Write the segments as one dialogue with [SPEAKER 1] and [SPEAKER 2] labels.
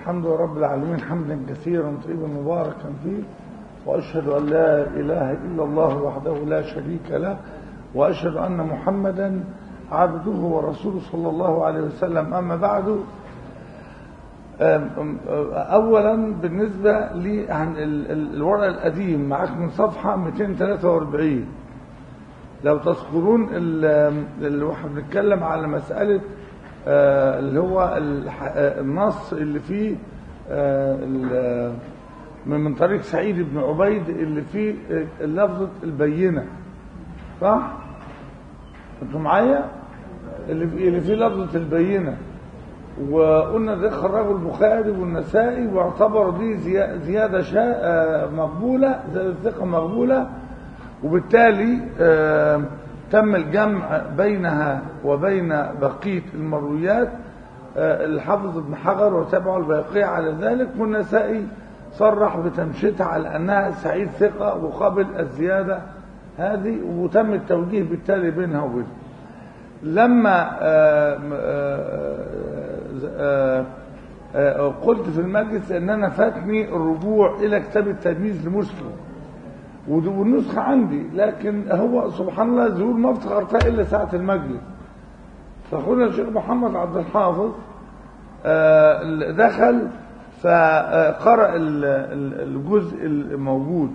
[SPEAKER 1] الحمد لله رب العالمين حمدا كثيرا طيبا مباركا فيه وأشهد أن لا إله إلا الله وحده لا شريك له وأشهد أن محمدا عبده ورسوله صلى الله عليه وسلم أما بعد أولا بالنسبة لي عن الورق القديم معاك من صفحة 243 لو تذكرون اللي احنا بنتكلم على مسألة اللي هو النص اللي فيه من طريق سعيد بن عبيد اللي فيه لفظة البينة صح؟ انتوا معايا؟ اللي فيه, اللي فيه لفظة البينة وقلنا ده خرجه البخاري والنسائي واعتبر دي زيادة شاء مقبولة زيادة ثقة مقبولة وبالتالي تم الجمع بينها وبين بقية المرويات الحافظ ابن حجر وتابعه البيقية على ذلك والنسائي صرح بتمشيتها على أنها سعيد ثقة وقبل الزيادة هذه وتم التوجيه بالتالي بينها وبينها لما قلت في المجلس ان انا فاتني الرجوع الى كتاب التلميذ لمسلم والنسخة عندي لكن هو سبحان الله زهور ما افتكرتها الا ساعة المجلس فاخونا الشيخ محمد عبد الحافظ دخل فقرأ الجزء الموجود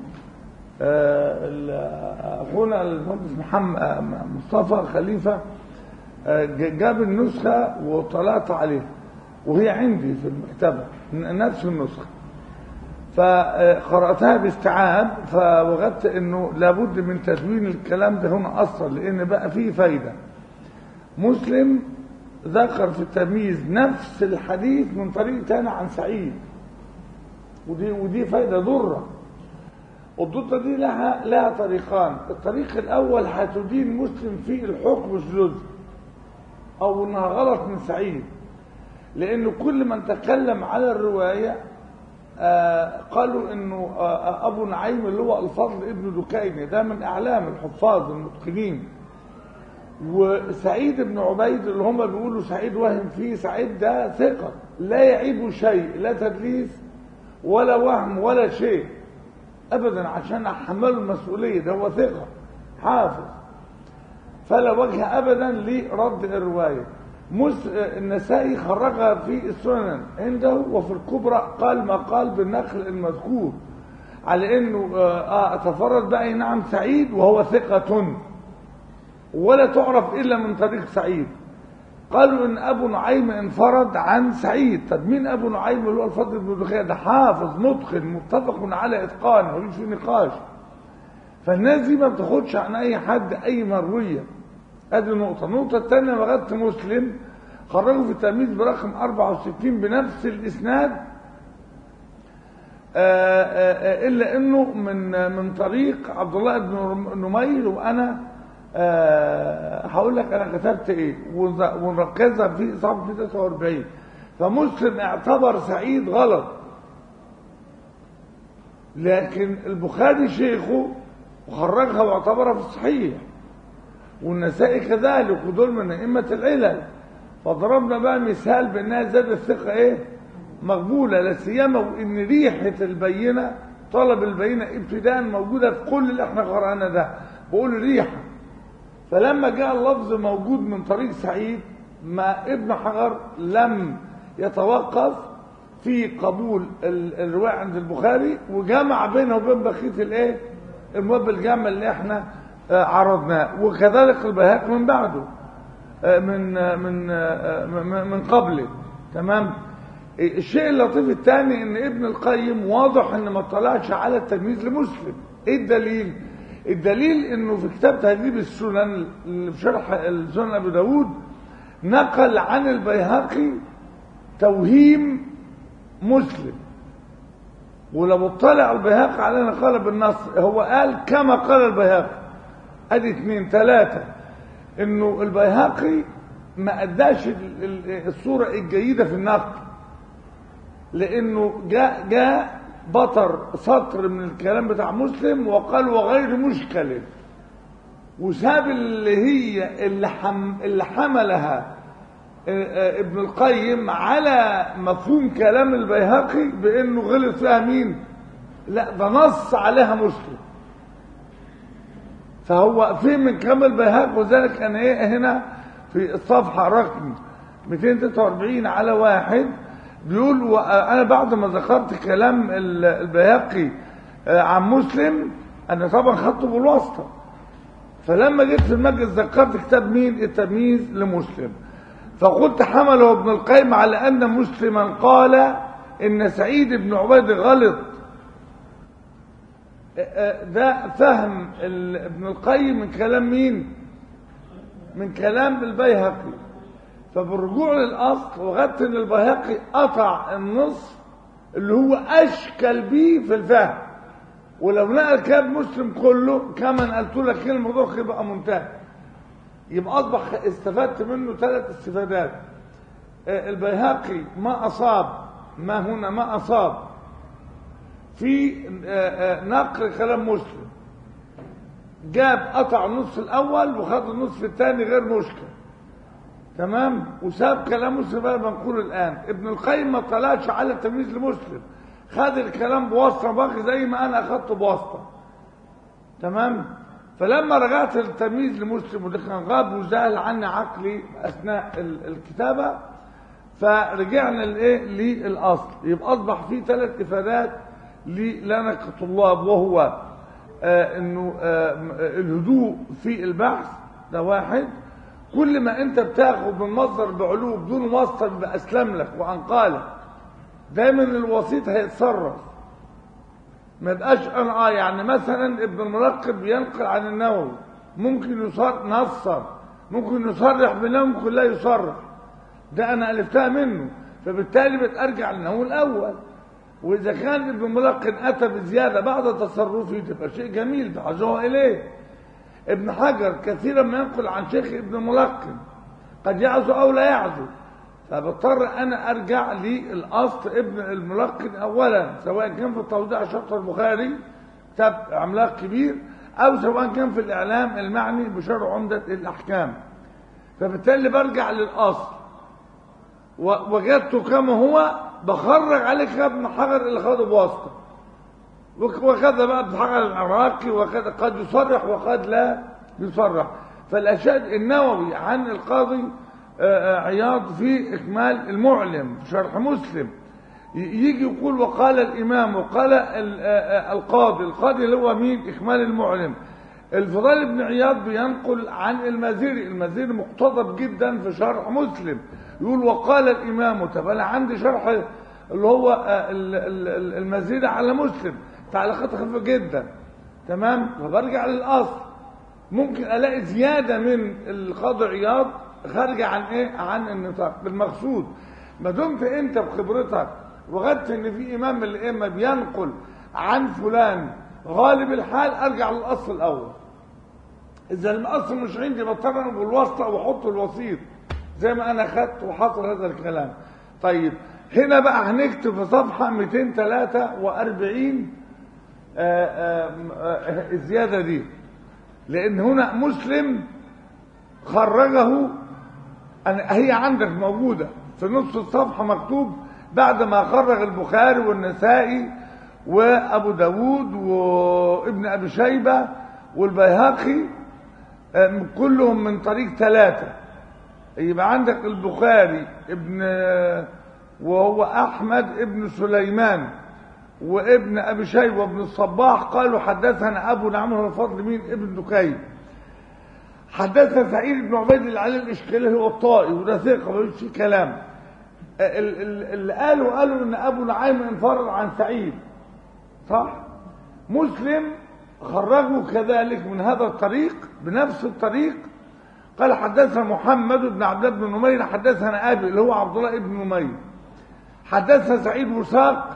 [SPEAKER 1] اخونا المهندس محمد مصطفى خليفه جاب النسخه وطلعت عليها وهي عندي في المكتبه نفس النسخه فقراتها باستيعاب فوجدت انه لابد من تدوين الكلام ده هنا اصلا لان بقى فيه فايده مسلم ذكر في التمييز نفس الحديث من طريق تاني عن سعيد ودي ودي فايده ضره الضده دي لها لها طريقان الطريق الاول هتدين مسلم فيه الحكم الجزء او انها غلط من سعيد لانه كل من تكلم على الروايه آه قالوا انه آه ابو نعيم اللي هو الفضل ابن دكين ده من اعلام الحفاظ المتقنين وسعيد بن عبيد اللي هم بيقولوا سعيد وهم فيه سعيد ده ثقه لا يعيب شيء لا تدليس ولا وهم ولا شيء ابدا عشان احمله المسؤوليه ده هو ثقه حافظ فلا وجه ابدا لرد الروايه مس النسائي خرجها في السنن عنده وفي الكبرى قال ما قال بالنقل المذكور على انه اه تفرد بقى نعم سعيد وهو ثقة ولا تعرف الا من طريق سعيد قالوا ان ابو نعيم انفرد عن سعيد طب مين ابو نعيم اللي هو الفضل بن دخيل ده حافظ متقن متفق على اتقانه مفيش في نقاش فالناس دي ما بتاخدش عن اي حد اي مرويه ادي نقطة النقطة الثانية لغاية مسلم خرجوا في التلميذ برقم 64 بنفس الاسناد آآ آآ الا انه من من طريق عبد الله بن نمير وانا هقول لك انا كتبت ايه ونركزها في صفحه 43 فمسلم اعتبر سعيد غلط لكن البخاري شيخه وخرجها واعتبرها في الصحيح والنسائي كذلك ودول من ائمه العلل فضربنا بقى مثال بانها زاد الثقه ايه مقبوله لا سيما وان ريحه البينه طلب البينه ابتداء موجوده في كل اللي احنا قرانا ده بقول ريحه فلما جاء اللفظ موجود من طريق سعيد ما ابن حجر لم يتوقف في قبول الرواية عند البخاري وجمع بينه وبين بقية الايه المواد الجامع اللي احنا عرضناه وكذلك البيهقي من بعده من من من قبله تمام الشيء اللطيف الثاني ان ابن القيم واضح ان ما طلعش على التلميذ لمسلم ايه الدليل الدليل انه في كتاب تهذيب السنن اللي في شرح سنن ابي داود نقل عن البيهقي توهيم مسلم ولو اطلع البيهقي علينا قال بالنص هو قال كما قال البيهقي ادي اثنين ثلاثة انه البيهقي ما اداش الصورة الجيدة في النقل لانه جاء جاء بطر سطر من الكلام بتاع مسلم وقال وغير مشكل وساب اللي هي اللي, حم اللي حملها ابن القيم على مفهوم كلام البيهقي بانه غلط فيها مين لا ده نص عليها مسلم فهو في من كلام البيهقي وذلك انا ايه هنا في الصفحه رقم 243 على واحد بيقول وانا بعد ما ذكرت كلام البيهقي عن مسلم انا طبعا خدته بالواسطه فلما جيت في المجلس ذكرت كتاب مين التمييز لمسلم فقلت حمله ابن القيم على أن مسلما قال إن سعيد بن عبيد غلط ده فهم ابن القيم من كلام مين من كلام البيهقي فبالرجوع للأصل وغدت ان البيهقي قطع النص اللي هو أشكل بيه في الفهم ولو نقل كتاب مسلم كله كما قلت لك كده الموضوع يبقى منتهي يبقى أصبح استفدت منه ثلاث استفادات البيهقي ما أصاب ما هنا ما أصاب في نقل كلام مسلم جاب قطع النص الأول وخد النص الثاني غير مشكل تمام وساب كلام مسلم بقى منقول الآن ابن القيم ما طلعش على التمييز لمسلم خد الكلام بواسطة باقي زي ما أنا أخدته بواسطة تمام فلما رجعت التمييز لمسلم وده كان غاب وزال عني عقلي اثناء الكتابه فرجعنا لايه للاصل يبقى اصبح في ثلاث افادات لنا كطلاب وهو آه انه آه الهدوء في البحث ده واحد كل ما انت بتاخد من مصدر بعلو بدون مصدر بيبقى اسلم لك وانقالك دايما الوسيط هيتصرف ما يبقاش انا اه يعني مثلا ابن الملقب ينقل عن النووي ممكن يصر نصر ممكن يصرح بنووي ممكن لا يصرح ده انا الفتها منه فبالتالي بترجع للنووي الاول واذا كان ابن الملقن اتى بزياده بعد تصرفه تبقى شيء جميل بحاجه اليه ابن حجر كثيرا ما ينقل عن شيخ ابن الملقن قد يعزو او لا يعزو فبضطر انا ارجع للاصل ابن الملقن اولا سواء كان في التوضيح شرط البخاري كتاب عملاق كبير او سواء كان في الاعلام المعني بشرع عمده الاحكام فبالتالي برجع للاصل وجدته كما هو بخرج عليه ابن حجر اللي خده بواسطه وكذا بقى ابن حجر العراقي وكذا قد يصرح وقد لا يصرح فالاشاد النووي عن القاضي عياض في إكمال المعلم في شرح مسلم يجي يقول وقال الإمام وقال القاضي القاضي اللي هو مين إكمال المعلم الفضال بن عياض بينقل عن المزيري المزيري مقتضب جدا في شرح مسلم يقول وقال الإمام طب أنا عندي شرح اللي هو المزيري على مسلم تعليقات خفيفة جدا تمام فبرجع للأصل ممكن ألاقي زيادة من القاضي عياض خارجة عن ايه عن النطاق بالمقصود ما دمت انت بخبرتك وغدت ان في امام من الائمه بينقل عن فلان غالب الحال ارجع للاصل الاول اذا الاصل مش عندي بضطر انا بالواسطه واحط الوسيط زي ما انا خدت وحصل هذا الكلام طيب هنا بقى هنكتب في صفحه 243 آآ آآ الزياده دي لان هنا مسلم خرجه هي عندك موجودة في نص الصفحة مكتوب بعد ما خرج البخاري والنسائي وأبو داود وابن أبي شيبة والبيهقي كلهم من طريق ثلاثة يبقى عندك البخاري ابن وهو أحمد ابن سليمان وابن أبي شيبة وابن الصباح قالوا حدثنا أبو نعمه الفضل مين ابن دكين حدثنا سعيد بن عبيد العلي الاشكالي هو الطائي وده ثقه ملوش فيه كلام اللي قالوا قالوا ان ابو نعيم انفرد عن سعيد صح مسلم خرجه كذلك من هذا الطريق بنفس الطريق قال حدثنا محمد بن عبد الله بن نمير حدثنا ابي اللي هو عبد الله بن نمير حدثنا سعيد وساق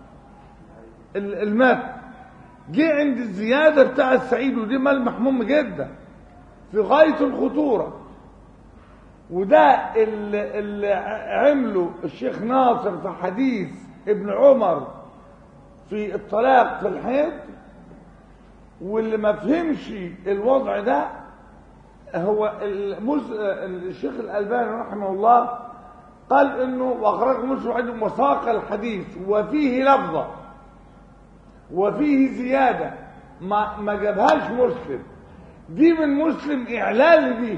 [SPEAKER 1] المات جه عند الزياده بتاع السعيد ودي ملمح مهم جدا في غاية الخطورة وده اللي, اللي عمله الشيخ ناصر في حديث ابن عمر في الطلاق في الحيض واللي ما فهمش الوضع ده هو المز... الشيخ الألباني رحمه الله قال انه واخرج مسلم عنده وساق الحديث وفيه لفظه وفيه زياده ما ما جابهاش مسلم دي من مسلم اعلان دي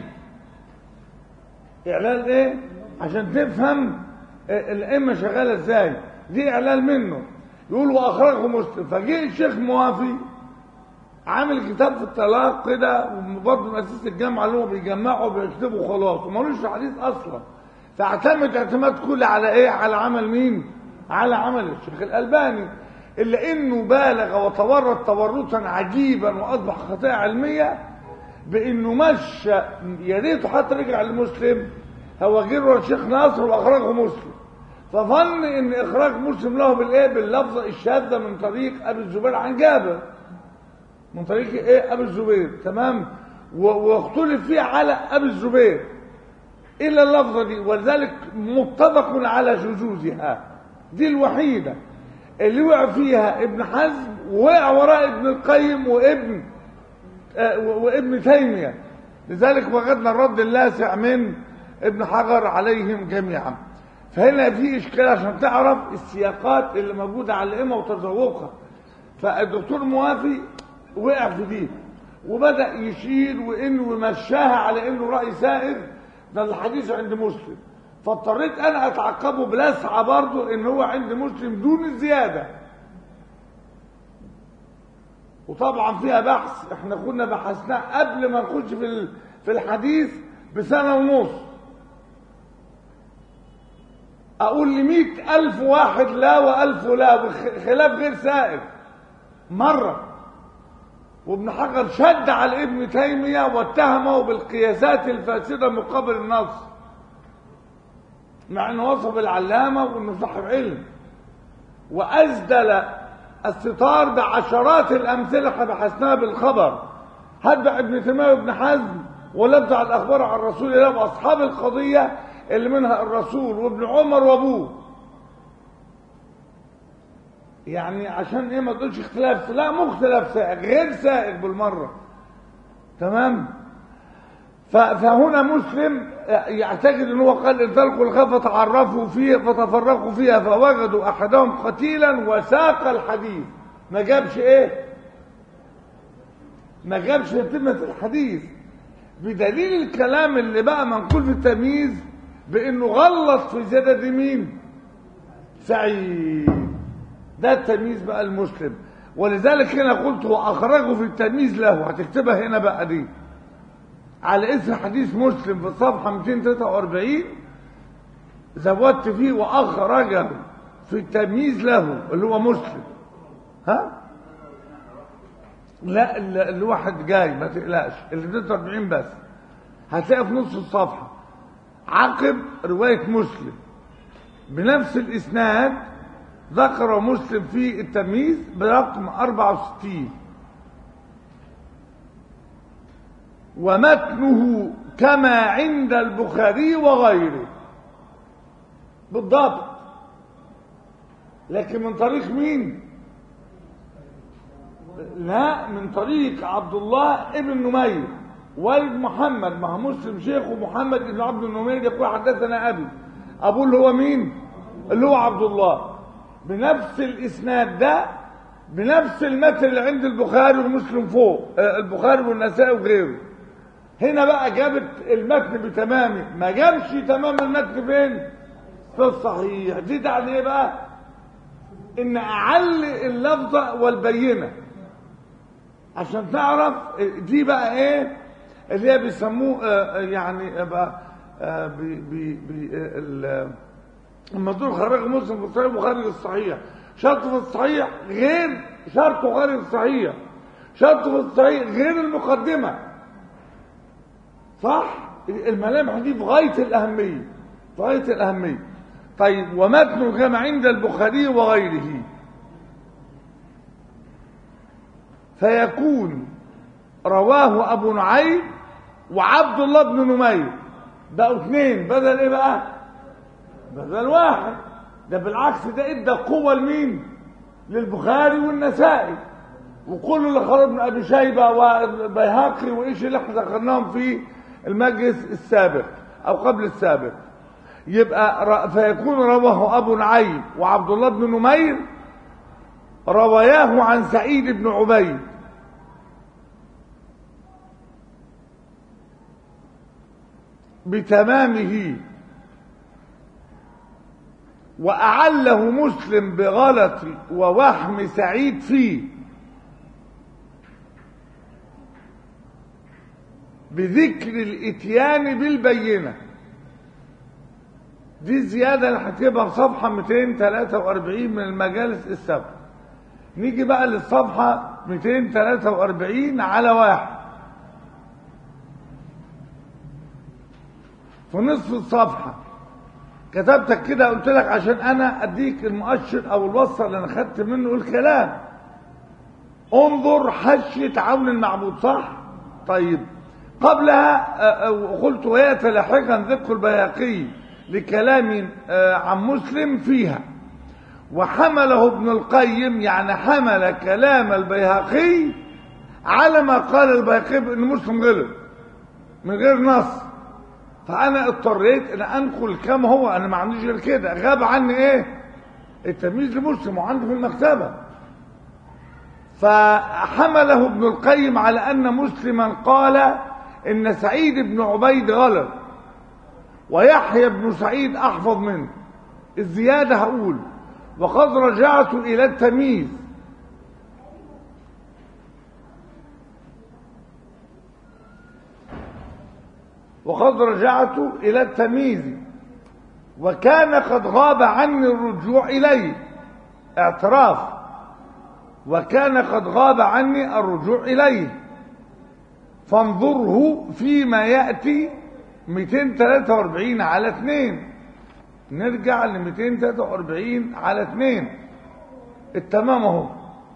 [SPEAKER 1] اعلان ايه عشان تفهم الائمه شغاله ازاي دي اعلان منه يقول واخرجه مسلم فجه الشيخ موافي عامل كتاب في الطلاق كده وبرضه من اساس الجامعه اللي هو بيجمعوا وبيكتبوا خلاص ومالوش حديث اصلا فاعتمد اعتماد كلي على ايه على عمل مين على عمل الشيخ الالباني الا انه بالغ وتورط تورطا عجيبا واصبح خطيئه علميه بانه مشى يا ريته حتى رجع لمسلم هو جره الشيخ ناصر واخرجه مسلم فظن ان اخراج مسلم له بالايه باللفظه الشاذه من طريق ابي الزبير عن جابر من طريق ايه ابي الزبير تمام واختلف فيه على ابي الزبير الا اللفظه دي ولذلك متفق على شذوذها دي الوحيده اللي وقع فيها ابن حزم ووقع وراء ابن القيم وابن آه وابن تيميه لذلك وجدنا الرد اللاسع من ابن حجر عليهم جميعا فهنا في اشكال عشان تعرف السياقات اللي موجوده على الائمه وتذوقها فالدكتور موافي وقع في دي وبدا يشير وانه ومشاها على انه راي سائر ده الحديث عند مسلم فاضطريت انا اتعقبه بلسعه برضه ان هو عند مسلم دون الزياده وطبعا فيها بحث احنا كنا بحثناه قبل ما نخش في في الحديث بسنه ونص اقول لمئة الف واحد لا والف لا خلاف غير سائر مره وابن حجر شد على ابن تيميه واتهمه بالقياسات الفاسده مقابل النص مع انه وصف العلامه وانه صاحب علم واسدل الستار بعشرات الامثله احنا بحثناها بالخبر هدع ابن تيميه وابن حزم ولبدع الاخبار عن رسول الله واصحاب القضيه اللي منها الرسول وابن عمر وابوه يعني عشان ايه ما تقولش اختلاف لا مو اختلاف سائغ غير سائغ بالمره تمام فهنا مسلم يعتقد ان هو قال انطلقوا الخاف فتعرفوا فيه فتفرقوا فيها فوجدوا احدهم قتيلا وساق الحديث ما جابش ايه ما جابش تتمة الحديث بدليل الكلام اللي بقى منقول في التمييز بانه غلط في زيادة مين سعيد ده التمييز بقى المسلم ولذلك هنا قلت واخرجه في التمييز له هتكتبها هنا بقى دي على اسم حديث مسلم في الصفحه 243 زودت فيه واخرجه في التمييز له اللي هو مسلم ها لا الواحد جاي ما تقلقش اللي 243 بس هتلاقي في نص الصفحه عقب روايه مسلم بنفس الاسناد ذكر مسلم في التمييز برقم 64 ومتنه كما عند البخاري وغيره بالضبط لكن من طريق مين لا من طريق عبد الله ابن نمير والد محمد ما هو مسلم شيخه محمد بن عبد النمير يقول حدثنا ابي ابوه اللي هو مين اللي هو عبد الله بنفس الاسناد ده بنفس المثل اللي عند البخاري ومسلم فوق البخاري والنسائي وغيره هنا بقى جابت المتن بتمامه ما جابش تمام المتن فين في الصحيح دي تعني ايه بقى ان اعل اللفظه والبينه عشان تعرف دي بقى ايه اللي هي بيسموه يعني بقى بي بي المدور خرج مسلم في الصحيح وخارج الصحيح شرط في الصحيح غير شرط خارج الصحيح شرط في الصحيح غير المقدمه صح الملامح دي في غايه الاهميه في غايه الاهميه طيب ومتن كما عند البخاري وغيره فيكون رواه ابو نعيم وعبد الله بن نمير بقوا اثنين بدل ايه بقى بدل واحد ده بالعكس ده ادى قوه لمين للبخاري والنسائي وكل اللي خرج من ابي شيبه والبيهقي وايش اللي احنا ذكرناهم في المجلس السابق او قبل السابق يبقى ر- فيكون رواه ابو نعيم وعبد الله بن نمير رواياه عن سعيد بن عبيد بتمامه وأعله مسلم بغلط ووهم سعيد فيه بذكر الاتيان بالبينة دي زيادة اللي هتبقى في صفحة 243 من المجالس السبع نيجي بقى للصفحة 243 على واحد في نصف الصفحة كتبتك كده قلت لك عشان انا اديك المؤشر او الوصفة اللي انا خدت منه الكلام انظر حشية عون المعبود صح طيب قبلها آه، آه، قلت وياتي لاحقا ذكر البياقي لكلام آه، عن مسلم فيها وحمله ابن القيم يعني حمل كلام البيهقي على ما قال البيهقي بان مسلم غلط من غير نص فانا اضطريت ان انقل كما هو انا ما عنديش غير كده غاب عني ايه التمييز لمسلم وعنده في المكتبه فحمله ابن القيم على ان مسلما قال ان سعيد بن عبيد غلط ويحيى بن سعيد احفظ منه الزياده هقول وقد رجعت الى التمييز وقد رجعت إلى التمييز وكان قد غاب عني الرجوع إليه اعتراف وكان قد غاب عني الرجوع إليه فانظره فيما يأتي 243 على 2 نرجع ل 243 على 2 التمام اهو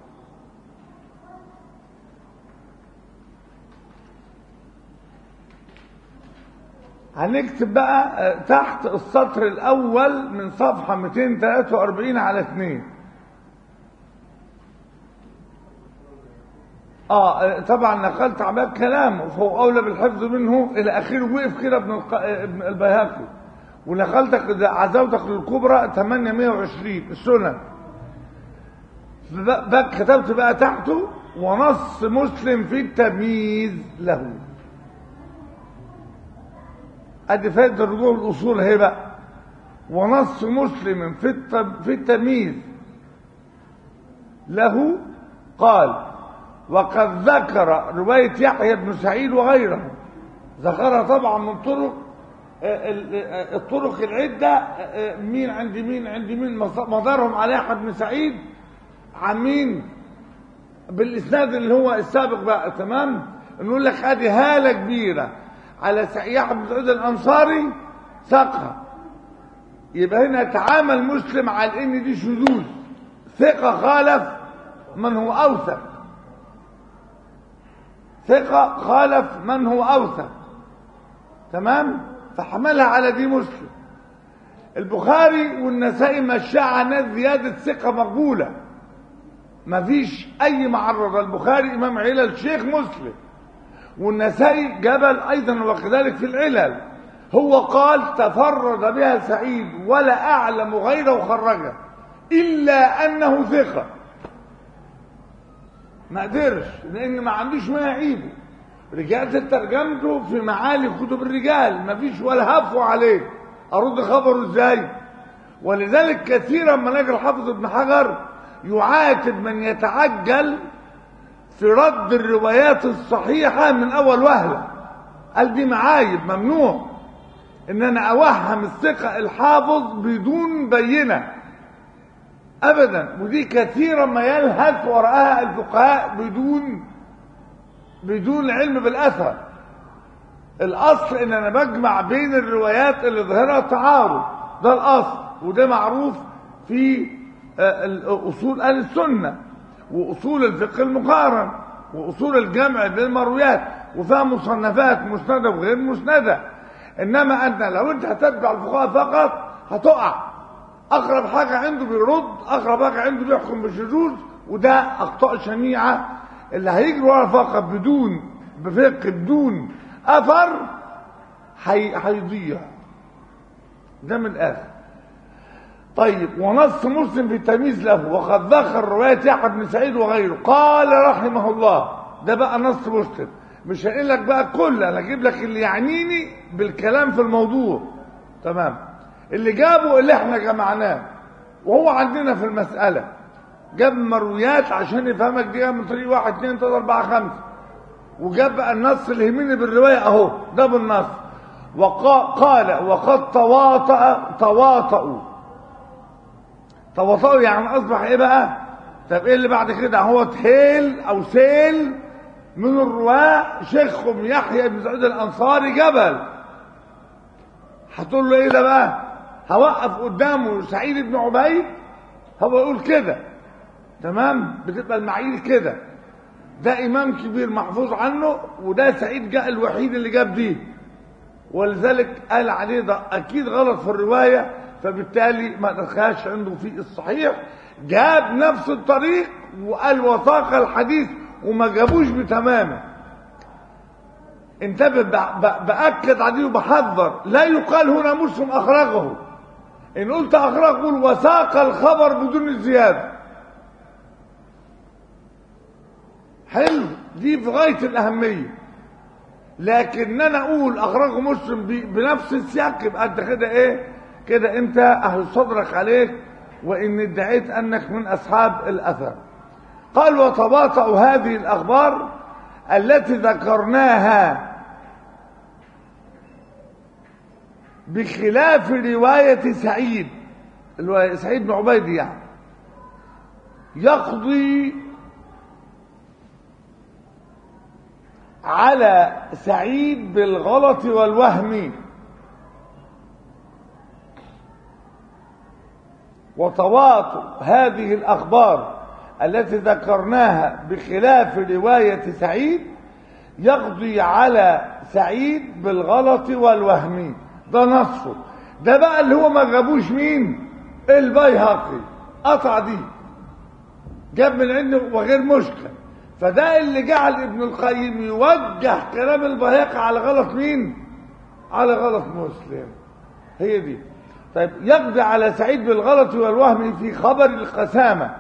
[SPEAKER 1] هنكتب بقى آه، تحت السطر الأول من صفحة 243 على 2 اه آه، طبعا نقلت عباد كلامه فهو أولى بالحفظ منه إلى آخره وقف كده ابن الق- آه، ابن البيهقي ونقلتك عزوتك للكبرى 820 السنن فبقى- بقى كتبت بقى تحته ونص مسلم في التمييز له ادي فائده الرجوع الاصول اهي بقى ونص مسلم في التم- في التمييز له قال وقد ذكر روايه يحيى بن سعيد وغيره ذكرها طبعا من طرق آه، ال- آه، الطرق العده آه، مين عند مين عند مين مص- مدارهم على يحيى بن سعيد عن مين بالاسناد اللي هو السابق بقى تمام نقول لك ادي هاله كبيره على سعيح بن سعود الانصاري ثقه يبقى هنا تعامل مسلم على ان دي شذوذ ثقه خالف من هو اوثق ثقه خالف من هو اوثق تمام فحملها على دي مسلم البخاري والنسائي مشى على زياده ثقه مقبوله مفيش اي معرض البخاري امام علل شيخ مسلم والنسائي جبل ايضا وكذلك في العلل هو قال تفرد بها سعيد ولا اعلم غيره خرجه الا انه ثقه ما قدرش لان ما عنديش ما يعيبه رجعت ترجمته في معالي كتب الرجال ما فيش ولا هفوا عليه ارد خبره ازاي ولذلك كثيرا ما نجي الحافظ ابن حجر يعاتب من يتعجل في رد الروايات الصحيحة من أول وهلة قال دي معايب ممنوع إن أنا أوهم الثقة الحافظ بدون بينة أبدا ودي كثيرا ما يلهث وراءها الفقهاء بدون بدون علم بالأثر الأصل إن أنا بجمع بين الروايات اللي ظاهرها تعارض ده الأصل وده معروف في آه، ال- أصول أهل السنة وأصول الفقه المقارن وأصول الجمع بين المرويات وفيها مصنفات مسندة وغير مسندة إنما أنت لو أنت هتتبع الفقهاء فقط هتقع أقرب حاجة عنده بيرد أقرب حاجة عنده بيحكم بالشذوذ وده أخطاء شنيعة اللي هيجري ورا فقط بدون بفقه بدون أثر حي... هيضيع ده من الاخر طيب ونص مسلم في التمييز له وقد ذكر روايه يحيى بن سعيد وغيره قال رحمه الله ده بقى نص مسلم مش هقول لك بقى كل انا اجيب لك اللي يعنيني بالكلام في الموضوع تمام اللي جابه اللي احنا جمعناه وهو عندنا في المساله جاب مرويات عشان يفهمك دي من طريق واحد اثنين ثلاثة أربعة خمسة وجاب بقى النص اللي يهمني بالرواية أهو ده بالنص وقال وقد تواطأ تواطؤوا تواطؤوا يعني أصبح إيه بقى؟ طب إيه اللي بعد كده؟ هو تهيل أو سيل من الرواة شيخهم يحيى بن سعيد الأنصاري جبل هتقول له إيه ده بقى؟ هوقف قدامه سعيد بن عبيد هو يقول كده تمام بتبقى المعايير كده ده امام كبير محفوظ عنه وده سعيد جاء الوحيد اللي جاب دي ولذلك قال عليه ده اكيد غلط في الروايه فبالتالي ما دخلش عنده في الصحيح جاب نفس الطريق وقال وثاق الحديث وما جابوش بتمامه انتبه باكد عليه وبحذر لا يقال هنا مسلم اخرجه ان قلت اخرجه قول وثاق الخبر بدون الزياده حلو دي في غايه الاهميه لكن انا اقول اخرجه مسلم بنفس السياق يبقى انت كده ايه كده انت اهل صدرك عليك وان ادعيت انك من اصحاب الاثر قال وتواطؤوا هذه الاخبار التي ذكرناها بخلاف روايه سعيد سعيد بن عبيد يعني يقضي على سعيد بالغلط والوهم وتواطؤ هذه الأخبار التي ذكرناها بخلاف رواية سعيد يقضي على سعيد بالغلط والوهم ده نصه ده بقى اللي هو ما جابوش مين البيهقي قطع دي جاب من عنده وغير مشكل فده اللي جعل ابن القيم يوجه كلام البهيقة على غلط مين على غلط مسلم هي دي طيب يقضي على سعيد بالغلط والوهم في خبر القسامة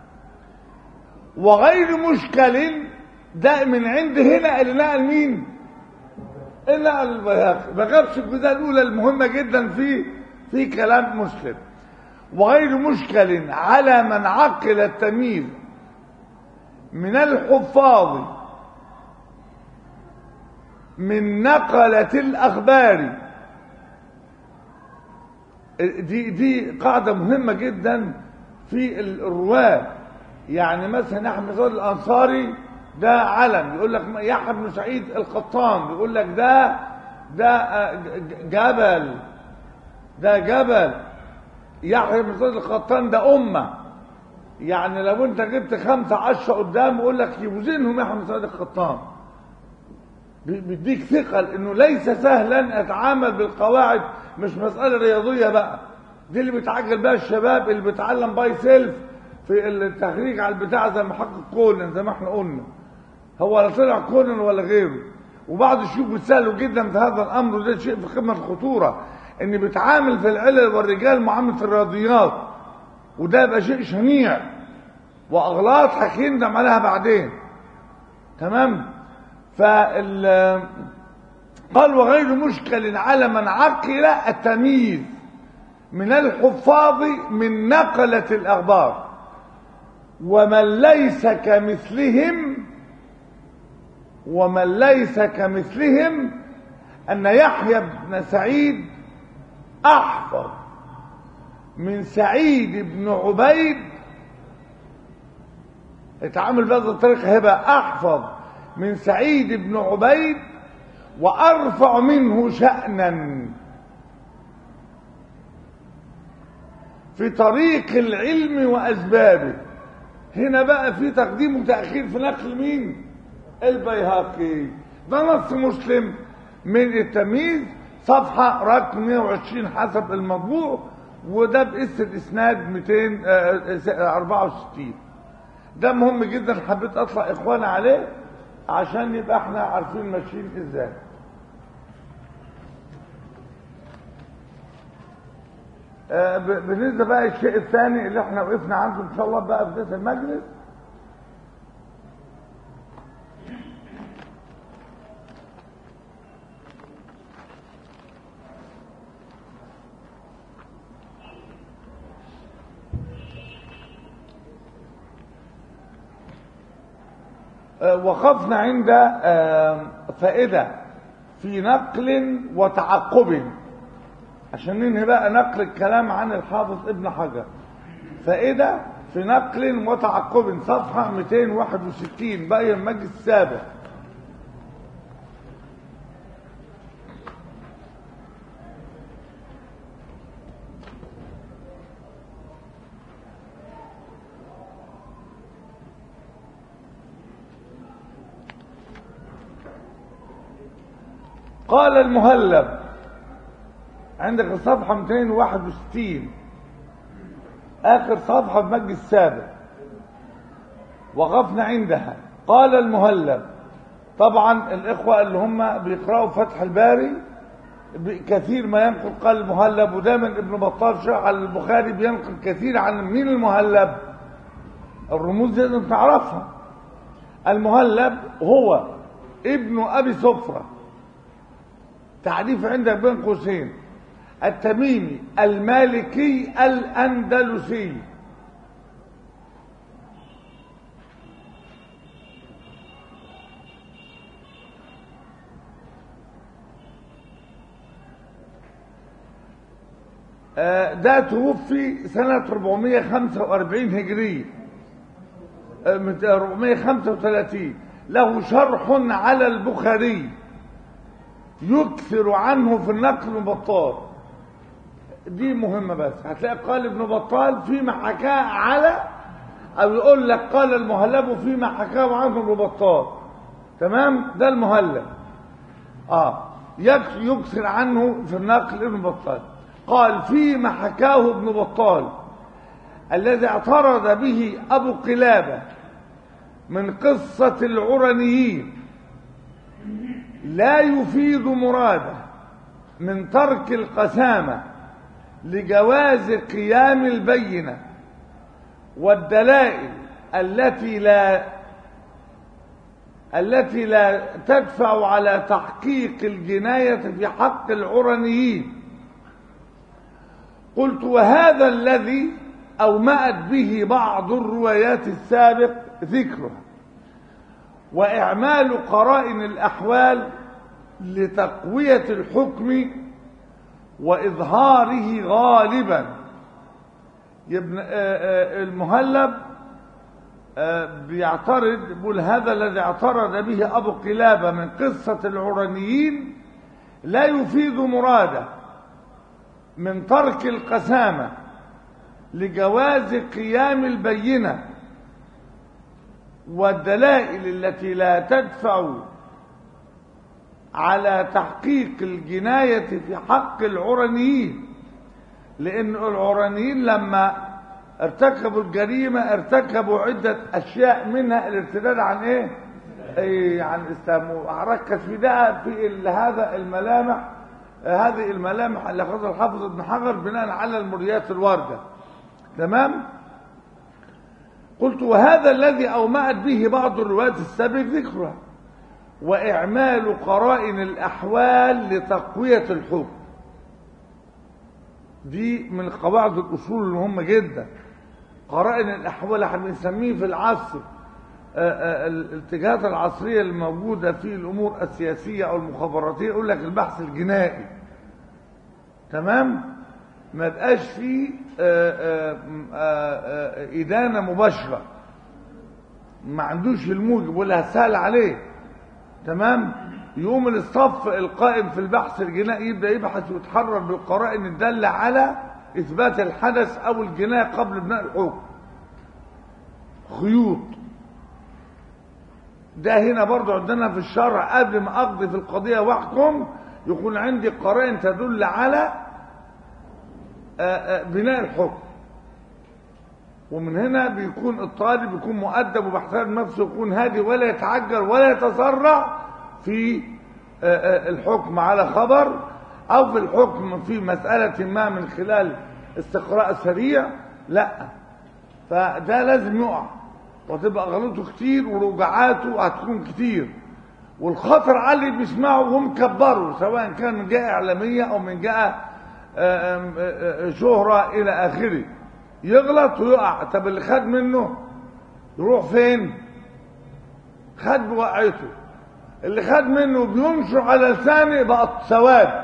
[SPEAKER 1] وغير مشكل ده من عند هنا اللي نقل مين اللي نقل البيهقي ما جابش الجزء الاولى المهمه جدا في في كلام مسلم وغير مشكل على من عقل التمييز من الحفاظ من نقلة الأخبار دي دي قاعدة مهمة جدا في الرواة يعني مثلا أحمد زاد الأنصاري ده علم يقول لك يحيى بن سعيد القطان يقول لك ده ده جبل ده جبل يحيى بن سعيد القطان ده أمة يعني لو انت جبت خمسة عشرة قدام يقول لك يوزنهم يحيى بن سعيد القطان بيديك ثقل انه ليس سهلا اتعامل بالقواعد مش مسألة رياضية بقى دي اللي بيتعجل بها الشباب اللي بيتعلم باي سيلف في التخريج على البتاع زي محقق كونن زي ما احنا قلنا هو لا طلع كونن ولا غيره وبعض الشيوخ بيتسالوا جدا في هذا الامر وده شيء في قمه الخطوره ان بيتعامل في العلل والرجال معامله الرياضيات وده يبقى شيء شنيع واغلاط هيندم عليها بعدين تمام فال قال وغير مشكل على من عقل التمييز من الحفاظ من نقلة الأخبار ومن ليس كمثلهم ومن ليس كمثلهم أن يحيى بن سعيد أحفظ من سعيد بن عبيد اتعامل بهذا الطريقة هيبقى أحفظ من سعيد بن عبيد وأرفع منه شأنا في طريق العلم وأسبابه هنا بقى في تقديم وتأخير في نقل مين البيهقي ده نص مسلم من التمييز صفحة رقم 120 حسب المطبوع وده باسم الاسناد 264 ده مهم جدا حبيت اطلع اخوانا عليه عشان يبقى احنا عارفين ماشيين ازاي آه، ب- بالنسبة بقى الشيء الثاني اللي احنا وقفنا عنده ان شاء الله بقى في بداية المجلس آه، وقفنا عند آه، فائدة في نقل وتعقب عشان ننهي بقى نقل الكلام عن الحافظ ابن حجر فائدة في نقل وتعقب صفحة 261 بقي المجلس السابع قال المهلب عندك الصفحة 261 آخر صفحة في مجلس السابع وقفنا عندها قال المهلب طبعا الإخوة اللي هم بيقرأوا فتح الباري كثير ما ينقل قال المهلب ودايما ابن بطال شرح على البخاري بينقل كثير عن مين المهلب الرموز دي لازم تعرفها المهلب هو ابن أبي سفرة تعريف عندك بين قوسين التميمي المالكي الأندلسي آه، ده توفي سنة 445 هجرية آه، من 435 له شرح على البخاري يكثر عنه في النقل بطال دي مهمة بس هتلاقي قال ابن بطال فيما حكاه على او يقول لك قال المهلب فيما حكاه عنه ابن بطال تمام ده المهلب اه يك- يكثر عنه في النقل ابن بطال قال فيما حكاه ابن بطال الذي اعترض به ابو قلابه من قصه العرنيين لا يفيد مراده من ترك القسامة لجواز قيام البينة والدلائل التي لا التي لا تدفع على تحقيق الجناية في حق العرنيين قلت وهذا الذي أومأت به بعض الروايات السابق ذكرها وإعمال قرائن الأحوال لتقوية الحكم وإظهاره غالبا يبن آه، آه، المهلب آه، بيعترض بيقول هذا الذي اعترض به أبو قلابة من قصة العرنيين لا يفيد مراده من ترك القسامة لجواز قيام البينة والدلائل التي لا تدفع على تحقيق الجناية في حق العرنيين لأن العرنيين لما ارتكبوا الجريمة ارتكبوا عدة أشياء منها الارتداد عن إيه؟ أي عن الإسلام وأركز في ده في ال- هذا الملامح هذه الملامح اللي أخذها الحافظ ابن حجر بناء على المريات الواردة تمام؟ قلت وهذا الذي أومأت به بعض الروايات السابق ذكرها وإعمال قرائن الأحوال لتقوية الحكم دي من قواعد الأصول المهمة جدا قرائن الأحوال احنا بنسميه في العصر آه، آه، الاتجاهات العصرية الموجودة في الأمور السياسية أو المخابراتية يقول لك البحث الجنائي تمام ما بقاش فيه آه، آه، آه، آه، إدانة مباشرة ما عندوش الموجب ولا سهل عليه تمام يقوم الصف القائم في البحث الجنائي يبدا يبحث ويتحرر بالقرائن الداله على اثبات الحدث او الجنايه قبل بناء الحكم خيوط ده هنا برضو عندنا في الشرع قبل ما اقضي في القضيه واحكم يكون عندي قرائن تدل على آه، آه، بناء الحكم ومن هنا بيكون الطالب يكون مؤدب وبيحترم نفسه يكون هادي ولا يتعجل ولا يتسرع في آه، آه، الحكم على خبر او في الحكم في مسألة ما من خلال استقراء سريع لا فده لازم يقع وتبقى غلطه كتير ورجعاته هتكون كتير والخطر على اللي بيسمعه وهم كبروا سواء كان من جهه اعلاميه او من جهه آم، آه، آه، شهره الى اخره يغلط ويقع طب اللي خد منه يروح فين خد بوقعته اللي خد منه بينشر على لسانه بقى سواد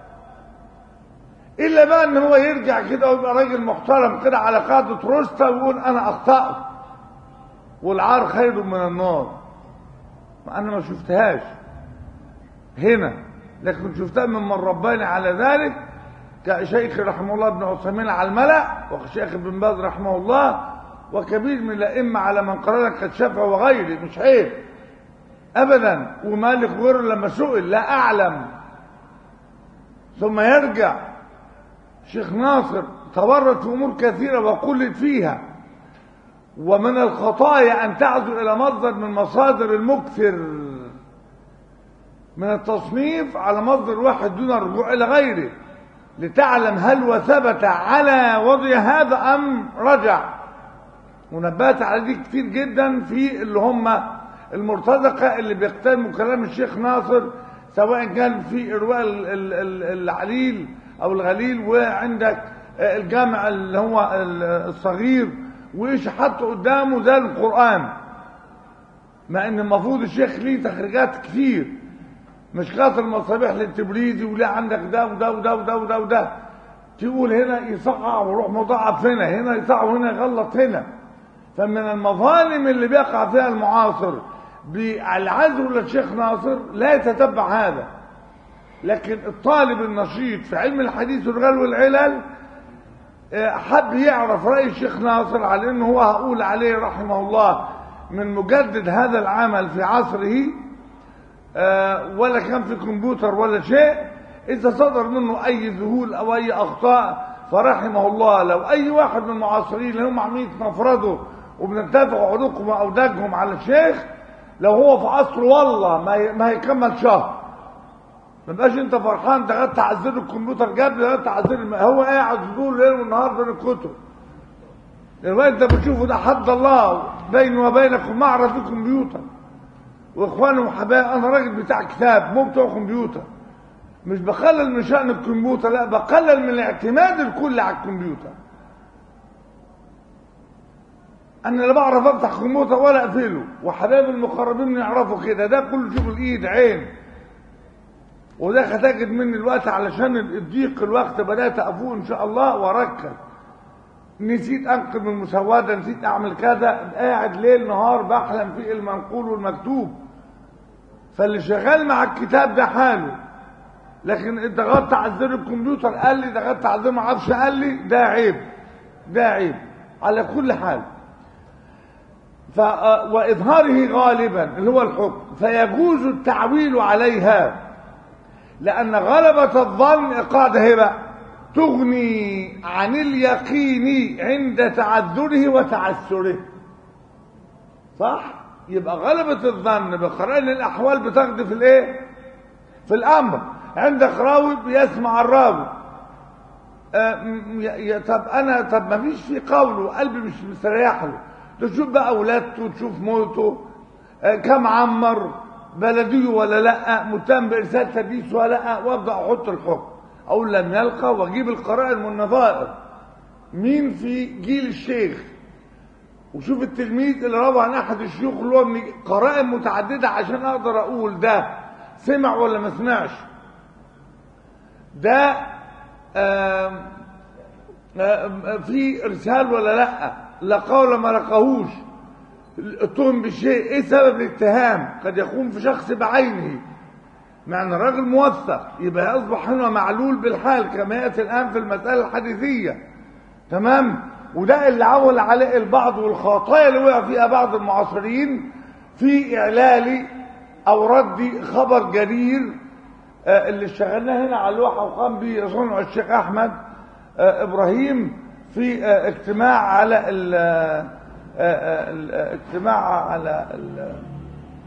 [SPEAKER 1] الا بقى ان هو يرجع كده ويبقى راجل محترم كده على قاعده رستا ويقول انا اخطات والعار خير من النار ما انا ما شفتهاش هنا لكن شفتها من من رباني على ذلك كشيخ رحمه الله ابن عثيمين على الملأ وشيخ ابن باز رحمه الله وكبير من الائمه على من قرأ قد شافع وغيره مش عيب ابدا ومالك غيره لما سئل لا اعلم ثم يرجع شيخ ناصر تورط في امور كثيره وقلت فيها ومن الخطايا ان تعزو الى مصدر من مصادر المكثر من التصنيف على مصدر واحد دون الرجوع الى غيره لتعلم هل وثبت على وضع هذا ام رجع ونبهت على دي كتير جدا في اللي هم المرتزقه اللي بيقتنوا كلام الشيخ ناصر سواء كان في ارواء ال- ال- ال- العليل او الغليل وعندك الجامع اللي هو ال- الصغير وايش حطه قدامه زي القران مع ان المفروض الشيخ ليه تخريجات كتير مش خاطر المصابيح للتبريدي ولا عندك ده وده وده وده وده وده تقول هنا يصقع ويروح مضاعف هنا هنا يصقع وهنا يغلط هنا فمن المظالم اللي بيقع فيها المعاصر بالعزو للشيخ ناصر لا يتتبع هذا لكن الطالب النشيط في علم الحديث والرجال والعلل آه، حب يعرف رأي الشيخ ناصر على انه هو هقول عليه رحمه الله من مجدد هذا العمل في عصره آه، ولا كان في كمبيوتر ولا شيء إذا صدر منه أي ذهول أو أي أخطاء فرحمه الله لو أي واحد من المعاصرين اللي هم عاملين يتنفرضوا وبنتفق عروقهم وأوداجهم على الشيخ لو هو في عصره والله ما ي- ما هيكمل شهر ما بقاش انت فرحان ده غير تعذير الكمبيوتر جاب ده غير تعذير الم... هو قاعد طول الليل والنهار بين الكتب الوقت انت بتشوفه ده حد الله بيني وبينكم معرض في كمبيوتر واخواني وحبايبي انا راجل بتاع كتاب مو بتوع كمبيوتر مش بقلل من شأن الكمبيوتر لا بقلل من الاعتماد الكلي على الكمبيوتر انا لا بعرف افتح كمبيوتر ولا اقفله وحبايبي المقربين يعرفوا كده ده كله شغل ايد عين وده هتجد مني الوقت علشان الضيق الوقت بدات افوق ان شاء الله واركز نسيت انقل من مسوده نسيت اعمل كذا قاعد ليل نهار بحلم في المنقول والمكتوب فاللي شغال مع الكتاب ده حاله لكن انت غير تعذير الكمبيوتر قال لي ده غير تعذير ما اعرفش قال لي ده عيب ده عيب على كل حال ف واظهاره غالبا اللي هو الحكم فيجوز التعويل عليها لان غلبة الظن قاعدة هي بقى تغني عن اليقين عند تعذره وتعسره صح يبقى غلبة الظن بقرائن الاحوال بتغدي في الايه في الامر عندك راوي بيسمع الراوي آه، م- يا- يا- طب انا طب ما فيش في قوله قلبي مش مستريح له تشوف بقى ولادته تشوف موته آه، كم عمر بلديه ولا لا متهم بارسال تدليس ولا لا وابدا احط الحكم اقول لم يلقى واجيب القرائن والنظائر مين في جيل الشيخ وشوف التلميذ اللي روى عن احد الشيوخ اللي هو من قرائن متعدده عشان اقدر اقول ده سمع ولا ما سمعش ده آم، آم، في ارسال ولا لا لقاه ولا ما لقاهوش اتهم بالشيء ايه سبب الاتهام قد يكون في شخص بعينه معنى الراجل موثق يبقى يصبح هنا معلول بالحال كما ياتي الان في المساله الحديثيه تمام وده اللي عول عليه البعض والخطايا اللي وقع فيها بعض المعاصرين في اعلال او رد خبر جرير آه، اللي اشتغلناه هنا على اللوحه وقام به صنع الشيخ احمد آه، ابراهيم في آه، اجتماع على ال- آه، آه، الاجتماع على ال-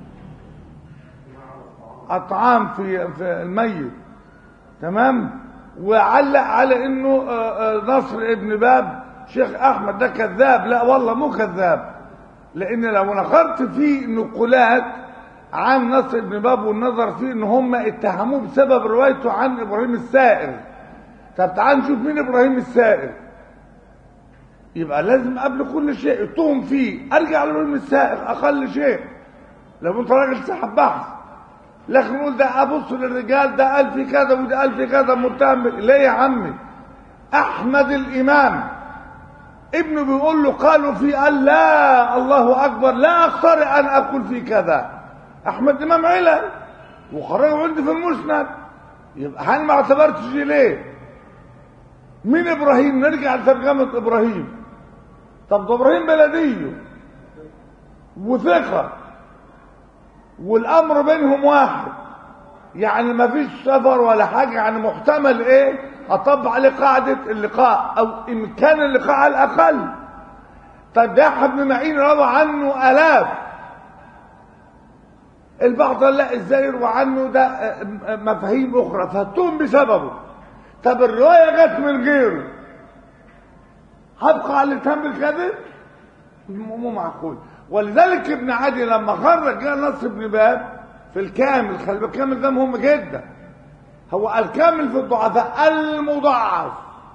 [SPEAKER 1] الطعام في في الميت تمام وعلق على انه آه، آه، نصر ابن باب شيخ احمد ده كذاب لا والله مو كذاب لان لو نظرت في نقولات عن نصر ابن باب والنظر فيه ان هم اتهموه بسبب روايته عن ابراهيم السائر طب تعال نشوف مين ابراهيم السائر يبقى لازم قبل كل شيء اتهم فيه ارجع لابراهيم السائر اقل شيء لو انت راجل صاحب بحث لكن نقول ده ابص للرجال ده قال في كذا وده قال في كذا متهم ليه يا عمي احمد الامام ابنه بيقول له قالوا في قال لا الله اكبر لا اختار ان اقول في كذا احمد امام علل وخرجه عندي في المسند يبقى هل ما اعتبرتش ليه مين ابراهيم نرجع لترجمه ابراهيم طب ده ابراهيم بلديه وثقه والامر بينهم واحد يعني ما فيش سفر ولا حاجه يعني محتمل ايه اطبق عليه قاعده اللقاء او امكان اللقاء على الاقل طب ده يحيى بن معين روى عنه الاف البعض قال لا ازاي يروى عنه ده آه، آه، مفاهيم اخرى فاتهم بسببه طب الروايه جت من غيره هبقى على الاتهام بالكذب مو معقول ولذلك ابن عدي لما خرج جاء نصر بن باب في الكامل خلي بالك الكامل ده مهم جدا هو الكامل في الضعفاء المضاعف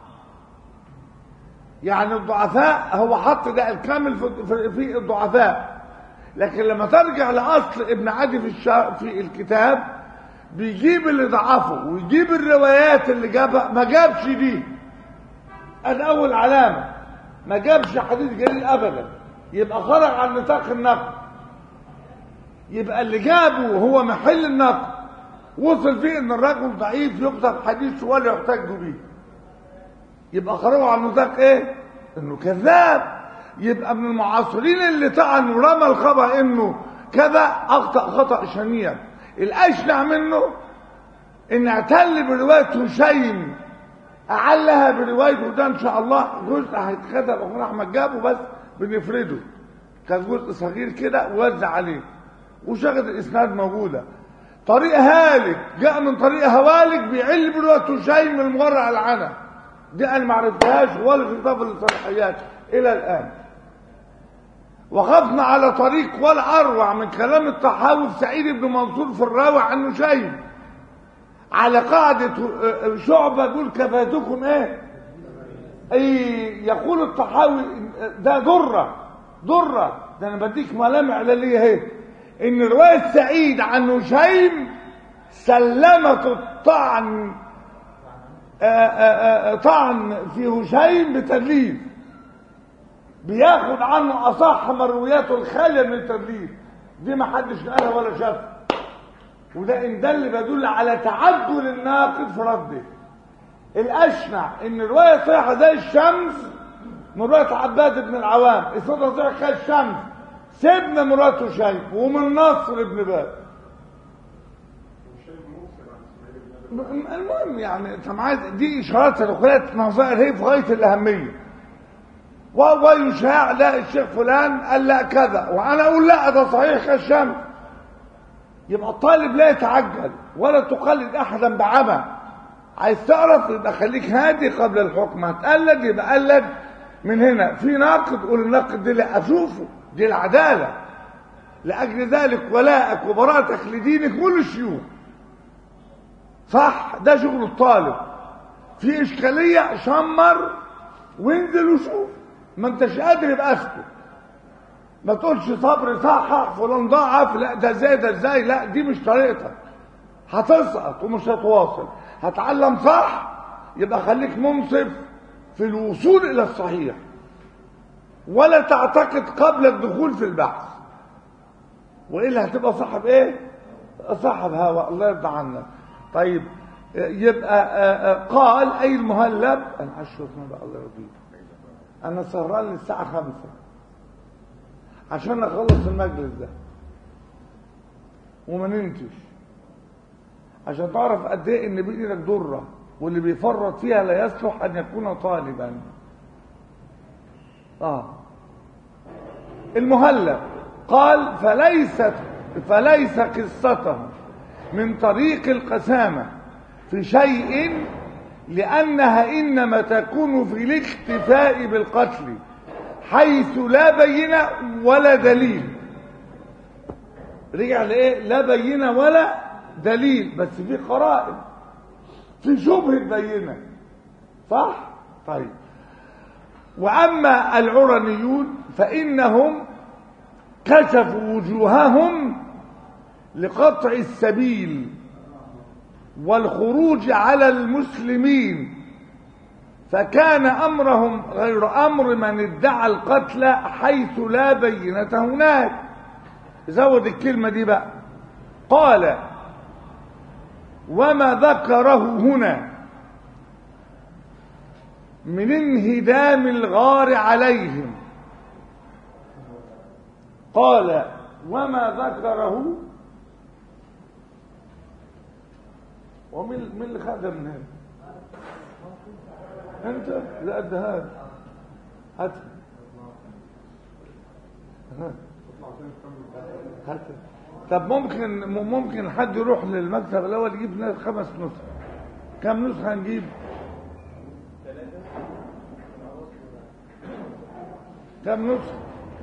[SPEAKER 1] يعني الضعفاء هو حط ده الكامل في في- في الضعفاء لكن لما ترجع لاصل ابن عدي في الشا في الكتاب بيجيب اللي ضعفه ويجيب الروايات اللي جابها ما جابش دي ادي اول علامه ما جابش حديث جليل ابدا يبقى خرج عن نطاق النقد يبقى اللي جابه هو محل النقد وصل فيه ان الرجل ضعيف يكتب حديث ولا يحتج به يبقى خرجوا عن نطاق ايه انه كذاب يبقى من المعاصرين اللي طعن ورمى الخبر انه كذا اخطا خطا شنيع الاشنع منه ان اعتل بروايه هشيم اعلها بروايته ده ان شاء الله جزء هيتكتب اخونا احمد جابه بس بنفرده كان جزء صغير كده ووزع عليه وشغل الاسناد موجوده طريق هالك جاء من طريق هوالك بيعل بروايه هشيم المغرع العنى دي انا ما عرفتهاش ولا في كتاب الصلاحيات الى الان وقفنا على طريق ولا اروع من كلام الطحاوي في سعيد بن منصور في الراوي عن هشيم على قاعدة شعبة يقول كفاتكم ايه اي يقول الطحاوي ده ضرة ضرة ده انا بديك ملامح للي اهي ان رواية سعيد عن هشيم سلمت الطعن آآ آآ طعن في هشيم بتدليس بياخد عنه اصح مروياته الخاليه من التدليس دي ما حدش قالها ولا شافها وده ان دل بيدل على تعدل الناقد في رده الاشنع ان روايه صحيحه زي الشمس من روايه عباد بن العوام اسنادها صحيح كالشمس سيبنا مراته شيء ومن نصر بن باب المهم يعني انت معايا دي اشارات تدخلات نظائر هي في غايه الاهميه ويشاع لا الشيخ فلان قال لا كذا وانا اقول لا ده صحيح كالشمس يبقى الطالب لا يتعجل ولا تقلد احدا بعمى عايز تعرف يبقى خليك هادي قبل الحكم هتقلد يبقى قلد من هنا في ناقد قول الناقد دي لا اشوفه دي العداله لاجل ذلك ولائك وبراءتك لدينك كل الشيوخ صح ده شغل الطالب في اشكاليه شمر وانزل وشوف ما انتش قادر يبقى اسكت ما تقولش صبر صح فلان ضعف لا ده ازاي ده ازاي لا دي مش طريقتك هتسقط ومش هتواصل هتعلم صح يبقى خليك منصف في الوصول الى الصحيح ولا تعتقد قبل الدخول في البحث والا هتبقى صاحب ايه صاحب هوى الله يرضى عنك طيب يبقى قال اي المهلب انا اشوفنا بقى الله يرضيك انا سهران للساعه خمسة عشان اخلص المجلس ده وما نمتش عشان تعرف قد ايه ان بايدك ضره واللي بيفرط فيها لا يصلح ان يكون طالبا اه المهلب قال فليست فليس قصته من طريق القسامه في شيء لأنها إنما تكون في الاكتفاء بالقتل حيث لا بينة ولا دليل رجع لإيه لا بينة ولا دليل بس في قرائن في شبهة بينة صح طيب وأما العرنيون فإنهم كشفوا وجوههم لقطع السبيل والخروج على المسلمين فكان أمرهم غير أمر من ادعى القتل حيث لا بينة هناك زود الكلمة دي بقى قال وما ذكره هنا من انهدام الغار عليهم قال وما ذكره ومن من اللي خدها من هنا انت لا قد هذا هات هات طب ممكن ممكن حد يروح للمكتب الاول يجيب لنا خمس نسخ كم نسخه نجيب كم نسخه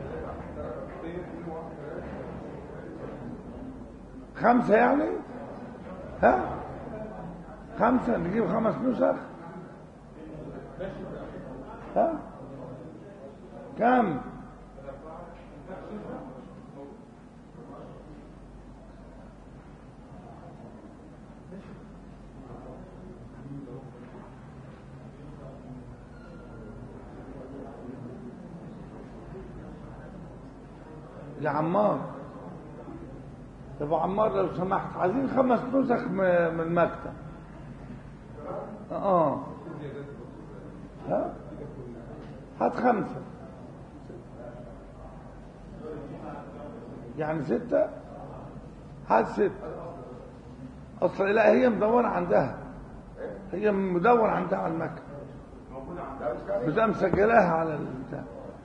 [SPEAKER 1] خمسه يعني ها خمسه نجيب خمس نسخ ها كم يا عمار يا ابو عمار لو سمحت عايزين خمس نسخ م- من المكتب اه ها هات خمسة يعني ستة هات ستة اصل لا هي مدونة عندها هي مدونة عندها على المكتب بتبقى مسجلاها على البتاع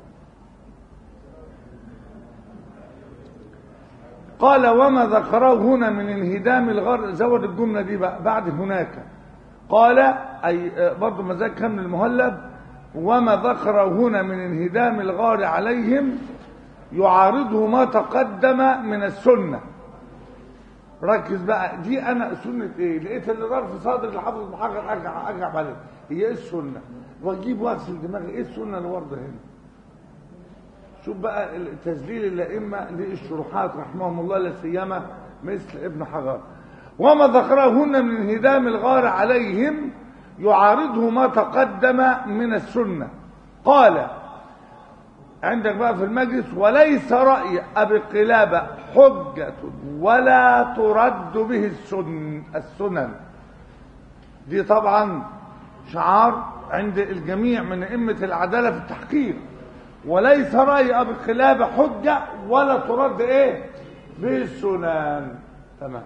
[SPEAKER 1] قال وما ذكره هنا من انهدام الغار زود الجملة دي بقى بعد هناك قال أي برضو مزاج كان المهلب وما ذكره هنا من انهدام الغار عليهم يعارضه ما تقدم من السنة ركز بقى دي انا سنة ايه لقيت اللي دار في صدر الحافظ بن حجر ارجع ارجع عليه هي ايه السنة واجيب واغسل دماغي ايه السنة اللي ورده هنا شوف بقى تسجيل الائمه للشروحات رحمهم الله لا سيما مثل ابن حجر وما ذكرهن من انهدام الغار عليهم يعارضه ما تقدم من السنه قال عندك بقى في المجلس وليس رأي أبي قلابة حجة ولا ترد به السن السنن دي طبعا شعار عند الجميع من أئمة العدالة في التحقيق وليس رأي أبي قلابة حجة ولا ترد إيه به السنن تمام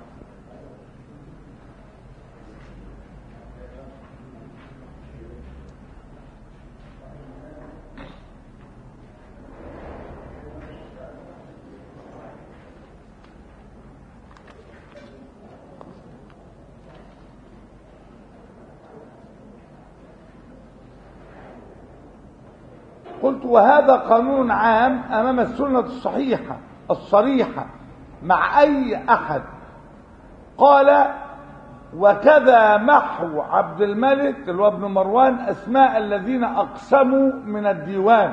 [SPEAKER 1] قلت وهذا قانون عام أمام السنة الصحيحة الصريحة مع أي أحد قال وكذا محو عبد الملك اللي هو ابن مروان أسماء الذين أقسموا من الديوان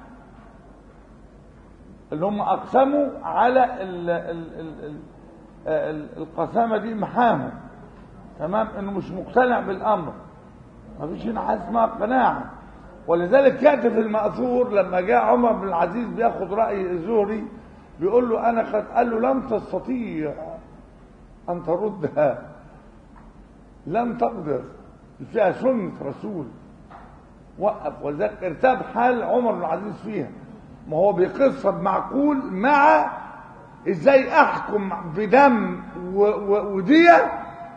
[SPEAKER 1] اللي هم أقسموا على ال ال ال ال القسامة دي محاهم تمام انه مش مقتنع بالامر ما فيش هنا حاجه اسمها قناعه ولذلك ياتي في الماثور لما جاء عمر بن العزيز بياخد راي الزهري بيقول له انا قد قال له لن تستطيع ان تردها لن تقدر فيها سنه رسول وقف ولذلك ارتاب حال عمر بن العزيز فيها ما هو بيقص بمعقول مع ازاي احكم بدم وديه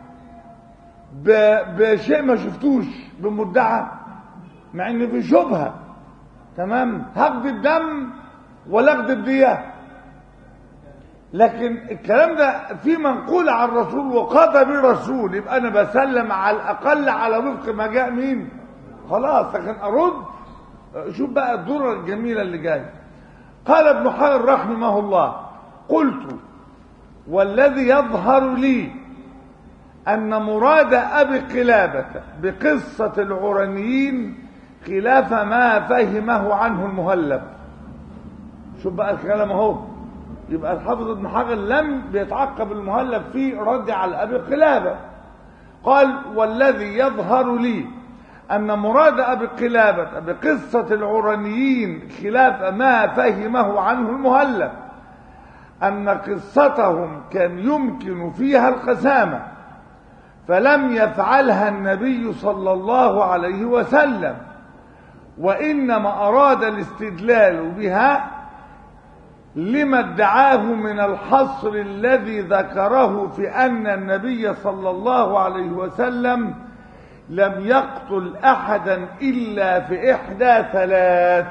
[SPEAKER 1] بشيء ما شفتوش بمدعى مع ان في شبهه تمام هاخد الدم ولا اخد الديه لكن الكلام ده في منقول عن الرسول وقضى به الرسول يبقى انا بسلم على الاقل على وفق ما جاء مين خلاص لكن ارد شوف بقى الدرة الجميلة اللي جايه قال ابن حجر رحمه الله قلت والذي يظهر لي أن مراد أبي قلابة بقصة العرنيين خلاف ما فهمه عنه المهلب شوف بقى الكلام اهو يبقى الحافظ ابن حجر لم بيتعقب المهلب في رد على أبي قلابة قال والذي يظهر لي أن مراد أبي قلابة بقصة العرنيين خلاف ما فهمه عنه المهلب أن قصتهم كان يمكن فيها القسامة فلم يفعلها النبي صلى الله عليه وسلم وإنما أراد الاستدلال بها لما ادعاه من الحصر الذي ذكره في أن النبي صلى الله عليه وسلم لم يقتل أحدا إلا في إحدى ثلاث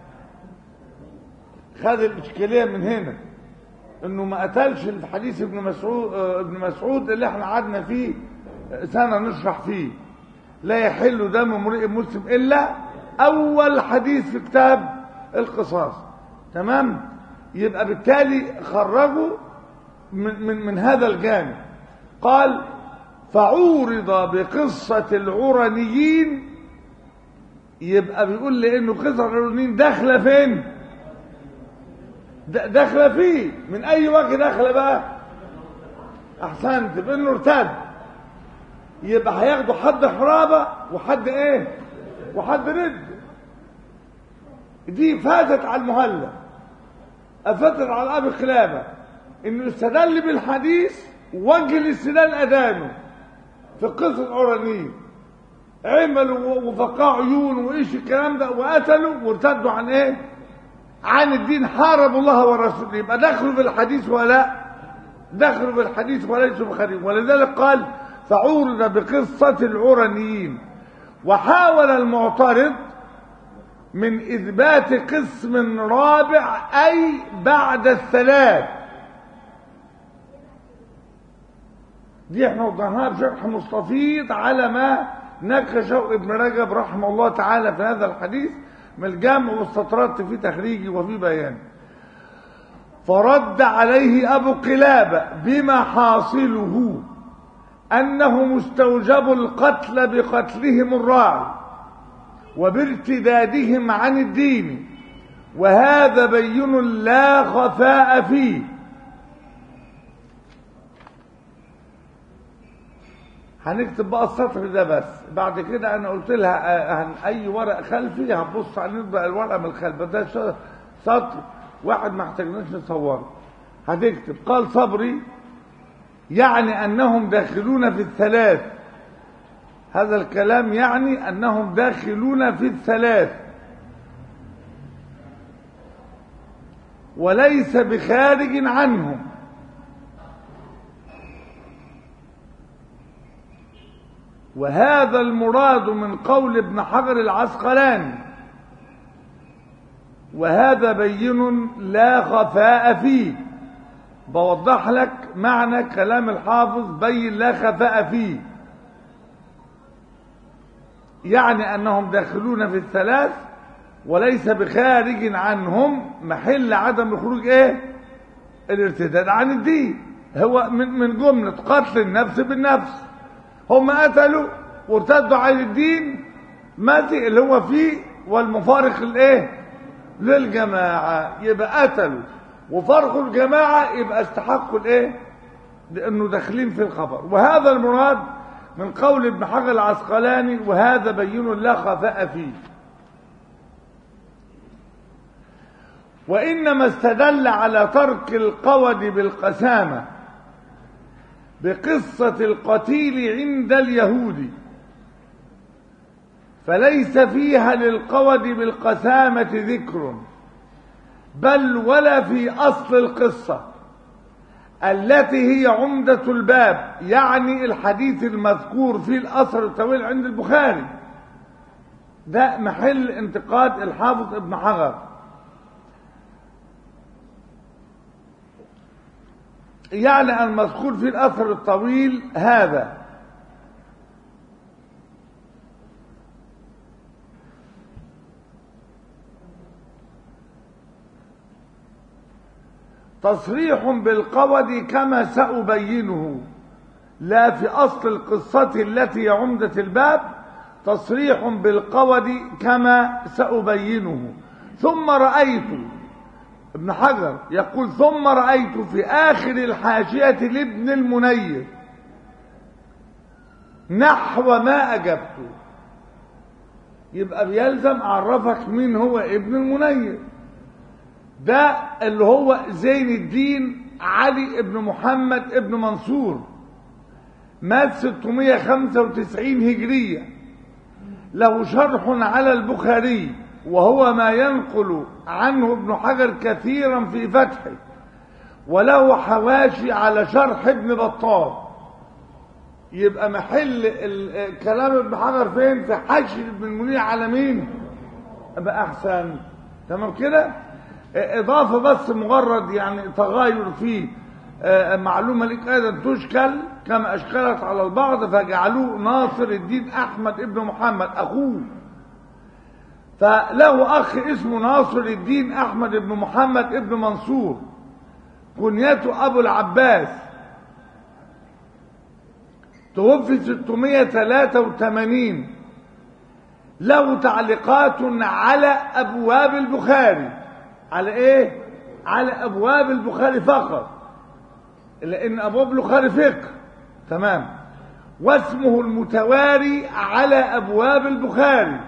[SPEAKER 1] خذ الإشكالية من هنا انه ما قتلش في حديث ابن مسعود ابن مسعود اللي احنا قعدنا فيه سنه نشرح فيه لا يحل دم امرئ مسلم الا اول حديث في كتاب القصاص تمام يبقى بالتالي خرجوا من من من هذا الجانب قال فعورض بقصة العرنيين يبقى بيقول لانه قصة العرنيين داخله فين؟ داخله فيه من اي وجه داخله بقى احسنت بانه ارتد يبقى هياخدوا حد حرابه وحد ايه وحد رد دي فاتت على المهلة افاتت على ابي قلابه انه استدل بالحديث وجه الاستدلال ادانه في قصه العرانيين عملوا وفقاع عيون وايش الكلام ده وقتلوا وارتدوا عن ايه عن الدين حاربوا الله ورسوله يبقى دخلوا في الحديث ولا دخلوا في الحديث وليسوا بخارج ولذلك قال فعورض بقصة العرنيين وحاول المعترض من إثبات قسم رابع أي بعد الثلاث دي احنا وضعناها بشرح مستفيض على ما نكشه ابن رجب رحمه الله تعالى في هذا الحديث من الجمع واستطردت في تخريجي وفي بيان فرد عليه أبو قلابة بما حاصله أنه مستوجب القتل بقتلهم الراعي وبارتدادهم عن الدين وهذا بين لا خفاء فيه هنكتب بقى السطر ده بس بعد كده انا قلت لها عن اي ورق خلفي هتبص عليه بقى الورقه من الخلف ده سطر واحد ما احتاجناش نصوره هتكتب قال صبري يعني انهم داخلون في الثلاث هذا الكلام يعني انهم داخلون في الثلاث وليس بخارج عنهم وهذا المراد من قول ابن حجر العسقلاني وهذا بين لا خفاء فيه بوضح لك معنى كلام الحافظ بين لا خفاء فيه يعني أنهم داخلون في الثلاث وليس بخارج عنهم محل عدم الخروج ايه الارتداد عن الدين هو من من جملة قتل النفس بالنفس هم قتلوا وارتدوا عن الدين ماتي اللي هو فيه والمفارق الايه للجماعة يبقى قتلوا وفرقوا الجماعة يبقى استحقوا الايه لانه داخلين في الخبر وهذا المراد من قول ابن حجر العسقلاني وهذا بين لا خفاء فيه وإنما استدل على ترك القود بالقسامة بقصة القتيل عند اليهود فليس فيها للقود بالقسامة ذكر بل ولا في أصل القصة التي هي عمدة الباب يعني الحديث المذكور في الأثر الطويل عند البخاري ده محل انتقاد الحافظ ابن حجر يعني المذكور في الأثر الطويل هذا تصريح بالقود كما سأبينه لا في أصل القصة التي عمدة الباب تصريح بالقود كما سأبينه ثم رأيت ابن حجر يقول ثم رأيت في آخر الحاشية لابن المنير نحو ما أجبته يبقى بيلزم أعرفك مين هو ابن المنير ده اللي هو زين الدين علي ابن محمد ابن منصور مات 695 هجرية له شرح على البخاري وهو ما ينقل عنه ابن حجر كثيرا في فتحه وله حواشي على شرح ابن بطال يبقى محل كلام ابن حجر فين في حشر ابن المنير على مين ابقى احسن تمام كده اضافه بس مجرد يعني تغاير في معلومه لك ايضا تشكل كما اشكلت على البعض فجعلوه ناصر الدين احمد ابن محمد اخوه فله اخ اسمه ناصر الدين احمد ابن محمد ابن منصور كنيته ابو العباس توفي 683 له تعليقات على ابواب البخاري على ايه على ابواب البخاري فقط لان ابواب البخاري فقه تمام واسمه المتواري على ابواب البخاري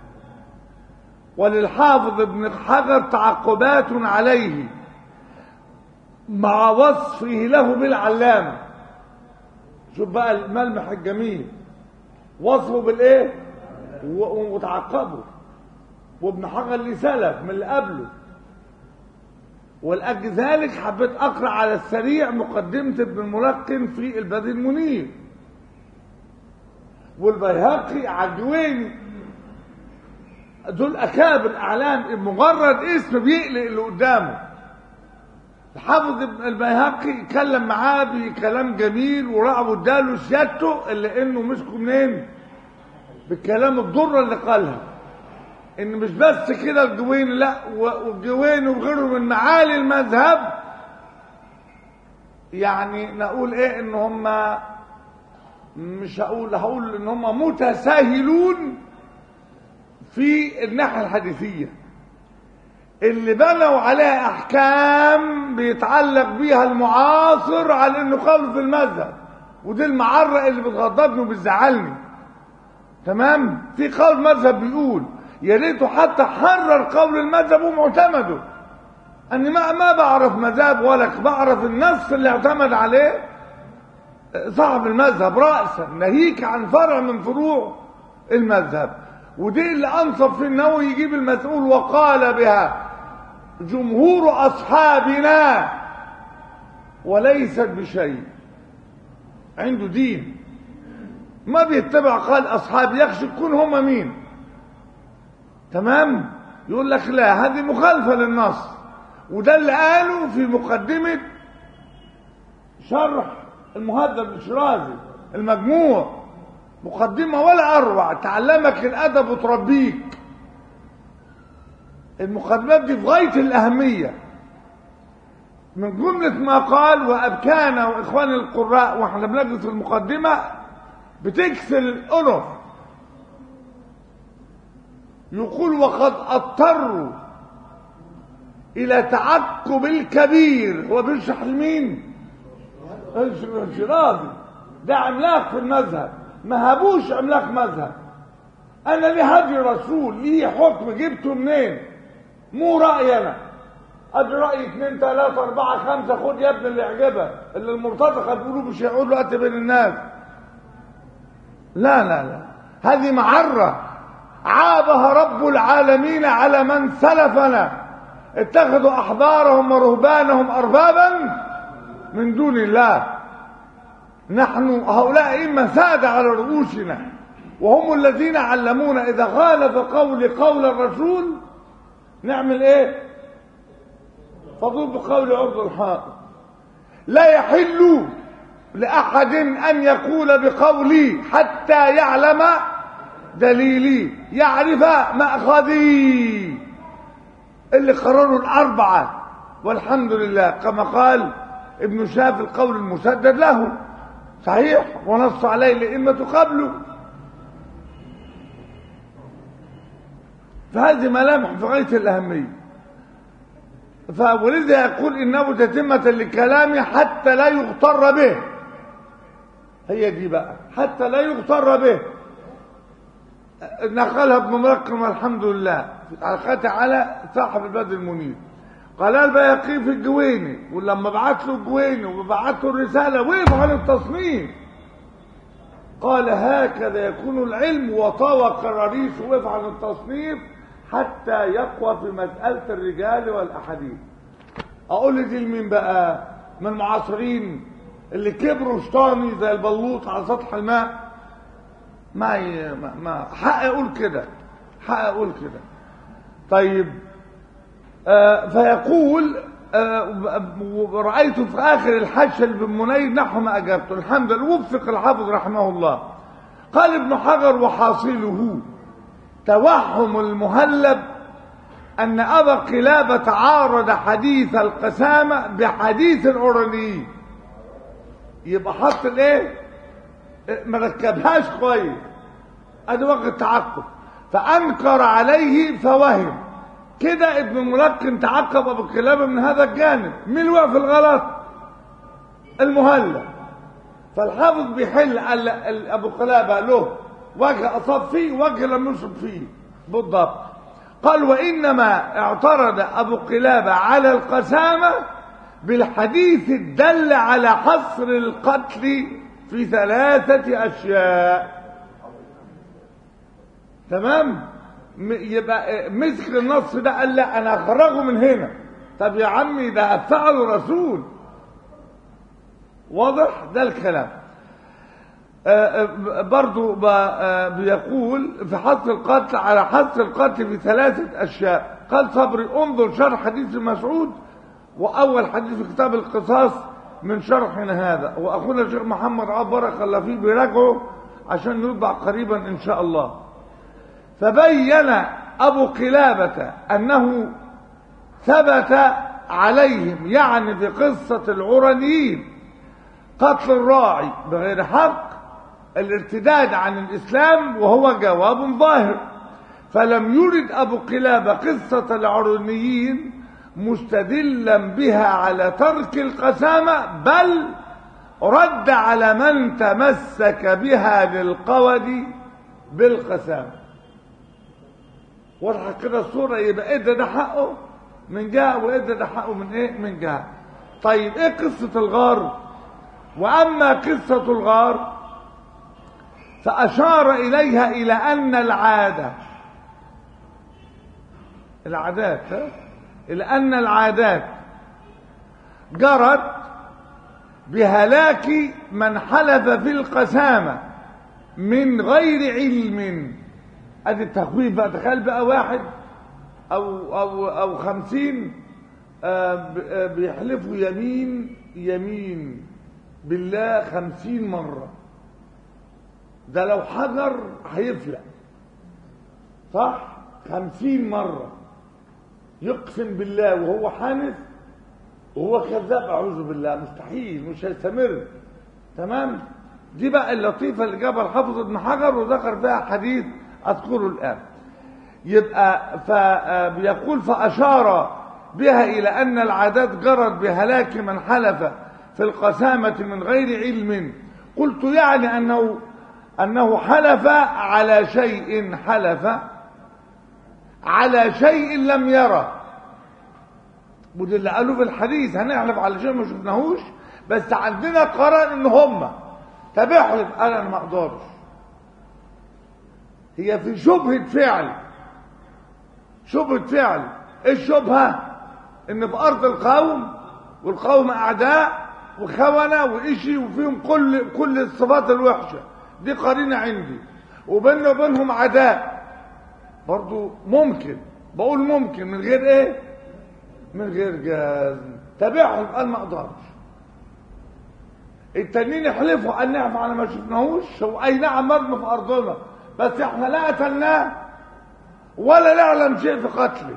[SPEAKER 1] وللحافظ ابن حجر تعقبات عليه مع وصفه له بالعلامه شوف بقى الملمح الجميل وصفه بالايه وتعقبه وابن حجر ليه سلف من اللي قبله ولأجل ذلك حبيت أقرأ على السريع مقدمة ابن الملقن في البدر المنير والبيهقي عجويني دول أكابر أعلام مجرد اسم بيقلق اللي قدامه الحافظ ابن البيهقي يتكلم معاه بكلام جميل ورعب اداله سيادته اللي انه مسكه منين بالكلام الضره اللي قالها ان مش بس كده الجوين لا والجوين وغيره من معالي المذهب يعني نقول ايه ان هم مش هقول هقول ان هم متساهلون في الناحيه الحديثيه اللي بنوا عليها احكام بيتعلق بيها المعاصر على انه قول في المذهب ودي المعره اللي بتغضبني وبتزعلني تمام في قول مذهب بيقول يا ريته حتى حرر قول المذهب ومعتمده اني ما ما بعرف مذهب ولا بعرف النص اللي اعتمد عليه صاحب المذهب راسا ناهيك عن فرع من فروع المذهب ودي اللي انصف في النووي يجيب المسؤول وقال بها جمهور اصحابنا وليست بشيء عنده دين ما بيتبع قال اصحاب يخشى يكون هم مين تمام يقول لك لا هذه مخالفه للنص وده اللي قاله في مقدمه شرح المهذب الشرازي المجموع مقدمه ولا اروع تعلمك الادب وتربيك المقدمات دي في غايه الاهميه من جمله ما قال وابكانا واخوان القراء واحنا بنجلس في المقدمه بتكسر الانف يقول وقد اضطروا الى تعقب الكبير هو بيشرح لمين الشرازي ده عملاق في المذهب ما هبوش عملاق مذهب انا ليه هدي رسول ليه حكم جبته منين مو رايي انا ادي راي اثنين ثلاثة أربعة خمسة خد يا ابن اللي يعجبك اللي المرتضخة بيقولوا مش هيقول له بين الناس لا لا لا هذه معرة عابها رب العالمين على من سلفنا اتخذوا أحبارهم ورهبانهم أربابا من دون الله نحن هؤلاء إما سادة على رؤوسنا وهم الذين علمونا إذا خالف قول قول الرسول نعمل إيه فضل بقول عرض الحائط لا يحل لأحد أن يقول بقولي حتى يعلم دليلي يعرف مأخذي اللي قرروا الأربعة والحمد لله كما قال ابن شاف القول المسدد له صحيح ونص عليه الأئمة قبله فهذه ملامح في غاية الأهمية فولذا يقول إنه تتمة لكلامه حتى لا يغتر به هي دي بقى حتى لا يغتر به نقلها ابن مرقم الحمد لله في تعليقاته على صاحب البدر المنير قال البياقي في الجويني ولما بعت له الجويني وبعت له الرساله وقف عن التصنيف قال هكذا يكون العلم وطوى قراريس وقف عن التصنيف حتى يقوى في مسألة الرجال والأحاديث أقول دي لمين بقى من المعاصرين اللي كبروا شطاني زي البلوط على سطح الماء ما ي... ما, ما حق اقول كده حق اقول كده طيب آه فيقول آه رأيت في آخر الحاشة بن منير نحو ما أجبته الحمد لله وفق الحافظ رحمه الله قال ابن حجر وحاصله توهم المهلب أن أبا قلابة عارض حديث القسامة بحديث الأورانيين يبقى حط الايه ما ركبهاش كويس ادي وقت تعقب فانكر عليه فوهم كده ابن الملقن تعقب ابو قلابه من هذا الجانب مين وقع في الغلط المهلب فالحافظ بيحل ابو قلابه له وجه اصاب فيه وجه لم يصب فيه بالضبط قال وانما اعترض ابو قلابه على القسامه بالحديث الدل على حصر القتل في ثلاثة أشياء تمام يبقى مسك النص ده قال لا أنا أخرجه من هنا طب يا عمي ده فعل الرسول واضح ده الكلام برضو بيقول في حصر القتل على حصر القتل في ثلاثة أشياء قال صبري انظر شرح حديث مسعود وأول حديث في كتاب القصاص من شرحنا هذا وأخونا الشيخ محمد عبد بارك الله فيه بيراجعه عشان يطبع قريبا إن شاء الله فبين أبو قلابة أنه ثبت عليهم يعني في قصة العرنيين قتل الراعي بغير حق الارتداد عن الإسلام وهو جواب ظاهر فلم يرد أبو قلابة قصة العرنيين مستدلا بها على ترك القسامة بل رد على من تمسك بها للقود بالقسامة واضحة كده الصورة يبقى ادى ده حقه من جهة وادى ده حقه من ايه من جهة طيب ايه قصة الغار واما قصة الغار فاشار اليها الى ان العادة العادات ها إلى أن العادات جرت بهلاك من حلف في القسامة من غير علم ادي التخويف بقى تخيل بقى واحد او او او خمسين بيحلفوا يمين يمين بالله خمسين مرة ده لو حجر هيفلق صح خمسين مرة يقسم بالله وهو حانف وهو كذاب اعوذ بالله مستحيل مش هيستمر تمام دي بقى اللطيفه اللي جابها الحافظ ابن حجر وذكر فيها حديث اذكره الان يبقى فبيقول فاشار بها الى ان العادات جرت بهلاك من حلف في القسامه من غير علم قلت يعني انه انه حلف على شيء حلف على شيء لم يرى وده اللي قالوا في الحديث هنحلف على شيء ما شفناهوش بس عندنا قرار ان هم طب احلف قال انا ما اقدرش هي في شبهه فعل شبهه فعل ايه الشبهه ان في ارض القوم والقوم اعداء وخونه وإشي وفيهم كل كل الصفات الوحشه دي قرينه عندي وبيننا وبينهم عداء برضو ممكن بقول ممكن من غير ايه من غير جاز تابعهم قال ما اقدرش التانيين يحلفوا ان نعم على ما شفناهوش هو اي نعم مرمي في ارضنا بس احنا لا قتلناه ولا نعلم شيء في قتله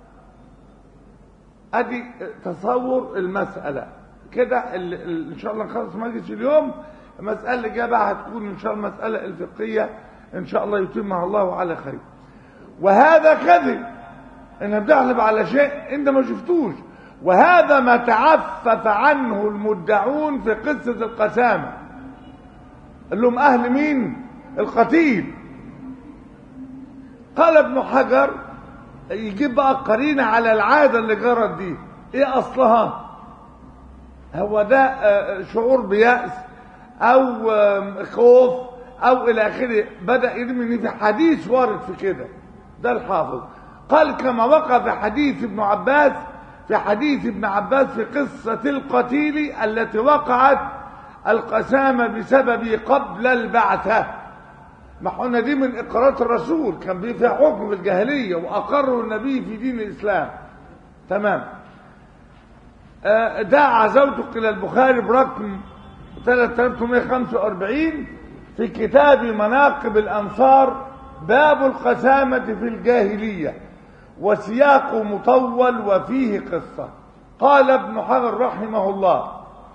[SPEAKER 1] ادي تصور المساله كده ال- ال- ان شاء الله نخلص مجلس اليوم المساله اللي جايه بقى هتكون ان شاء الله المساله الفقهيه ان شاء الله يتمها الله على خير وهذا كذب ان بتحلف على شيء انت ما شفتوش وهذا ما تعفف عنه المدعون في قصه القسامه قال لهم اهل مين القتيل قال ابن حجر يجيب بقى قرينه على العاده اللي جرت دي ايه اصلها هو ده آه، شعور بيأس او آم، خوف او الى اخره بدا يرمي إن في حديث وارد في كده ده الحافظ قال كما وقع في حديث ابن عباس في حديث ابن عباس في قصة القتيل التي وقعت القسامة بسبب قبل البعثة ما قلنا دي من إقرارات الرسول كان بيه فيها حكم في الجاهلية وأقروا النبي في دين الإسلام تمام آه، دعا زوجك إلى البخاري برقم 3845 في كتاب مناقب الأنصار باب القسامة في الجاهلية وسياق مطول وفيه قصة قال ابن حجر رحمه الله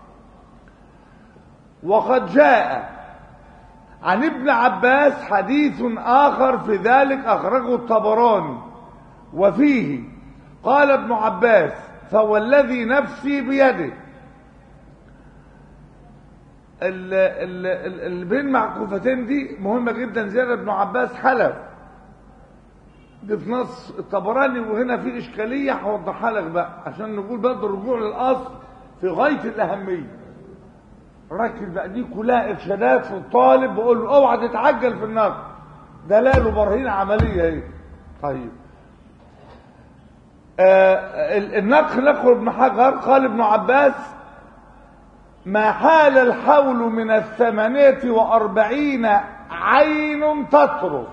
[SPEAKER 1] وقد جاء عن ابن عباس حديث آخر في ذلك أخرجه الطبراني وفيه قال ابن عباس فوالذي نفسي بيده ال- ال- ال- اللي بين معكوفتين دي مهمة جدا زيادة ابن عباس حلف دي في نص الطبراني وهنا في إشكالية هوضحها لك بقى عشان نقول برضه الرجوع للأصل في غاية الأهمية ركز بقى دي كلها إرشادات في الطالب بقول له اوعى تتعجل في النقد ده لا له براهين عملية اهي طيب آه ال- النقل نقل ابن حجر قال ابن عباس ما حال الحول من الثمانية وأربعين عين تطرف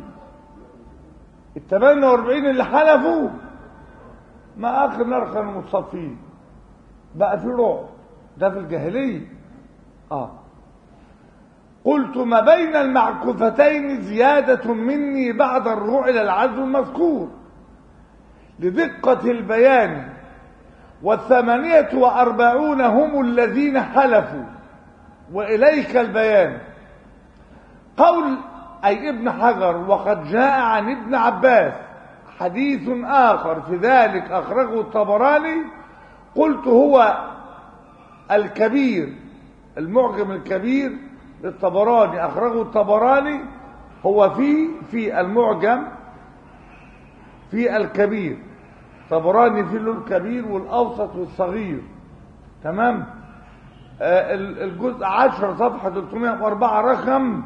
[SPEAKER 1] الثمانية وأربعين اللي حلفوا ما آخر نار كانوا متصفين بقى في رعب ده في الجاهلية آه قلت ما بين المعكوفتين زيادة مني بعد الرجوع إلى العزو المذكور لدقة البيان والثمانية وأربعون هم الذين حلفوا وإليك البيان قول أي ابن حجر وقد جاء عن ابن عباس حديث آخر في ذلك أخرجه الطبراني قلت هو الكبير المعجم الكبير للطبراني أخرجه الطبراني هو في في المعجم في الكبير طبراني في له الكبير والأوسط والصغير تمام آه ال- الجزء 10 صفحة 304 رقم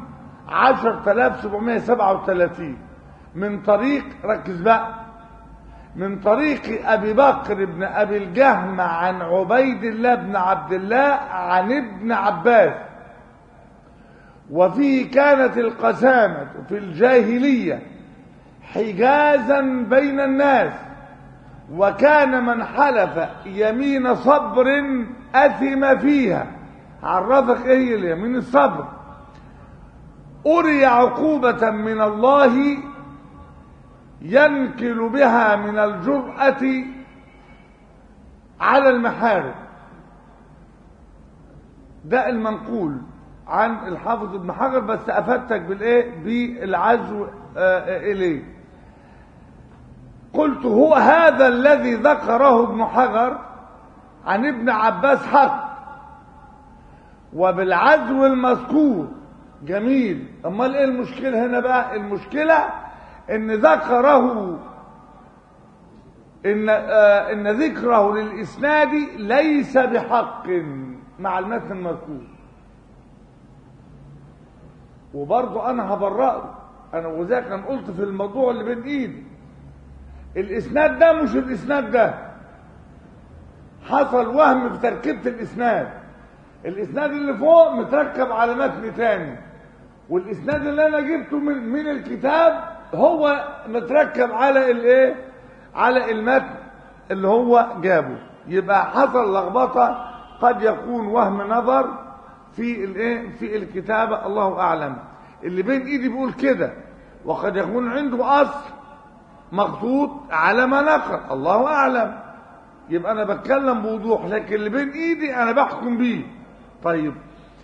[SPEAKER 1] 10737 من طريق ركز بقى من طريق أبي بكر بن أبي الجهم عن عبيد الله بن عبد الله عن ابن عباس وفيه كانت القسامة في الجاهلية حجازا بين الناس وكان من حلف يمين صبر أثم فيها عرفك ايه هي اليمين الصبر أري عقوبة من الله ينكل بها من الجرأة على المحارم ده المنقول عن الحافظ ابن حجر بس افدتك بالايه بالعزو آه اليه قلت هو هذا الذي ذكره ابن حجر عن ابن عباس حق وبالعزو المذكور جميل امال ايه المشكله هنا بقى المشكله ان ذكره ان آه ان ذكره للاسناد ليس بحق مع المتن المذكور وبرضه انا هبرأه انا وذاك انا قلت في الموضوع اللي بين ايدي الاسناد ده مش الاسناد ده حصل وهم في تركيبه الاسناد الاسناد اللي فوق متركب على متن تاني والاسناد اللي انا جبته من من الكتاب هو متركب على الايه على المتن اللي هو جابه يبقى حصل لخبطه قد يكون وهم نظر في الايه في الكتابة الله اعلم اللي بين ايدي بيقول كده وقد يكون عنده اصل مخطوط على ما نقل الله اعلم يبقى انا بتكلم بوضوح لكن اللي بين ايدي انا بحكم بيه طيب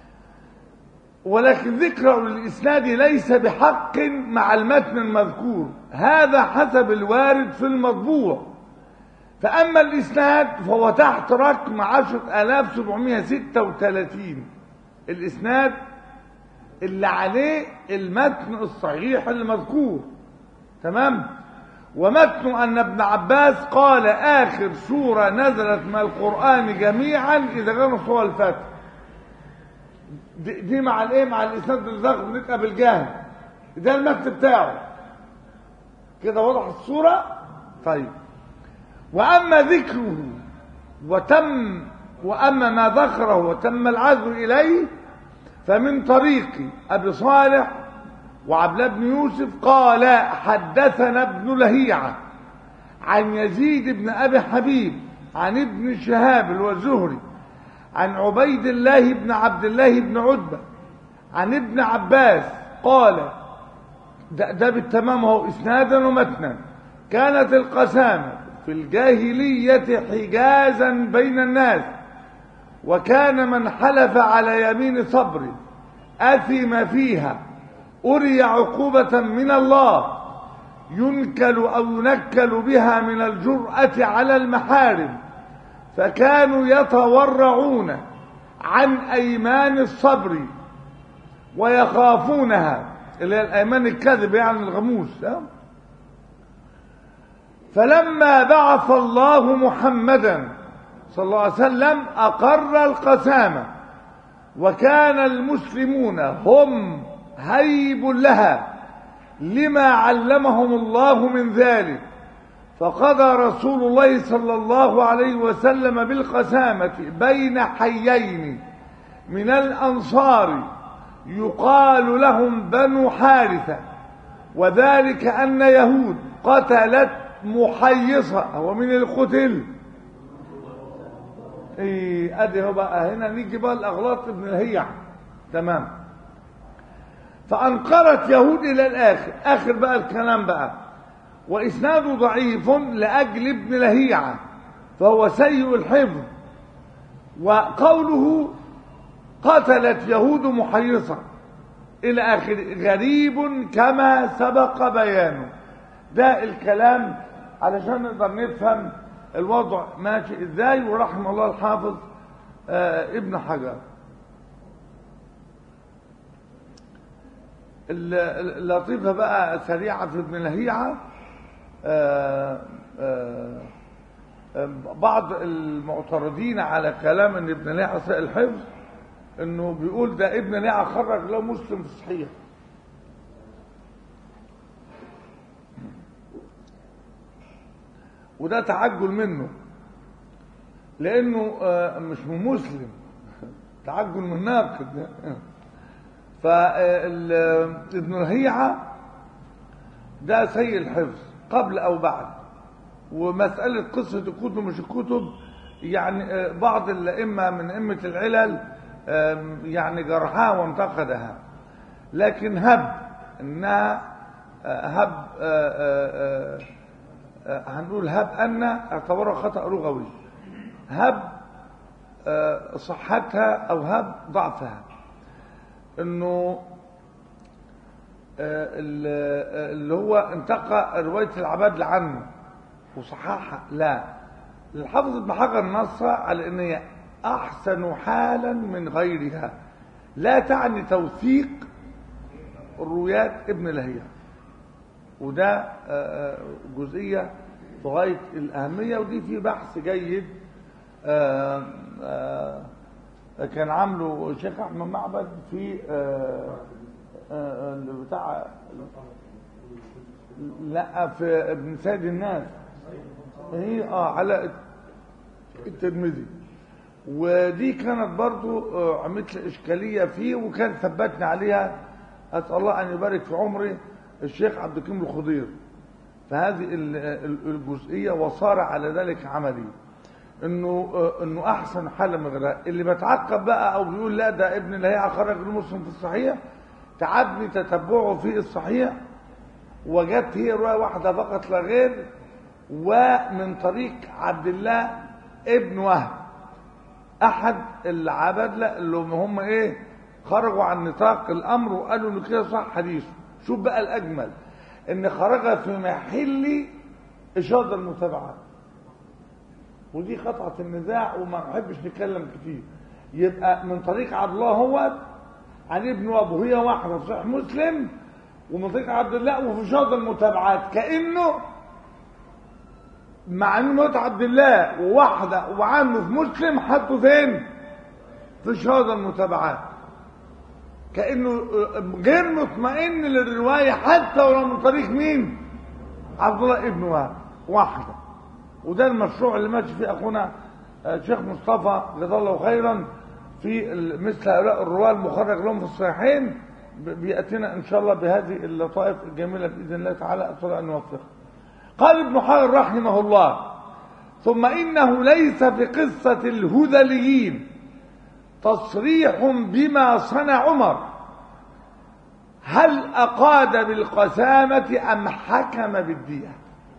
[SPEAKER 1] ولكن ذكر الاسناد ليس بحق مع المتن المذكور هذا حسب الوارد في المطبوع فأما الإسناد فهو تحت رقم عشرة آلاف سبعمائة ستة وثلاثين الإسناد اللي عليه المتن الصحيح المذكور تمام ومتن أن ابن عباس قال آخر سورة نزلت من القرآن جميعا إذا كانوا سورة الفتح دي, دي مع الايه مع الاسناد الضخم نبقى بالجهل ده المتن بتاعه كده وضح الصورة طيب وأما ذكره وتم وأما ما ذكره وتم العزو إليه فمن طريق أبي صالح وعبد الله بن يوسف قال حدثنا ابن لهيعة عن يزيد بن أبي حبيب عن ابن شهاب الوزهري عن عبيد الله بن عبد الله بن عتبة عن ابن عباس قال ده, ده بالتمام هو إسنادا ومتنا كانت القسامة في الجاهلية حجازا بين الناس وكان من حلف على يمين صبر أثم فيها أري عقوبة من الله ينكل أو ينكل بها من الجرأة على المحارم فكانوا يتورعون عن أيمان الصبر ويخافونها اللي هي الأيمان الكذب يعني الغموس فلما بعث الله محمدا صلى الله عليه وسلم أقر القسامة وكان المسلمون هم هيب لها لما علمهم الله من ذلك فقضى رسول الله صلى الله عليه وسلم بالقسامة بين حيين من الأنصار يقال لهم بنو حارثة وذلك أن يهود قتلت محيصة هو من القتل ايه ادي هو بقى هنا نيجي بقى الاغلاط ابن الهيع تمام فانقرت يهود الى الاخر اخر بقى الكلام بقى واسناده ضعيف لاجل ابن لهيعة فهو سيء الحفظ وقوله قتلت يهود محيصة الى اخر غريب كما سبق بيانه ده الكلام علشان نقدر نفهم الوضع ماشي ازاي ورحم الله الحافظ آه ابن حجر اللطيفة بقى سريعة في ابن لهيعة آه آه بعض المعترضين على كلام ان ابن لهيعة سيء الحفظ انه بيقول ده ابن لهيعة خرج له مسلم في الصحيح وده تعجل منه لانه مش من مسلم تعجل من ناقد فابن الهيعة ده سيء الحفظ قبل او بعد ومسألة قصة الكتب مش الكتب يعني بعض الأئمة من أئمة العلل يعني جرحها وانتقدها لكن هب انها هب هنقول هب أن اعتبرها خطأ لغوي هب صحتها أو هب ضعفها إنه اللي هو انتقى رواية العباد عنه وصححها لا الحافظ ابن حجر نص على ان هي احسن حالا من غيرها لا تعني توثيق الروايات ابن لهيعه وده جزئية بغاية الأهمية ودي في بحث جيد كان عامله الشيخ أحمد معبد في بتاع لا في ابن سيد الناس هي اه على الترمذي ودي كانت برضو عملت لي اشكاليه فيه وكان ثبتني عليها اسال الله ان يبارك في عمري الشيخ عبد الكريم الخضير فهذه الجزئية وصار على ذلك عملي انه آه، انه احسن حاله من غيرها اللي بتعقب بقى او بيقول لا ده ابن لهيعة خرج المسلم في الصحيح تعبني تتبعه في الصحيح وجدت هي روايه واحده فقط لا غير ومن طريق عبد الله ابن وهب احد العبادله اللي هم ايه خرجوا عن نطاق الامر وقالوا انه كده صح حديثه شوف بقى الاجمل ان خرج في محل اشاده المتابعات ودي قطعه النزاع وما نحبش نتكلم كتير يبقى من طريق عبد الله هو عن ابن وهب وهي واحده في صحيح مسلم ومن طريق عبد الله وفي اشاده المتابعات كانه مع انه موت عبد الله وواحده وعامه في مسلم حطه فين في شهاده المتابعات كانه غير مطمئن للروايه حتى ولو من طريق مين عبد الله ابن وهب واحده وده المشروع اللي ماشي فيه اخونا آه، شيخ مصطفى جزاه الله خيرا في ال- مثل هؤلاء الرواه المخرج لهم في الصحيحين ب- بياتينا ان شاء الله بهذه اللطائف الجميله باذن الله تعالى اسال ان نوفقه قال ابن حجر رحمه الله ثم انه ليس في قصه الهذليين تصريح بما صنع عمر هل اقاد بالقسامه ام حكم بالديه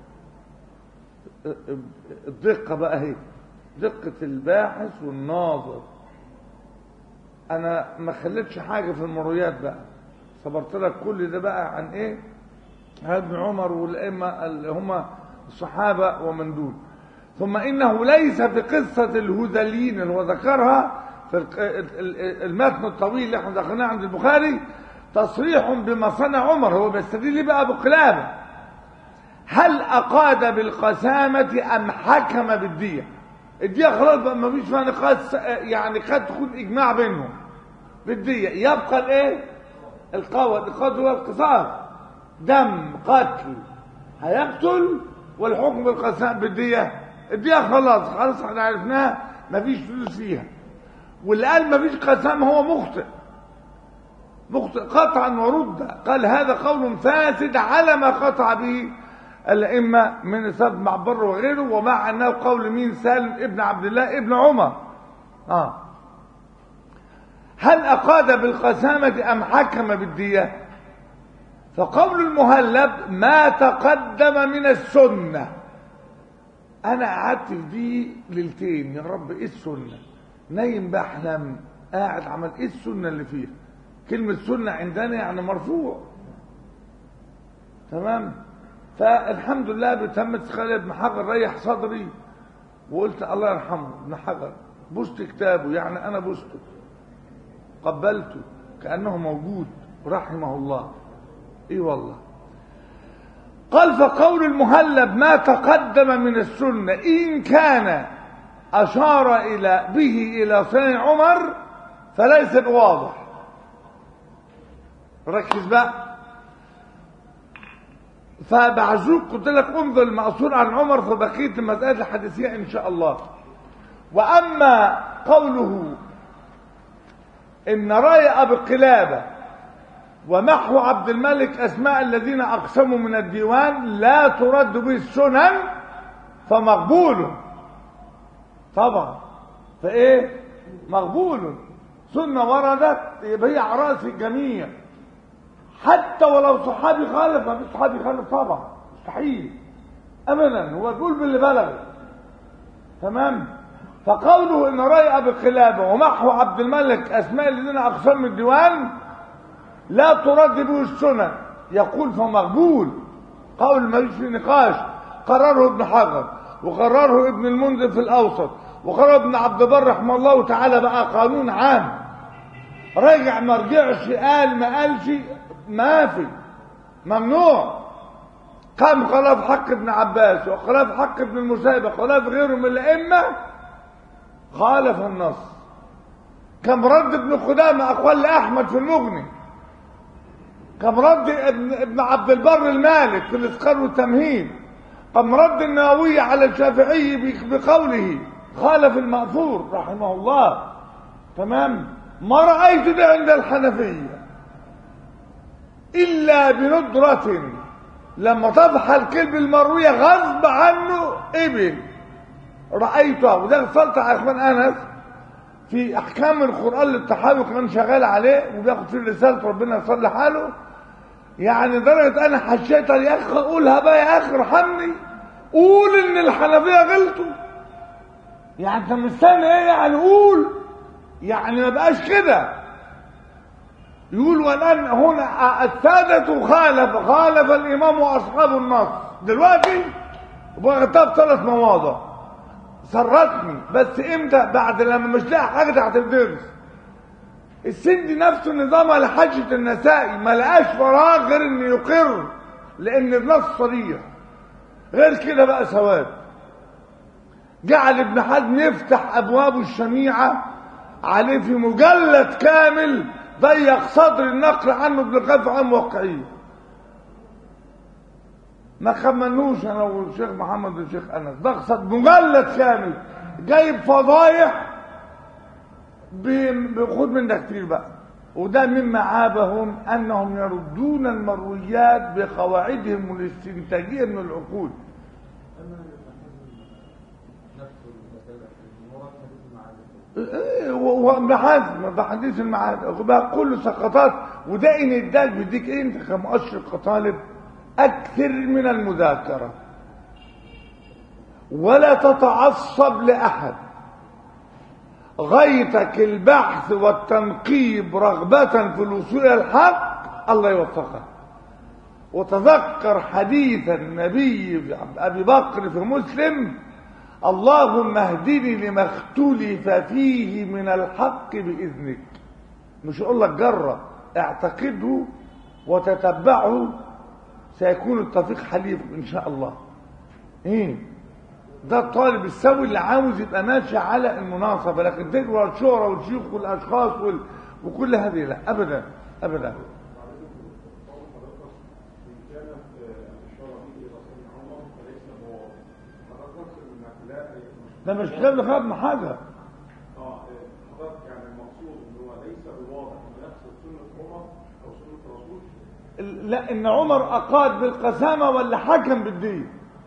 [SPEAKER 1] الدقه بقى اهي دقه الباحث والناظر انا ما خليتش حاجه في المرويات بقى صبرت لك كل ده بقى عن ايه ابن عمر والائمه اللي هم الصحابه ومن دون ثم انه ليس في قصه الهذليين اللي هو ذكرها في الق- ال- ال- المتن الطويل اللي احنا دخلناه عند البخاري تصريح بما صنع عمر هو بيستدل بقى بقلابه هل اقاد بالقسامه ام حكم بالديه الديه خلاص بقى ما فيش فيها نقاش يعني قد تكون اجماع بينهم بالديه يبقى الايه القوة القوة هو القصاص دم قتل هيقتل والحكم بالقسام بالدية الدية خلاص خلاص احنا عرفناها مفيش فلوس فيها واللي قال مفيش قسام هو مخطئ مخطئ قطعا ورد قال هذا قول فاسد على ما قطع به الأئمة من سب معبر وغيره ومع أنه قول مين سالم ابن عبد الله ابن عمر آه هل أقاد بالقسامة أم حكم بالدية فقول المهلب ما تقدم من السنة أنا قعدت في دي ليلتين يا رب إيه السنة نايم بحلم قاعد عمل إيه السنة اللي فيها كلمة سنة عندنا يعني مرفوع تمام فالحمد لله بتمت خالد ابن حجر ريح صدري وقلت الله يرحمه ابن حجر بوست كتابه يعني أنا بوسته قبلته كأنه موجود رحمه الله اي والله قال فقول المهلب ما تقدم من السنة إن كان أشار إلى به إلى صنع عمر فليس بواضح ركز بقى فبعزوك قلت لك انظر المأثور عن عمر في بقية المسائل الحديثية إن شاء الله وأما قوله إن رأي أبي قلابة ومحو عبد الملك أسماء الذين أقسموا من الديوان لا ترد به السنن فمقبول طبعا فإيه مقبول سنة وردت يبقى هي على رأس الجميع حتى ولو صحابي خالف ما فيش صحابي خالف طبعا مستحيل أبدا هو بيقول باللي بلغ تمام فقوله ان راي ابي قلابه ومحو عبد الملك اسماء الذين اقسموا الديوان لا ترد به السنن يقول فمقبول قول ما فيش فيه نقاش قرره ابن حجر وقرره ابن المنذر في الاوسط وقرر ابن عبد البر رحمه الله تعالى بقى قانون عام رجع ما رجعش قال ما قالش ما في ممنوع قام خلاف حق ابن عباس وخلاف حق ابن المسيب وخلاف غيره من الائمه خالف النص كم رد ابن قدامة أقوال لأحمد في المغني كم رد ابن, ابن عبد البر المالك في الإتقان والتمهيد كم رد النووي على الشافعي بقوله خالف المأثور رحمه الله تمام ما رأيت ده عند الحنفية إلا بندرة لما تضحى الكلب المروية غصب عنه إبل رأيتها وده اتصلت على اخوان انس في احكام القرآن للتحاوي كان شغال عليه وبياخد فيه رسالة ربنا يصلي حاله يعني درجة انا حشيت يا اخي قولها بقى يا اخي ارحمني قول ان الحنفية غلطوا يعني انت مستني ايه يعني قول يعني ما بقاش كده يقول والان هنا السادة خالف خالف الامام واصحاب النص دلوقتي وغطاه بثلاث مواضع سرتني بس امتى بعد لما مش لاقي حاجه تحت الدرس السندي نفسه نظامها لحجة النسائي ما لقاش فراغ غير انه يقر لان النص صريح غير كده بقى سواد جعل ابن حزم يفتح ابوابه الشميعه عليه في مجلد كامل ضيق صدر النقل عنه بلغاف عن واقعيه ما خمنوش انا والشيخ محمد والشيخ انس بقصد مجلد كامل جايب فضايح بخد من ده كتير بقى وده مما عابهم انهم يردون المرويات بقواعدهم الاستنتاجيه من العقول وابن حزم ده حديث المعاد بقى كله سقطات وده ان اداك بيديك ايه انت كمؤشر كطالب اكثر من المذاكره ولا تتعصب لاحد غايتك البحث والتنقيب رغبه في الوصول الى الحق الله يوفقك وتذكر حديث النبي ابي بكر في مسلم اللهم اهدني لما اختلف فيه من الحق باذنك مش اقول لك جرب اعتقده وتتبعه سيكون التوفيق حليف ان شاء الله ايه ده الطالب السوي اللي عاوز يبقى ماشي على المناصبه لكن تجرى الشهره والشيوخ والاشخاص وال... وكل هذه لا ابدا ابدا ده مش كلام خدنا حاجه
[SPEAKER 2] اه حضرتك يعني المقصود ان هو ليس بواضح ان يقصد سنه عمر او سنه الرسول
[SPEAKER 1] لا ان عمر اقاد بالقسامه ولا حكم بالدين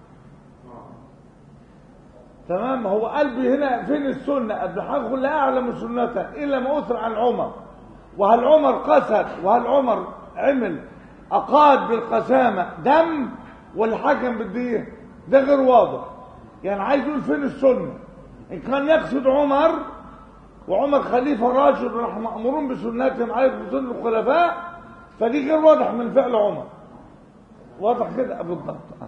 [SPEAKER 1] تمام هو قلبي هنا فين السنه ابن حجر لا اعلم سنه الا ما اثر عن عمر وهل عمر قسد وهل عمر عمل اقاد بالقسامه دم ولا حكم بالدين ده غير واضح يعني عايز يقول فين السنه ان كان يقصد عمر وعمر خليفه راشد ونحن مامورون بسنتهم عليكم بسنه الخلفاء فدي غير واضح من فعل عمر واضح كده بالضبط آه.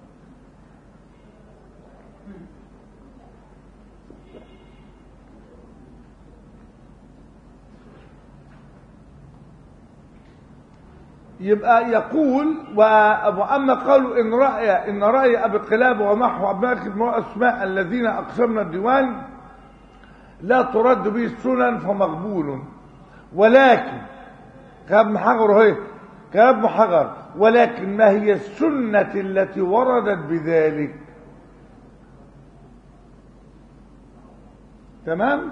[SPEAKER 1] يبقى يقول واما قالوا ان راي ان راي ابي قلابه ومحو عبد الملك بن اسماء الذين اقسمنا الديوان لا ترد به السنن فمقبول ولكن كلام حجر اهي كلام حجر ولكن ما هي السنه التي وردت بذلك تمام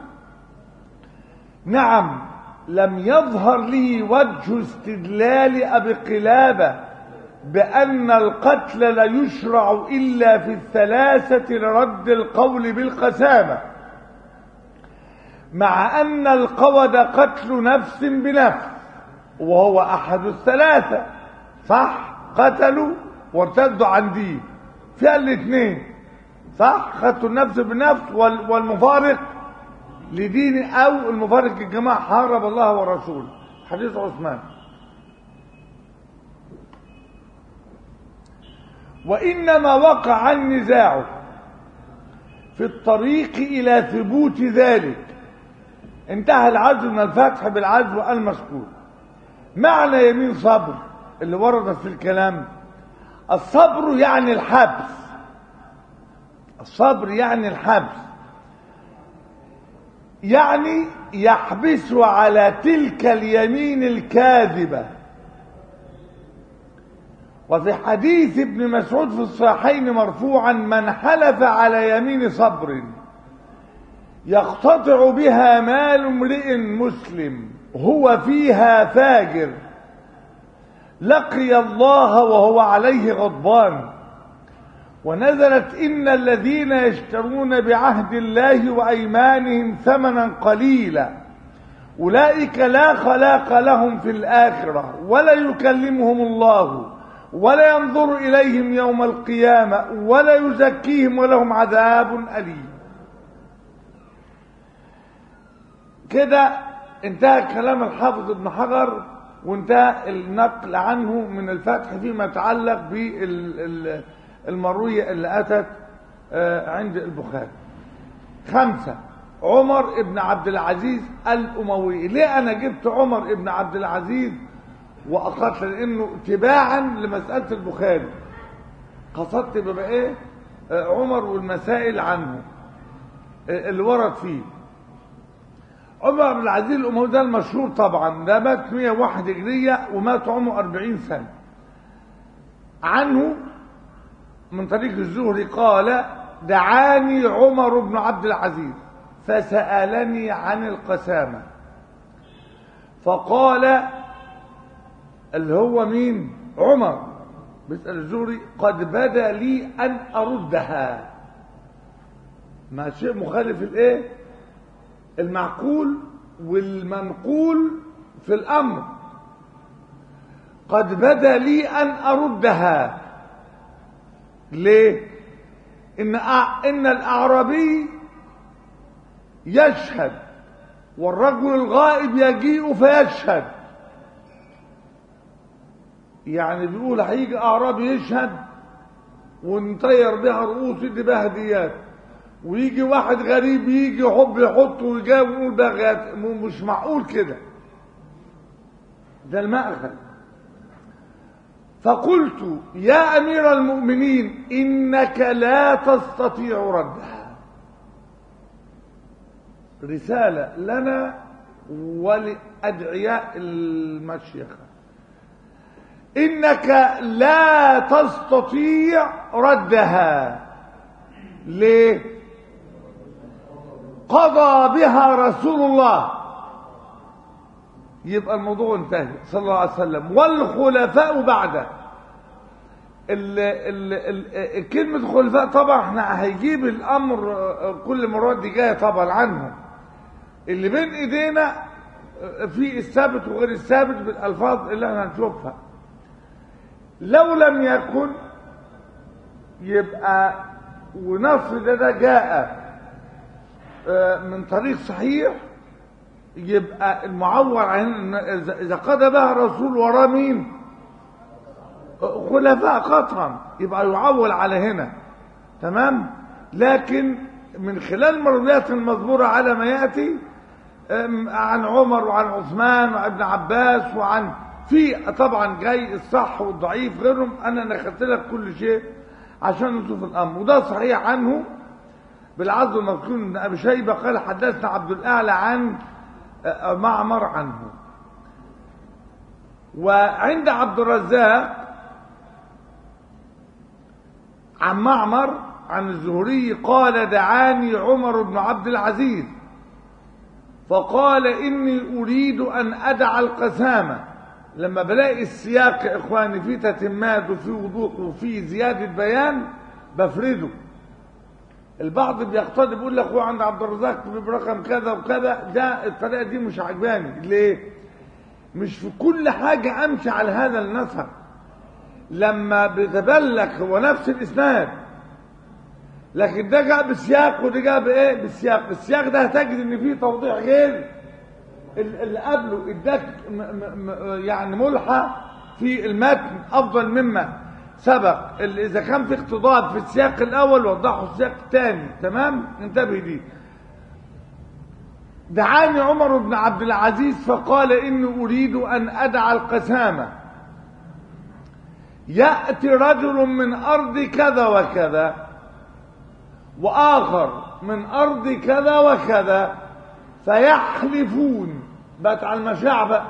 [SPEAKER 1] نعم لم يظهر لي وجه استدلال أبي قلابة بأن القتل لا يشرع إلا في الثلاثة لرد القول بالقسامة مع أن القود قتل نفس بنفس وهو أحد الثلاثة صح قتلوا وارتدوا عن دين فيها الاثنين صح قتل النفس بنفس والمفارق لدين او المفارق الجماعة حارب الله ورسوله حديث عثمان وانما وقع النزاع في الطريق الى ثبوت ذلك انتهى العزو من الفتح بالعزو المذكور معنى يمين صبر اللي وردت في الكلام الصبر يعني الحبس الصبر يعني الحبس يعني يحبس على تلك اليمين الكاذبة وفي حديث ابن مسعود في الصحيحين مرفوعا من حلف على يمين صبر يقتطع بها مال امرئ مسلم هو فيها فاجر لقي الله وهو عليه غضبان ونزلت إن الذين يشترون بعهد الله وأيمانهم ثمنا قليلا أولئك لا خلاق لهم في الآخرة ولا يكلمهم الله ولا ينظر إليهم يوم القيامة ولا يزكيهم ولهم عذاب أليم كده انتهى كلام الحافظ ابن حجر وانتهى النقل عنه من الفتح فيما يتعلق بالمروية اللي أتت عند البخاري خمسة عمر ابن عبد العزيز الأموي ليه أنا جبت عمر ابن عبد العزيز وأقصت لأنه تباعا لمسألة البخاري قصدت بقى إيه عمر والمسائل عنه اللي ورد فيه عمر بن العزيز الأموي ده المشهور طبعا ده مات 101 هجرية ومات عمره 40 سنة عنه من طريق الزهري قال دعاني عمر بن عبد العزيز فسألني عن القسامة فقال اللي هو مين عمر بيسأل الزهري قد بدا لي أن أردها ما شيء مخالف الايه المعقول والمنقول في الأمر قد بدا لي أن أردها ليه إن, إن الأعرابي يشهد والرجل الغائب يجيء فيشهد يعني بيقول هيجي أعرابي يشهد ونطير بها رؤوس يدي بها هديات ويجي واحد غريب يجي يحب يحطه ويجاوب ويقول بقى مش معقول كده ده المأخذ فقلت يا أمير المؤمنين إنك لا تستطيع ردها رسالة لنا ولأدعياء المشيخة إنك لا تستطيع ردها ليه قضى بها رسول الله يبقى الموضوع انتهى صلى الله عليه وسلم والخلفاء بعده ال ال ال كلمة خلفاء طبعا احنا هيجيب الامر كل مرات دي جايه طبعا عنهم اللي بين ايدينا في الثابت وغير الثابت بالالفاظ اللي احنا هنشوفها لو لم يكن يبقى ونصر ده ده جاء من طريق صحيح يبقى المعول عن اذا قضى بها الرسول وراه مين خلفاء قطعا يبقى يعول على هنا تمام لكن من خلال المرويات المذكوره على ما ياتي عن عمر وعن عثمان وعن ابن عباس وعن في طبعا جاي الصح والضعيف غيرهم انا نخدت لك كل شيء عشان نشوف الامر وده صحيح عنه بالعرض المذكور من ابي شيبه قال حدثنا عبد الاعلى عن معمر عنه وعند عبد الرزاق عن معمر عن الزهري قال دعاني عمر بن عبد العزيز فقال إني أريد أن أدع القسامة لما بلاقي السياق يا إخواني في تتمات وفي وضوح وفي زيادة بيان بفرده البعض بيقتضي بيقول لك هو عند عبد الرزاق برقم كذا وكذا ده الطريقة دي مش عجباني ليه؟ مش في كل حاجة أمشي على هذا النسق لما بيتبلك هو نفس الإسناد لكن ده جاء بالسياق وده جاء بايه بالسياق السياق ده هتجد ان فيه توضيح غير اللي قبله اداك يعني ملحى في المتن افضل مما سبق اذا كان في اقتضاد في السياق الاول وضحه السياق الثاني تمام انتبه دي دعاني عمر بن عبد العزيز فقال اني اريد ان ادع القسامه ياتي رجل من ارض كذا وكذا وآخر من أرض كذا وكذا فيحلفون بقت على المشاعب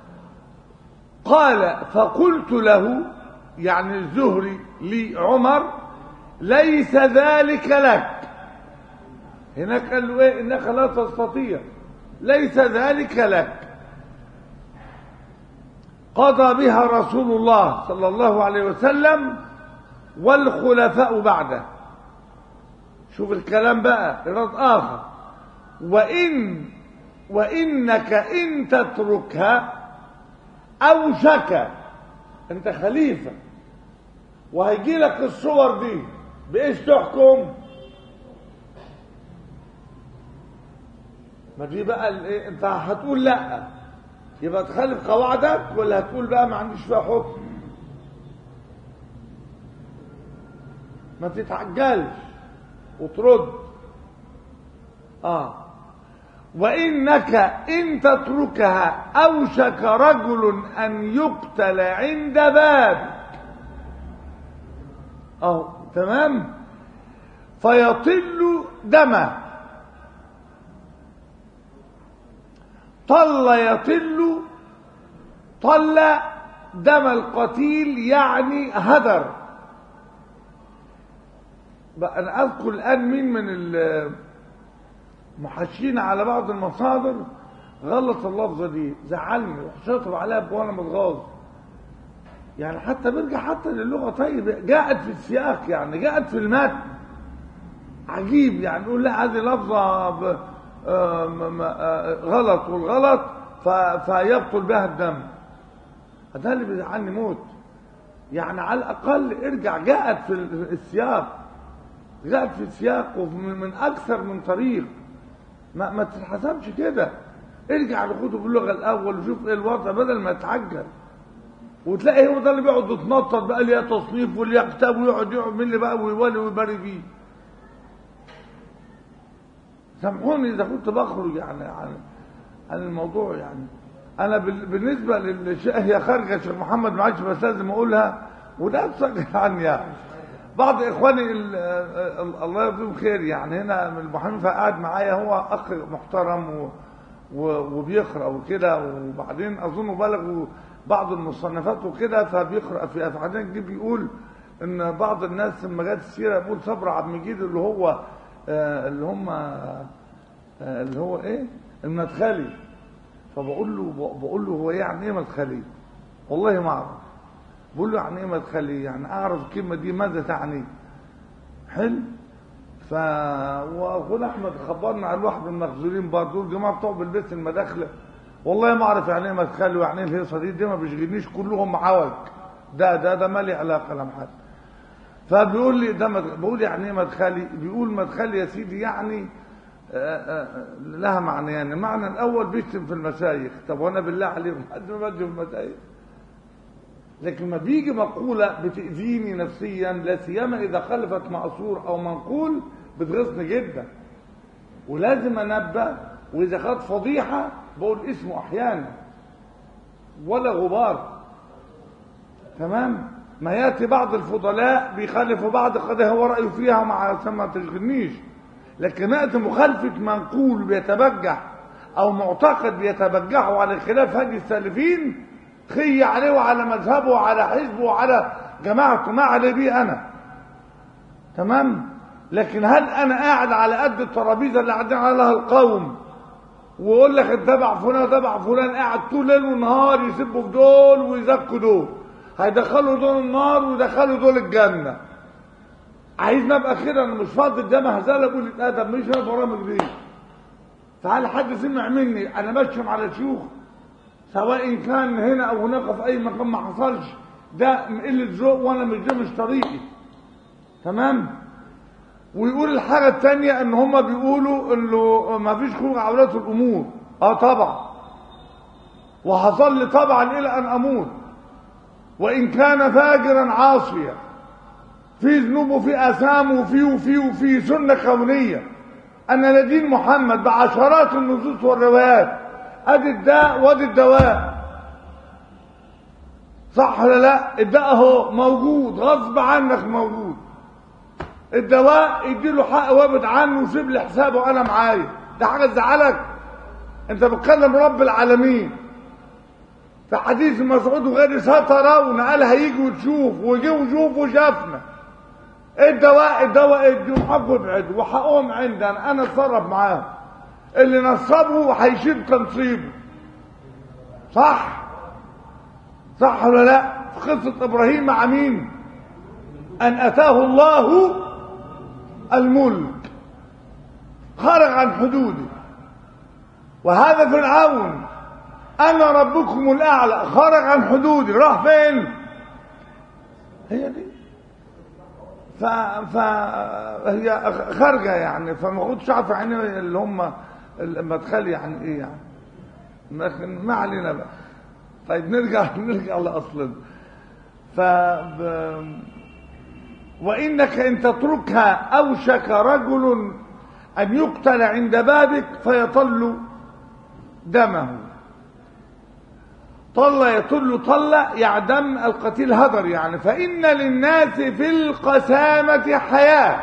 [SPEAKER 1] قال فقلت له يعني الزهري لعمر ليس ذلك لك هناك قال له ايه انك لا تستطيع ليس ذلك لك قضى بها رسول الله صلى الله عليه وسلم والخلفاء بعده شوف الكلام بقى إيراد آخر وإن وإنك إن تتركها أوشك أنت خليفة وهيجي لك الصور دي بإيش تحكم ما دي بقى الايه انت هتقول لا يبقى تخالف قواعدك ولا هتقول بقى ما عنديش فيها حكم ما تتعجلش وترد اه وانك ان تتركها اوشك رجل ان يقتل عند بابك اه تمام فيطل دمه طل يطل طل دم القتيل يعني هدر بقى انا اذكر الان مين من المحشين على بعض المصادر غلط اللفظه دي زعلني وشاطر عليها وانا متغاظ يعني حتى بيرجع حتى للغه طيب جاءت في السياق يعني جاءت في المتن عجيب يعني نقول لا هذه لفظه ب... غلط والغلط فيبطل بها الدم هذا اللي بيزعلني موت يعني على الاقل ارجع جاءت في السياق جاءت في السياق ومن اكثر من طريق ما, ما تتحسبش كده ارجع لكتب اللغه الاول وشوف ايه الوضع بدل ما تتعجل وتلاقي هو ده اللي بيقعد يتنطط بقى ليه تصنيف واللي يكتب ويقعد يقعد من اللي بقى ويولي ويبري فيه سامحوني اذا كنت بخرج يعني عن عن الموضوع يعني انا بالنسبه للشيء هي خارجه شيخ محمد ما عادش بس لازم اقولها وده تصدق عني يعني بعض اخواني الله يرضيهم خير يعني هنا المحامي قاعد معايا هو اخ محترم و وبيقرا وكده وبعدين اظن بلغوا بعض المصنفات وكده فبيقرا في بعدين جه بيقول ان بعض الناس لما جت السيره يقول صبر عبد المجيد اللي هو اللي هم اللي هو ايه المدخلي فبقول له بقول له هو يعني ايه مدخلي والله ما اعرف بقول له يعني ايه مدخلي يعني اعرف الكلمه دي ماذا تعني حلو ف واخونا احمد خبرنا على واحد من المخزولين برضه الجماعه بتوع بالبيت المداخله والله ما اعرف يعني ايه مدخلي ويعني ايه الهيصه دي دي ما بيشغلنيش كلهم عوج ده ده ده مالي علاقه لا محد فبيقول لي ده مدخل بقول يعني ايه مدخلي بيقول مدخلي يا سيدي يعني آآ آآ لها معنى يعني المعنى الاول بيشتم في المشايخ طب وانا بالله عليكم حد ما بدي في المشايخ لكن ما بيجي مقوله بتاذيني نفسيا لا سيما اذا خلفت مأثور او منقول بتغيظني جدا ولازم انبه واذا خد فضيحه بقول اسمه احيانا ولا غبار تمام ما ياتي بعض الفضلاء بيخالفوا بعض قد هو رايه فيها مع ما تشغلنيش لكن ياتي مخالفه منقول بيتبجح او معتقد بيتبجحوا على خلاف هدي السالفين خي عليه وعلى مذهبه وعلى حزبه وعلى جماعته ما عليه بيه انا تمام لكن هل انا قاعد على قد الترابيزه اللي قاعدين عليها القوم ويقول لك اتبع فلان تبع فلان قاعد طول ليل ونهار يسبوا في دول ويزكوا دول هيدخلوا دول النار ويدخلوا دول الجنه عايزنا ابقى كده انا مش فاضي ده مهزله قول ادب مش انا برامج دي فهل حد سمع مني انا بشتم على شيوخ سواء كان هنا او هناك في اي مكان ما حصلش ده قله ذوق وانا مش ده مش طريقي تمام ويقول الحاجه الثانيه ان هم بيقولوا انه ما فيش خروج على ولاة الامور اه طبعا وحصل لي طبعا الى ان اموت وان كان فاجرا عاصيا في ذنوب وفي اثام وفي وفي وفي سنه كونيه ان لدين محمد بعشرات النصوص والروايات ادي الداء وادي الدواء صح ولا لا الداء اهو موجود غصب عنك موجود الدواء يديله حق وابد عنه وسيب لي حسابه انا معايا ده حاجه تزعلك انت بتكلم رب العالمين في حديث مسعود وغير سترون قال هيجي وتشوف وجي وشوف وشافنا الدواء الدواء اديهم حقه ابعد وحقهم عندنا انا اتصرف معاهم اللي نصبه هيشيل تنصيبه صح صح ولا لا في قصه ابراهيم مع مين أن أتاه الله الملك خرج عن حدوده وهذا فرعون أنا ربكم الأعلى خرج عن حدودي راح فين هي دي ف... فهي خارجة يعني فما كنتش عارف يعني اللي هم المدخل يعني ايه يعني ما- ما علينا بقى طيب نرجع نرجع لاصل ف ب- وانك ان تتركها اوشك رجل ان يقتل عند بابك فيطل دمه طل يطل طل يعدم القتيل هدر يعني فإن للناس في القسامة حياة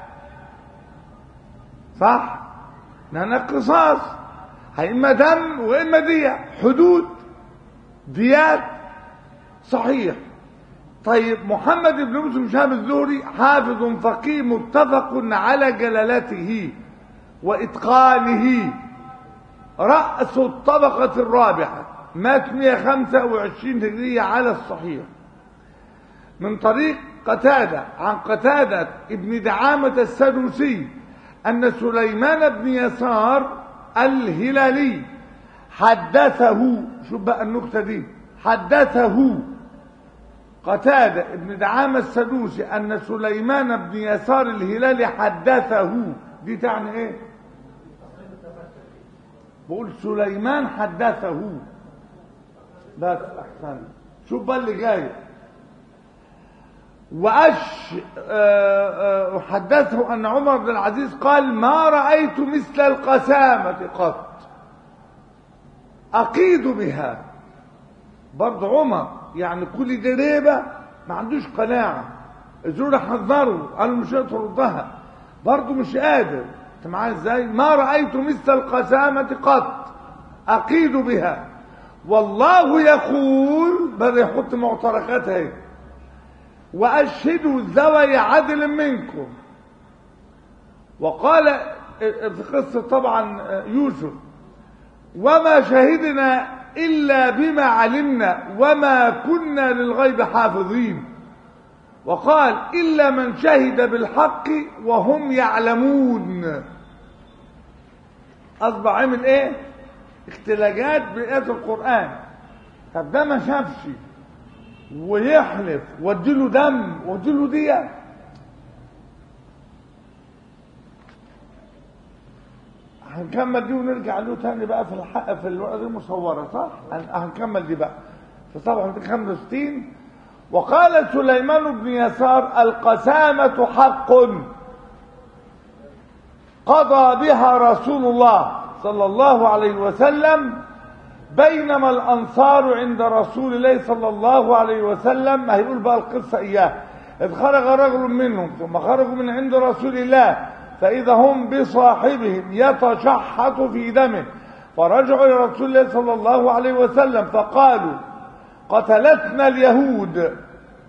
[SPEAKER 1] صح لأن القصاص هي إما دم وإما دية حدود ديات صحيح طيب محمد بن مسلم شهاب الزهري حافظ فقيه متفق على جلالته وإتقانه رأس الطبقة الرابعة مات 125 هجرية على الصحيح من طريق قتادة عن قتادة ابن دعامة السدوسي أن سليمان بن يسار الهلالي حدثه شوف بقى النكتة دي حدثه قتادة ابن دعامة السدوسي أن سليمان بن يسار الهلالي حدثه دي تعني ايه بقول سليمان حدثه بس احسن شوف بقى اللي جاي وأش آه، آه، حدثه أن عمر بن العزيز قال ما رأيت مثل القسامة قط أقيد بها برضه عمر يعني كل دي ريبة ما عندوش قناعة الزول حذره قال مش هتردها تردها برضه مش قادر انت معايا ازاي ما رأيت مثل القسامة قط أقيد بها والله يقول بدأ يحط معتركات اهي وأشهدوا ذوي عدل منكم وقال في قصة طبعا يوسف وما شهدنا إلا بما علمنا وما كنا للغيب حافظين وقال إلا من شهد بالحق وهم يعلمون أصبح عمل إيه اختلاجات بآيات القرآن طب ده ما شافش ويحلف واديله دم واديله دية هنكمل دي ونرجع له تاني بقى في الحق في الورقه دي مصوره صح؟ هن- هنكمل دي بقى في صفحه 265 وقال سليمان بن يسار القسامة حق قضى بها رسول الله صلى الله عليه وسلم بينما الأنصار عند رسول الله صلى الله عليه وسلم ما هيقول بقى القصة إياه إذ خرج رجل منهم ثم خرجوا من عند رسول الله فإذا هم بصاحبهم يتشحط في دمه فرجعوا إلى رسول الله صلى الله عليه وسلم فقالوا قتلتنا اليهود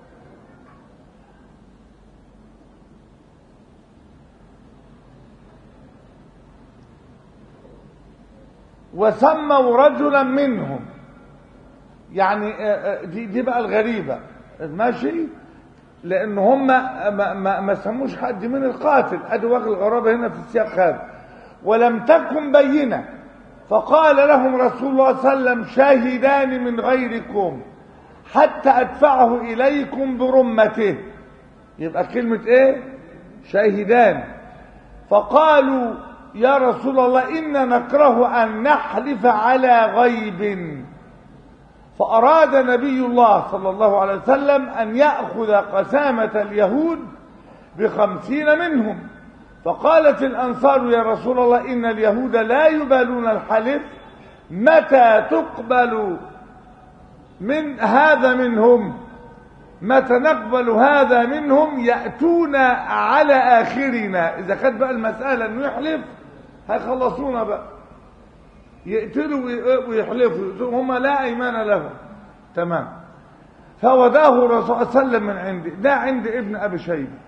[SPEAKER 1] وسموا رجلا منهم يعني آه، آه، دي, دي بقى الغريبة ماشي لان هم ما, ما, ما سموش حد من القاتل ادي وجه الغرابة هنا في السياق هذا ولم تكن بينة فقال لهم رسول الله صلى الله عليه وسلم شاهدان من غيركم حتى ادفعه اليكم برمته يبقى كلمة ايه شاهدان فقالوا يا رسول الله إنا نكره أن نحلف على غيب فأراد نبي الله صلى الله عليه وسلم أن يأخذ قسامة اليهود بخمسين منهم فقالت الأنصار يا رسول الله إن اليهود لا يبالون الحلف متى تقبل من هذا منهم متى نقبل هذا منهم يأتون على آخرنا إذا كانت بقى المسألة أنه يحلف هيخلصونا بقى يقتلوا وي- ويحلفوا هم لا أيمان لهم تمام فوداه الرسول صلى الله عليه وسلم من عندي ده عند ابن أبي شيبة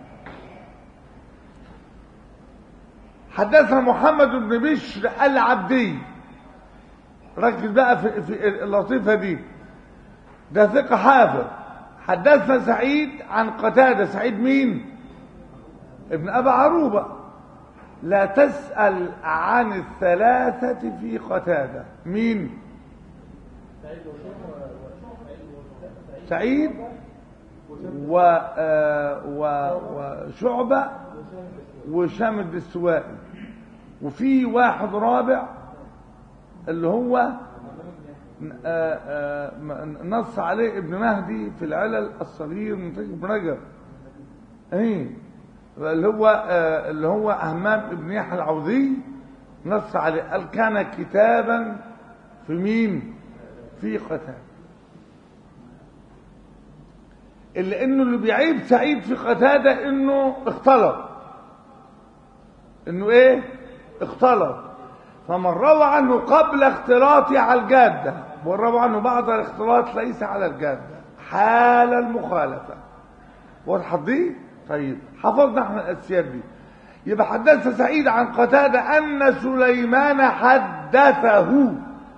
[SPEAKER 1] حدثنا محمد بن بشر العبدي ركز بقى في, في اللطيفة دي ده ثقة حافظ حدثنا سعيد عن قتادة سعيد مين ابن أبا عروبة لا تسأل عن الثلاثة في قتادة مين سعيد و آه، و وشعبة وشام الدستوائي وفي واحد رابع اللي هو آه، آه، م- نص عليه ابن مهدي في العلل الصغير من طريق ابن رجب ايه اللي هو آه، اللي هو همام ابن يحيى العوذي نص عليه قال كان كتابا في مين في قتاده اللي انه اللي بيعيب سعيد في قتاده انه اختلط انه ايه اختلط فمن روى عنه قبل اختلاطه على الجاده وروى عنه بعد الاختلاط ليس على الجاده حال المخالفه واضحه دي طيب حفظنا احنا الاسياد دي يبقى حدث سعيد عن قتاده ان سليمان حدثه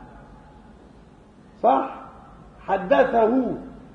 [SPEAKER 1] صح حدثه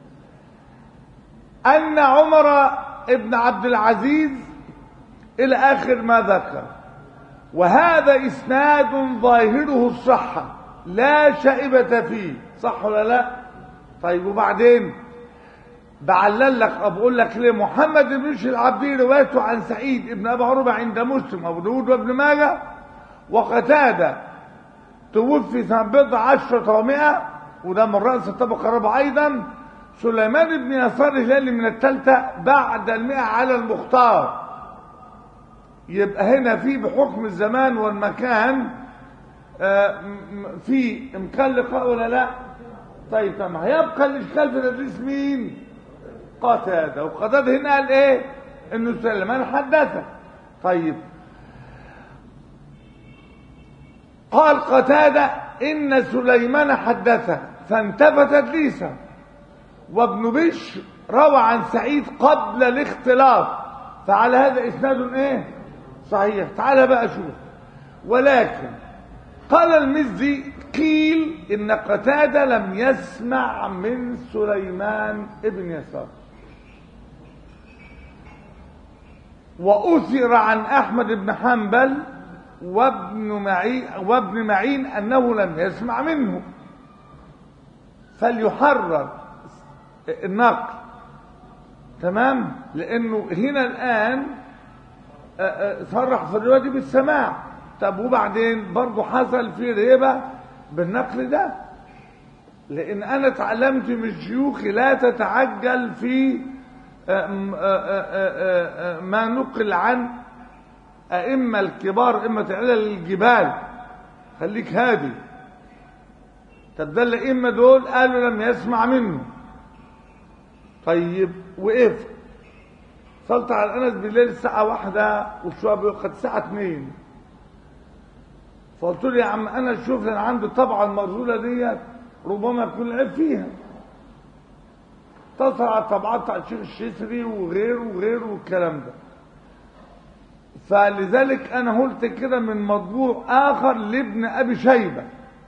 [SPEAKER 1] أن عمر ابن عبد العزيز إلى آخر ما ذكر وهذا إسناد ظاهره الصحة لا شائبة فيه صح ولا لا طيب وبعدين بعلل لك بقول لك ليه محمد بن بشر العبدي روايته عن سعيد ابن ابي عروبه عند مسلم ابو داود وابن ماجه وقتاده توفي سنه بضع عشرة ومائة وده من رأس الطبقة الرابعة أيضا سليمان بن يسار الهلالي من الثالثة بعد المئة على المختار يبقى هنا في بحكم الزمان والمكان آه، م- م- في امكان لقاء ولا لا طيب تمام هيبقى الاشكال في تدريس مين قتاده وقتاده هنا قال ايه انه سليمان حدثه طيب قال قتاده ان سليمان حدثه فانتفى تدليسه وابن بشر روى عن سعيد قبل الاختلاط فعلى هذا اسناد ايه صحيح تعال بقى شوف ولكن قال المزي قيل ان قتاده لم يسمع من سليمان ابن يسار واثر عن احمد بن حنبل وابن معين وابن معين انه لم يسمع منه فليحرر النقل تمام لانه هنا الان آه، آه، صرح في الروايه دي بالسماع طب وبعدين برضه حصل في ريبه بالنقل ده لان انا اتعلمت من شيوخي لا تتعجل في آه، م- آه، آه، آه، آه، ما نقل عن ائمه الكبار ائمه علل الجبال خليك هادي طب ده الائمه دول قالوا لم يسمع منه طيب وقفت وصلت على انس بالليل الساعه واحدة وشويه بيقعد الساعه اتنين فقلت له يا عم انا شوف انا عندي طبعه المرجوله ديت ربما يكون العيب فيها اتصل على الطبعات بتاع الشيخ الشسري وغيره وغيره والكلام ده فلذلك انا قلت كده من مطبوع اخر لابن ابي شيبه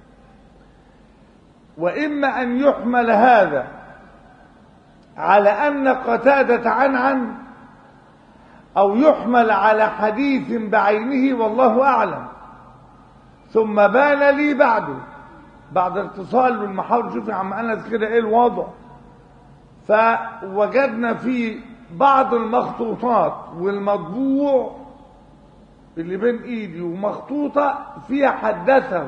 [SPEAKER 1] واما ان يحمل هذا على ان قتاده عن عن او يحمل على حديث بعينه والله اعلم ثم بان لي بعده بعد اتصال بالمحاور شوف يا عم انس كده ايه الوضع فوجدنا في بعض المخطوطات والمطبوع اللي بين ايدي ومخطوطه فيها حدثه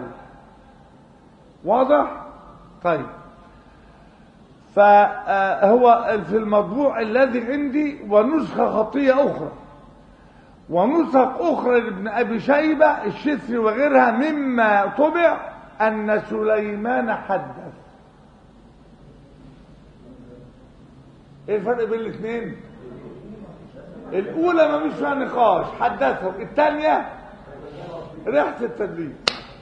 [SPEAKER 1] واضح طيب فهو في المطبوع الذي عندي ونسخه خطيه اخرى ونسخ اخرى لابن ابي شيبه الشثري وغيرها مما طبع ان سليمان حدث ايه الفرق بين الاثنين الاولى ما فيش فيها نقاش حدثهم الثانيه ريحه التدليس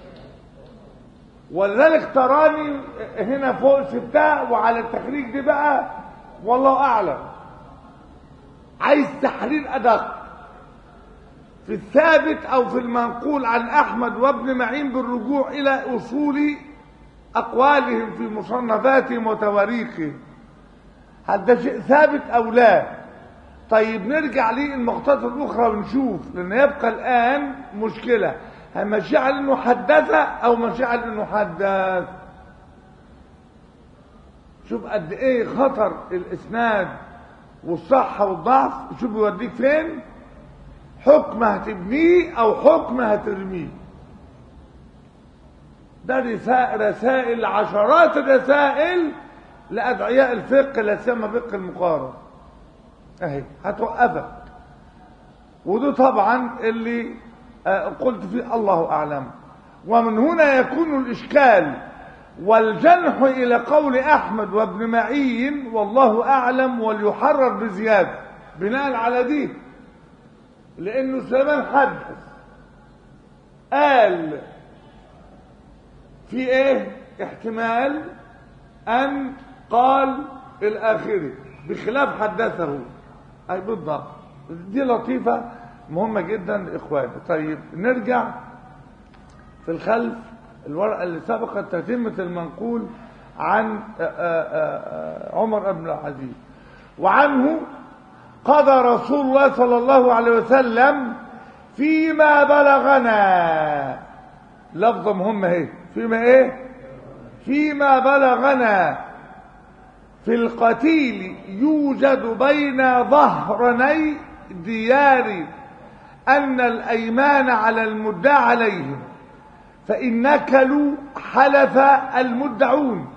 [SPEAKER 1] ولذلك تراني هنا فوق سبتها وعلى التخريج دي بقى والله اعلم عايز تحرير ادق في الثابت او في المنقول عن احمد وابن معين بالرجوع الى اصول اقوالهم في مصنفاتهم وتواريخهم هل ده شيء ثابت او لا طيب نرجع للمقطات الاخرى ونشوف لان يبقى الان مشكله هل ماشي على انه حدث او ماشي على انه حدث شوف قد ايه خطر الاسناد والصحه والضعف شوف بيوديك فين حكم هتبنيه او حكم هترميه ده رسائل, رسائل عشرات الرسائل لأدعياء الفقه لا سيما فقه المقارن اهي هتوقفك وده طبعا اللي آه، قلت فيه الله أعلم ومن هنا يكون الإشكال والجنح إلى قول أحمد وابن معين والله أعلم وليحرر بزيادة بناء على دي لأنه سليمان حدث قال في ايه احتمال ان قال الاخري بخلاف حدثه اي بالضبط دي لطيفة مهمة جدا اخواني طيب نرجع في الخلف الورقة اللي سبقت تتمة المنقول عن آآ آآ عمر بن العزيز وعنه قضى رسول الله صلى الله عليه وسلم فيما بلغنا لفظة مهمة اهي فيما ايه فيما بلغنا في القتيل يوجد بين ظهرني ديار أن الأيمان على المدعى عليهم فإن نكلوا حلف المدعون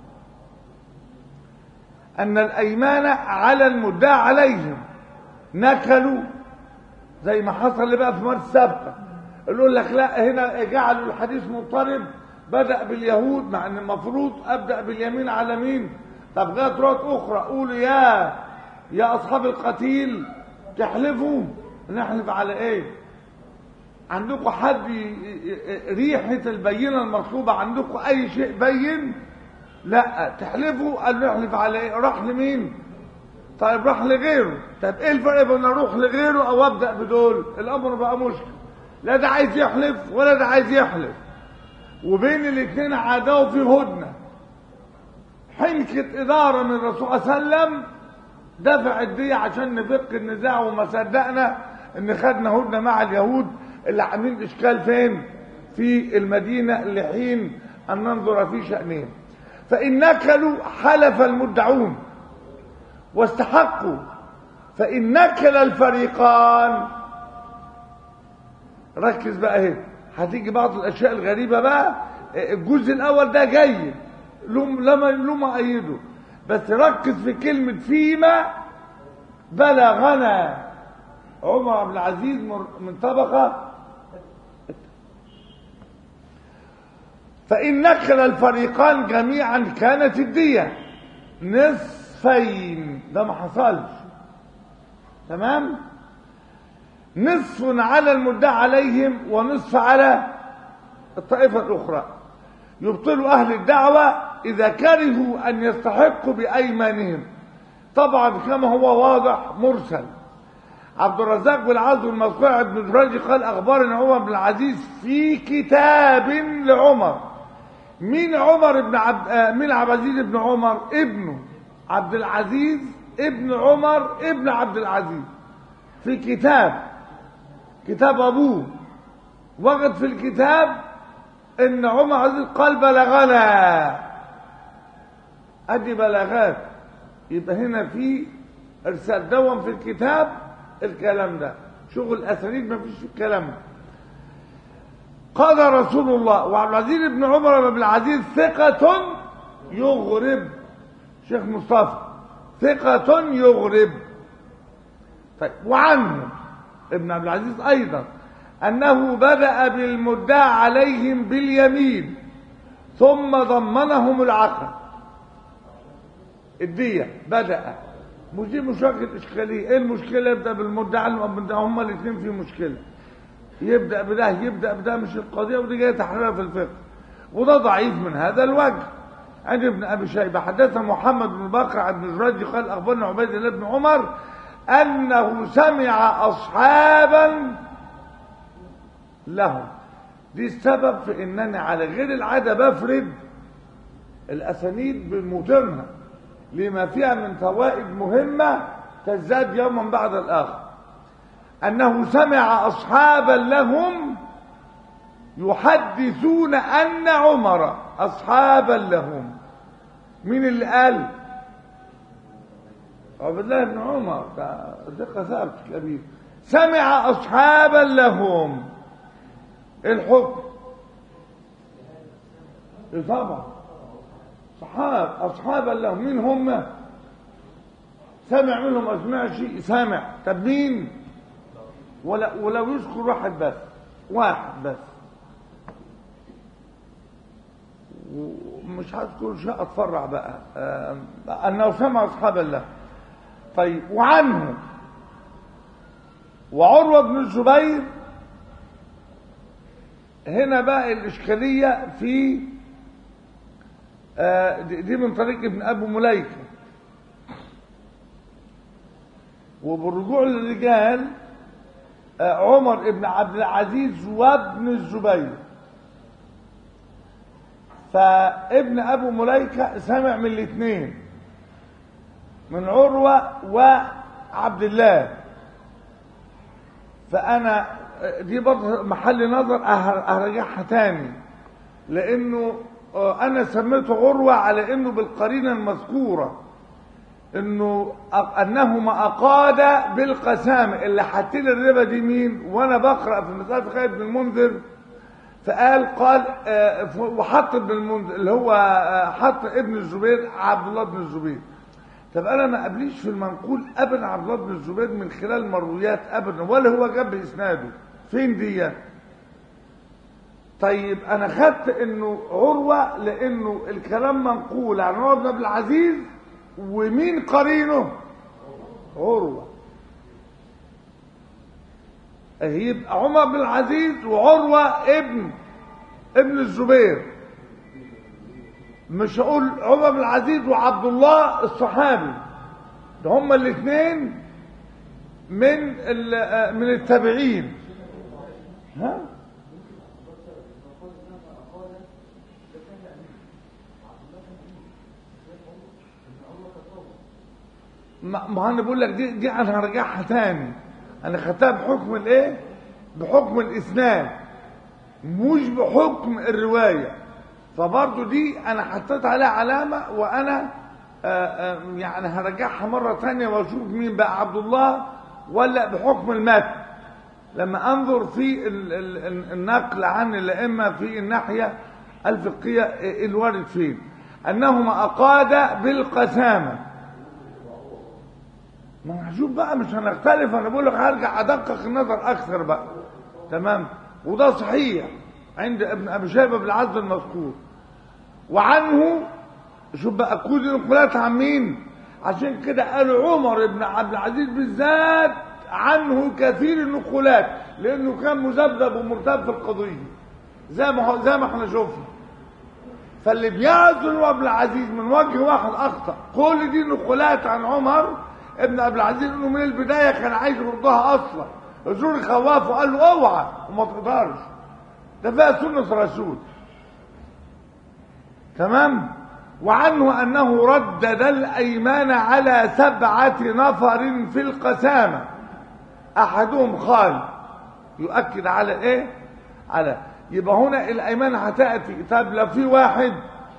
[SPEAKER 1] أن الأيمان على المدعى عليهم نكلوا زي ما حصل بقى في مرة سابقة يقول لك لا هنا جعلوا الحديث مضطرب بدأ باليهود مع ان المفروض ابدأ باليمين على مين طب جاءت رواية اخرى قولوا يا يا اصحاب القتيل تحلفوا نحلف على ايه عندكم حد ريحة البينة المطلوبة عندكم اي شيء بين لا تحلفوا قال نحلف على ايه راح لمين طيب راح لغيره طب ايه الفرق بين اروح لغيره او ابدأ بدول الامر بقى مشكل لا ده عايز يحلف ولا ده عايز يحلف وبين الاثنين عداوه في هدنه حنكة إدارة من الرسول صلى الله عليه وسلم دفعت دي عشان نفك النزاع وما صدقنا ان خدنا هدنة مع اليهود اللي عاملين اشكال فين في المدينة لحين ان ننظر في شأنهم فإن نكلوا حلف المدعون واستحقوا فإن نكل الفريقان ركز بقى اهي هتيجي بعض الاشياء الغريبه بقى الجزء الاول ده جيد لما لما ايده بس ركز في كلمه فيما بلغنا عمر بن العزيز من طبقه فان نكل الفريقان جميعا كانت الديه نصفين ده ما حصلش تمام نصف على المدعى عليهم ونصف على الطائفة الأخرى يبطل أهل الدعوة إذا كرهوا أن يستحقوا بأيمانهم طبعا كما هو واضح مرسل عبد الرزاق بن عبد المذكور بن جريج قال أخبرنا عمر بن العزيز في كتاب لعمر مين عمر بن عبد مين عبد العزيز بن عمر ابنه عبد العزيز ابن عمر ابن عبد العزيز في كتاب كتاب ابوه وجد في الكتاب ان عمر عزيز قال بلغنا ادي بلاغات يبقى هنا في ارسال دوم في الكتاب الكلام ده شغل اسانيد ما فيش الكلام ده قال رسول الله وعبد العزيز بن عمر بن العزيز ثقة يغرب شيخ مصطفى ثقة يغرب طيب وعنه ابن عبد العزيز ايضا انه بدأ بالمدعى عليهم باليمين ثم ضمنهم العقل الدية بدأ مش دي مشاكل اشكاليه ايه المشكله يبدا بالمدعى هم الاثنين في مشكله يبدا بده يبدا بده مش القضيه ودي جايه تحريرها في الفقه وده ضعيف من هذا الوجه عن ابن ابي شيبه حدثنا محمد بن بكر عن ابن جريج قال اخبرنا عبيد الله بن عمر انه سمع اصحابا لهم دي السبب في انني على غير العاده بفرد الاسانيد بموترها لما فيها من فوائد مهمة تزداد يوما بعد الآخر أنه سمع أصحابا لهم يحدثون أن عمر أصحابا لهم مين اللي قال عبد الله بن عمر ده دقة ثابت كبير سمع أصحابا لهم الحكم إيه طبعا صحاب أصحابا لهم مين هم سمع منهم ما سمعش سامع طب مين ولا ولو يذكر واحد بس واحد بس ومش هذكر شيء اتفرع بقى آه، انه سمع اصحاب الله طيب وعنه وعروه بن الزبير هنا بقى الاشكاليه في آه، دي دي من طريق ابن ابو مليكه وبالرجوع للرجال آه، عمر بن عبد العزيز وابن الزبير فابن ابو مليكه سمع من الاثنين من عروه وعبد الله فانا دي برضه محل نظر أه- ارجعها تاني لانه آه، انا سميته عروه على انه بالقرينه المذكوره انه أ- انهما اقادا بالقسامه اللي حاطين الربا دي مين وانا بقرا في مساله خالد بن المنذر فقال قال آه، ف- وحط ابن المنذر اللي هو آه، حط ابن الزبير عبد الله بن الزبير طب انا ما قبليش في المنقول ابدا عبد الله بن الزبير من خلال المرويات ابدا ولا هو جاب اسناده فين دي طيب انا خدت انه عروه لانه الكلام منقول عن عمر بن عبد العزيز ومين قرينه عروه يبقى عمر بن العزيز وعروه ابن ابن الزبير مش هقول عمر بن العزيز وعبد الله الصحابي ده هما الاثنين من ال- من التابعين ها ما ما انا بقول لك دي دي انا هرجعها تاني انا خدتها بحكم الايه بحكم الاسناد مش بحكم الروايه فبرضو دي انا حطيت عليها علامه وانا آه، آه، يعني هرجعها مره تانية واشوف مين بقى عبد الله ولا بحكم المتن لما انظر في ال- ال- ال- النقل عن الائمه في الناحيه الفقهيه آه، الوارد فين انهما اقادا بالقسامه ما أنا هشوف بقى مش هنختلف انا بقول لك هرجع ادقق النظر اكثر بقى تمام وده صحيح عند ابن ابي شيبه بالعزل المذكور وعنه شوف بقى كل النقولات عن مين عشان كده قالوا عمر بن عبد العزيز بالذات عنه كثير النقولات لانه كان مذبذب ومرتاب في القضيه زي ما هو- زي ما احنا شفنا فاللي بيعزل ابن العزيز من وجه واحد اخطا كل دي نقولات عن عمر ابن عبد العزيز انه من البدايه كان عايز يردها اصلا الرسول خوافه وقال له اوعى وما تقدرش ده فيها سنه رسول تمام وعنه انه ردد الايمان على سبعه نفر في القسامه احدهم خال يؤكد على ايه على يبقى هنا الايمان هتاتي طب لو في واحد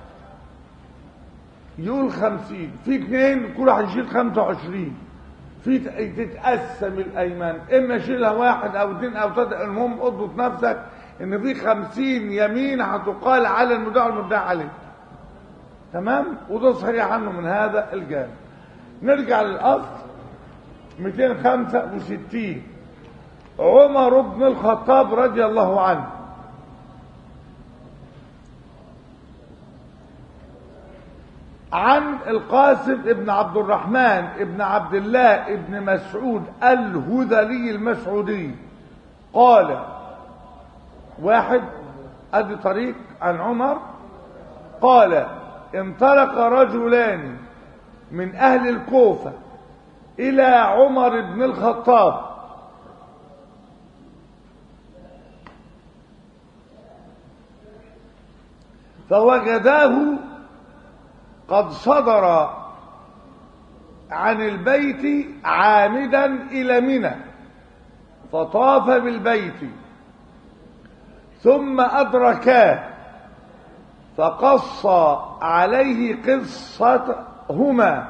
[SPEAKER 1] يقول خمسين في اثنين كل واحد يشيل خمسة وعشرين في ت- تتقسم الايمان اما شيلها واحد او اثنين او ثلاثة المهم اضبط نفسك ان في خمسين يمين هتقال على المدعي والمدعي عليه تمام وده صحيح عنه من هذا الجانب نرجع للاصل 265 عمر بن الخطاب رضي الله عنه عن القاسم ابن عبد الرحمن ابن عبد الله ابن مسعود الهذلي المسعودي قال واحد ادي طريق عن عمر قال انطلق رجلان من اهل الكوفه الى عمر بن الخطاب فوجداه قد صدر عن البيت عامدا إلى منى فطاف بالبيت ثم أدركاه فقص عليه قصتهما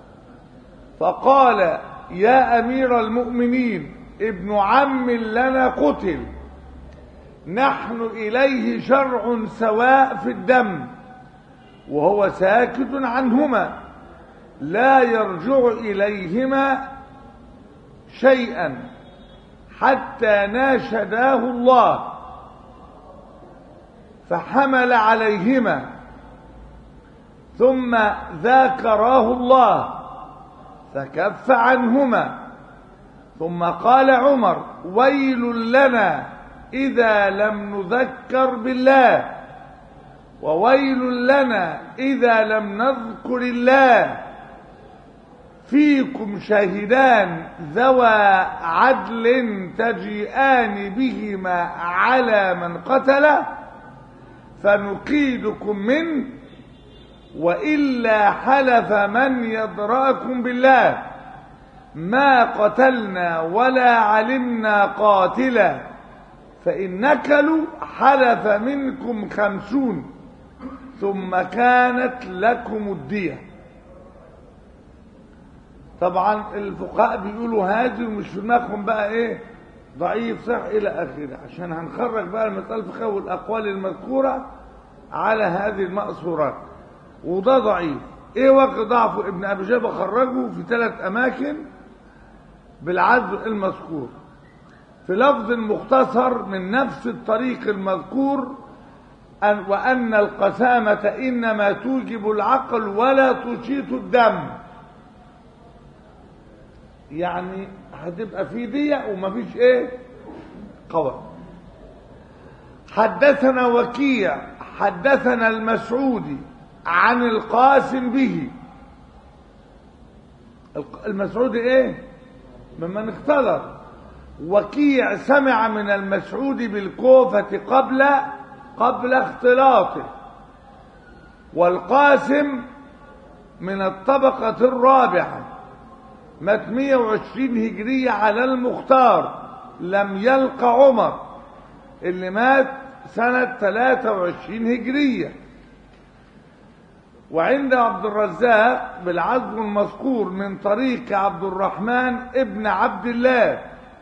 [SPEAKER 1] فقال يا أمير المؤمنين ابن عم لنا قتل نحن إليه شرع سواء في الدم وهو ساكت عنهما لا يرجع إليهما شيئا حتى ناشداه الله فحمل عليهما ثم ذاكراه الله فكف عنهما ثم قال عمر ويل لنا إذا لم نذكر بالله وويل لنا إذا لم نذكر الله فيكم شاهدان ذوى عدل تجيئان بهما على من قتله فنقيدكم منه وإلا حلف من يدراكم بالله ما قتلنا ولا علمنا قاتلا فإن نكلوا حلف منكم خمسون ثم كانت لكم الدية طبعا الفقهاء بيقولوا هذه ومش في دماغهم بقى ايه ضعيف صح الى اخره عشان هنخرج بقى المسألة الفقهية والاقوال المذكورة على هذه المأثورات وده ضعيف ايه وقت ضعفه ابن ابي شيبه خرجه في ثلاث اماكن بالعدل المذكور في لفظ مختصر من نفس الطريق المذكور أن وأن القسامة إنما توجب العقل ولا تشيط الدم يعني هتبقى في دية ومفيش ايه قوى حدثنا وكيع حدثنا المسعودي عن القاسم به المسعودي ايه ممن اختلط وكيع سمع من المسعود بالكوفة قبل قبل اختلاطه والقاسم من الطبقة الرابعة مات 120 هجرية على المختار لم يلق عمر اللي مات سنة 23 هجرية وعند عبد الرزاق بالعزم المذكور من طريق عبد الرحمن ابن عبد الله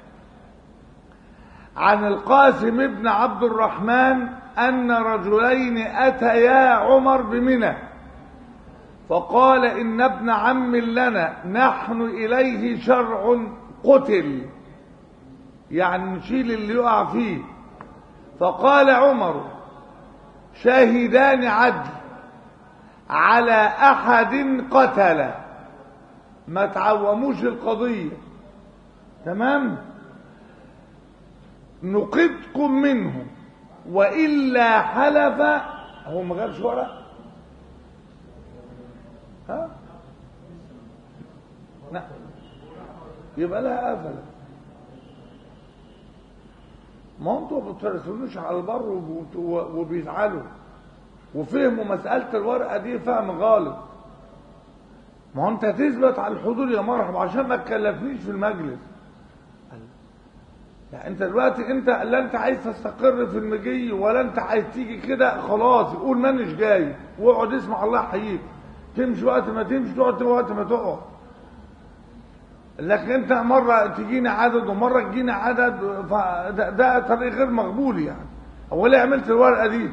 [SPEAKER 1] عن القاسم ابن عبد الرحمن أن رجلين أتيا عمر بمنى فقال إن ابن عم لنا نحن إليه شرع قتل يعني نشيل اللي يقع فيه فقال عمر شاهدان عدل على أحد قتل ما تعوموش القضية تمام نقدكم منه وإلا حلف هو ما جابش ورق ها لا يبقى لها قفلة ما انتوا ما بترسلوش على البر وبيزعلوا وفهموا مسألة الورقة دي فهم غالط ما هو انت تثبت على الحضور يا مرحبا عشان ما تكلفنيش في المجلس يعني انت دلوقتي انت لا انت عايز تستقر في المجي ولا انت عايز تيجي كده خلاص قول مانيش جاي واقعد اسمع الله يحييك تمشي وقت ما تمشي تقعد وقت ما تقعد لكن انت مرة تجيني عدد ومرة تجيني عدد فده ده طريق غير مقبول يعني هو ليه عملت الورقة دي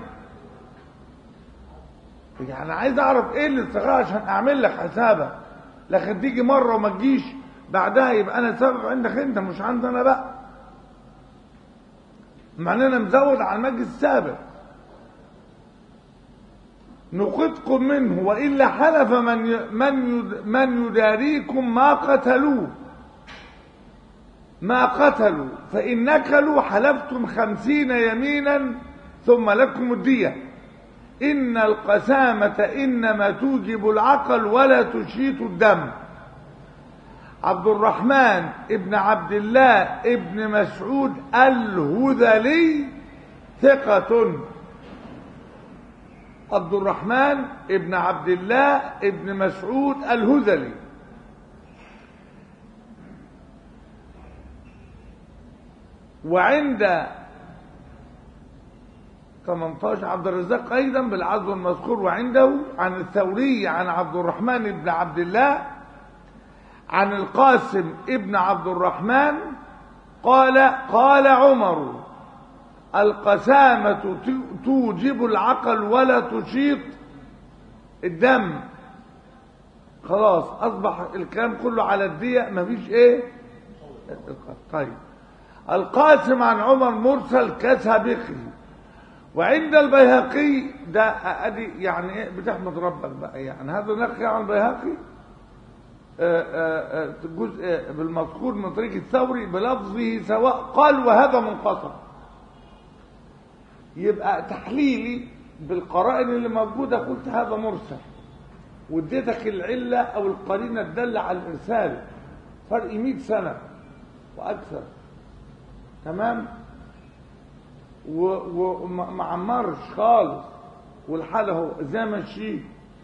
[SPEAKER 1] يعني عايز اعرف ايه الاستغاثة عشان اعمل لك حسابك لكن تيجي مرة وما تجيش بعدها يبقى انا سبب عندك انت مش عندي انا بقى مع ان انا مزود على المجلس السابق نقدكم منه والا حلف من ي... من ي... من يداريكم ما قتلوه ما قتلوا فان نكلوا حلفتم خمسين يمينا ثم لكم الديه ان القسامه انما توجب العقل ولا تشيط الدم عبد الرحمن ابن عبد الله ابن مسعود الهذلي ثقة عبد الرحمن ابن عبد الله ابن مسعود الهذلي وعند 18 عبد الرزاق أيضا بالعزو المذكور وعنده عن الثوري عن عبد الرحمن بن عبد الله عن القاسم ابن عبد الرحمن قال قال عمر القسامة توجب العقل ولا تشيط الدم خلاص أصبح الكلام كله على الدية مفيش إيه طيب القاسم عن عمر مرسل كسابقه وعند البيهقي ده ادي يعني ايه بتحمد ربك بقى يعني هذا نقي عن البيهقي جزء بالمذكور من طريق الثوري بلفظه سواء قال وهذا منقطع يبقى تحليلي بالقرائن اللي موجوده قلت هذا مرسل واديتك العله او القرينه الداله على الارسال فرق 100 سنه واكثر تمام وما عمرش خالص والحال اهو زي ما الشيء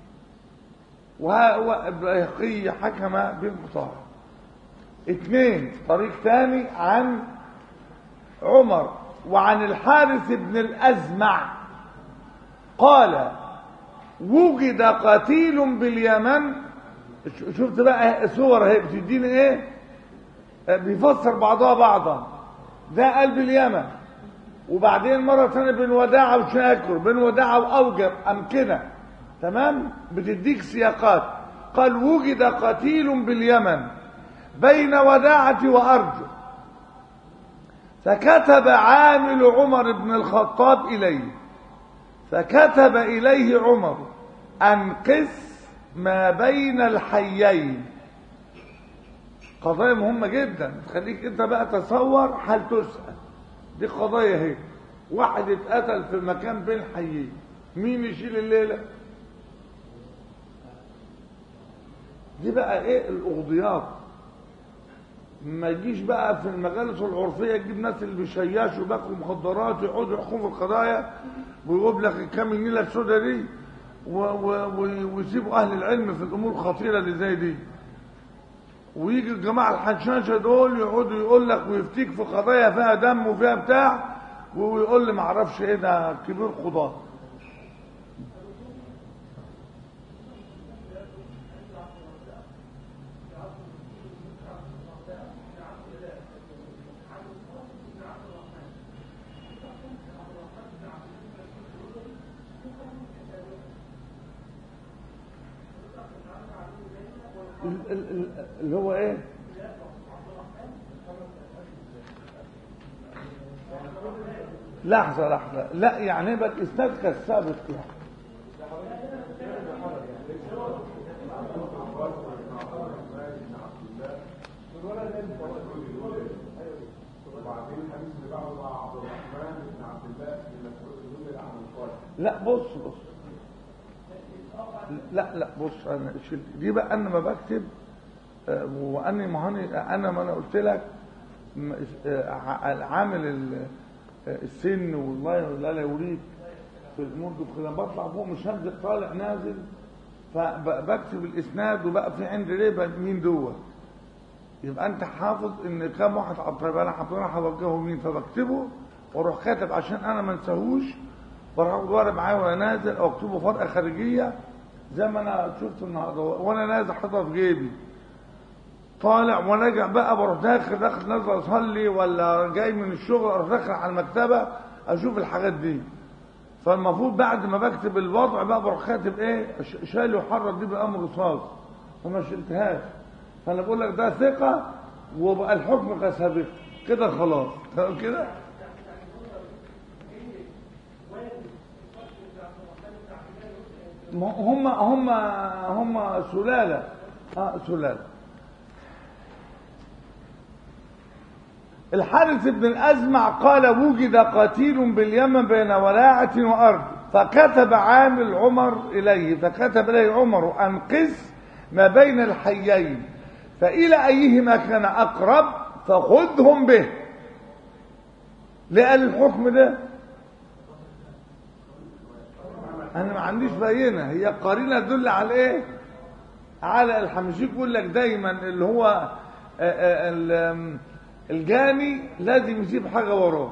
[SPEAKER 1] وهو البيهقي حكم بانقطاع اثنين طريق ثاني عن عمر وعن الحارث بن الأزمع قال وجد قتيل باليمن شفت بقى صور اهي بتديني ايه بيفسر بعضها بعضا ده قال باليمن وبعدين مرة ثانية بين وداعة وشاكر بين وداعة وأوجب أمكنة تمام بتديك سياقات قال وجد قتيل باليمن بين وداعة وأرجو فكتب عامل عمر بن الخطاب إليه فكتب إليه عمر أنقذ ما بين الحيين قضايا مهمة جدا تخليك انت بقى تصور هل تسأل دي قضايا هي واحد اتقتل في مكان بين حيين مين يشيل الليلة دي بقى ايه الاغضيات ما يجيش بقى في المجالس العرفية تجيب ناس اللي بيشيشوا باكوا مخدرات يقعدوا يحكموا في القضايا ويقول لك كام النيلة السوداء دي ويسيبوا اهل العلم في الامور الخطيرة اللي زي دي ويجي الجماعة الحشاشة دول يقعدوا يقول لك ويفتيك في قضايا فيها دم وفيها بتاع ويقول لي معرفش ايه ده كبير قضاة اللي هو ايه لحظة لحظة لا يعني يبقى الاسناد كالسابق يعني
[SPEAKER 2] وبعدين الحديث اللي بعده مع عبد الرحمن بن عبد الله بن مسعود يقول عن القائل
[SPEAKER 1] لا بص بص لا لا بص انا شلت دي بقى انا ما بكتب آه، واني ما هاني انا ما انا قلت لك م- آه، ع- عامل ال- آه، السن والله لا لا يوريك في الامور دي كده بطلع فوق مش هنزل طالع نازل فبكتب الاسناد وبقى في عندي ريبه مين دوه يبقى انت حافظ ان كام واحد عبد طيب انا حافظ هوجهه مين فبكتبه واروح كاتب عشان انا ما انساهوش بروح اخد ورقه معايا وانا نازل او اكتبه فرقه خارجيه زي ما انا شفت النهارده وانا نازل حاططها في جيبي طالع وانا راجع بقى بروح داخل داخل نازل اصلي ولا جاي من الشغل اروح داخل على المكتبه اشوف الحاجات دي فالمفروض بعد ما بكتب الوضع بقى بروح كاتب ايه ش- شالي وحرك دي بامر رصاص وما شلتهاش فانا بقول لك ده ثقه وبقى الحكم كسبت كده خلاص تمام كده ما هم هم هم سلاله اه سلاله الحارث بن الأزمع قال وجد قتيل باليمن بين ولاعة وأرض فكتب عامل عمر إليه فكتب إليه عمر أنقذ ما بين الحيين فإلى أيهما كان أقرب فخذهم به لقال الحكم ده أنا ما عنديش بينة هي قرينة تدل على إيه على الحمشي يقول لك دايما اللي هو آه، آه، ال- آم، الجاني لازم يسيب حاجة وراه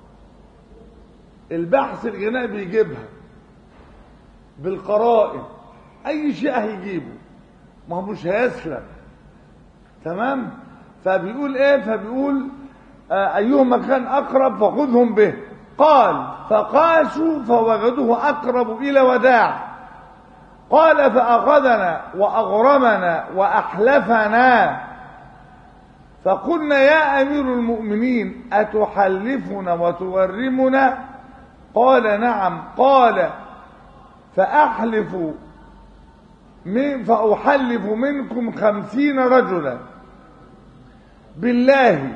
[SPEAKER 1] البحث الجنائي بيجيبها بالقرائن اي شيء هيجيبه ما هو مش هيسلم تمام فبيقول ايه فبيقول آه ايهما كان اقرب فخذهم به قال فقاسوا فوجدوه اقرب الى وداع قال فاخذنا واغرمنا واحلفنا فقلنا يا امير المؤمنين اتحلفنا وتغرمنا قال نعم قال فأحلف من فأحلف منكم خمسين رجلا بالله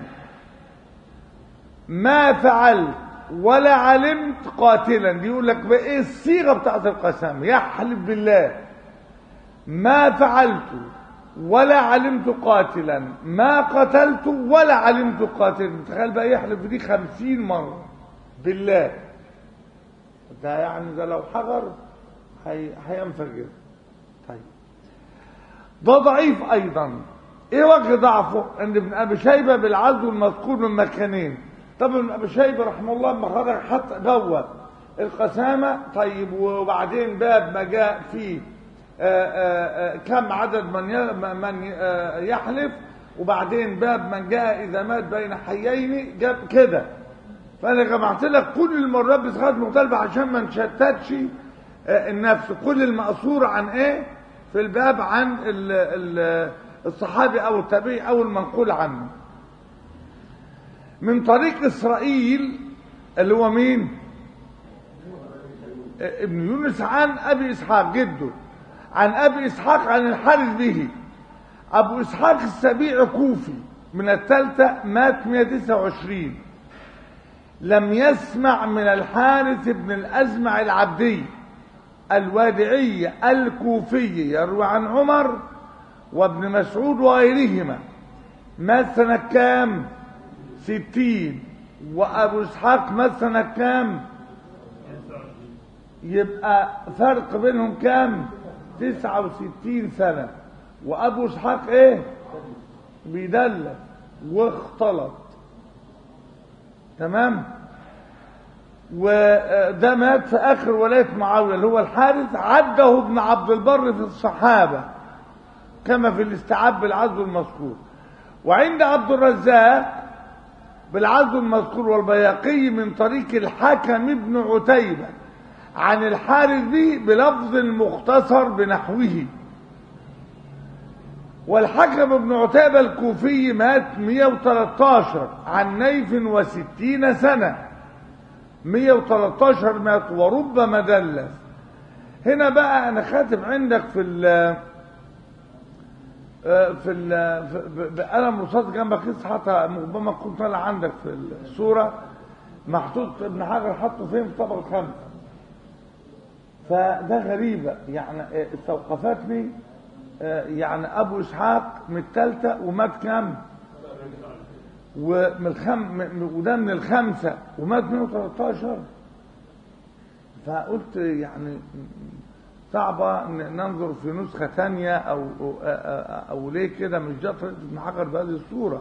[SPEAKER 1] ما فعلت ولا علمت قاتلا دي يقول لك بقى ايه الصيغه بتاعت القسم يحلف بالله ما فعلت ولا علمت قاتلا ما قتلت ولا علمت قاتلا تخيل بقى يحلف دي خمسين مرة بالله ده يعني ده لو حجر هي هينفجر طيب ده ضعيف ايضا ايه وجه ضعفه ان ابن ابي شيبه بالعزو المذكور من مكانين طب ابن ابي شيبه رحمه الله لما خرج حتى جوه القسامه طيب وبعدين باب ما جاء فيه آآ آآ كم عدد من من يحلف وبعدين باب من جاء اذا مات بين حيين جاب كده فانا جمعت لك كل المرات بصيغات مختلفه عشان ما نشتتش النفس كل المأثور عن ايه في الباب عن ال ال الصحابي او التابعي او المنقول عنه من طريق اسرائيل اللي هو مين ابن يونس عن ابي اسحاق جده عن ابي اسحاق عن الحارث به ابو اسحاق السبيع كوفي من الثالثة مات 129 لم يسمع من الحارث بن الازمع العبدي الوادعي الكوفي يروي عن عمر وابن مسعود وغيرهما مات سنة كام ستين وابو اسحاق مات سنة كام يبقى فرق بينهم كام تسعة وستين سنة وابو اسحاق ايه بيدلس واختلط تمام وده مات في اخر ولايه معاويه اللي هو الحارث عده ابن عبد البر في الصحابه كما في الاستيعاب بالعزو المذكور وعند عبد الرزاق بالعزو المذكور والبياقي من طريق الحكم ابن عتيبة عن الحارث به بلفظ مختصر بنحوه والحكم ابن عتيبة الكوفي مات 113 عن نيف وستين سنة 113 مات وربما دلس هنا بقى انا كاتب عندك في ال في ال بقلم رصاص جنبك لسه حتى ربما تكون طالع عندك في الصوره محطوط ابن حجر حطه فين في طبق الخمسه فده غريبه يعني استوقفتني يعني ابو اسحاق من الثالثه ومات كام؟ ومن الخم وده من الخمسه ومات 113 فقلت يعني صعبة ننظر في نسخة ثانية أو, أو, أو ليه كده مش ده طريقة ابن حجر بهذه الصورة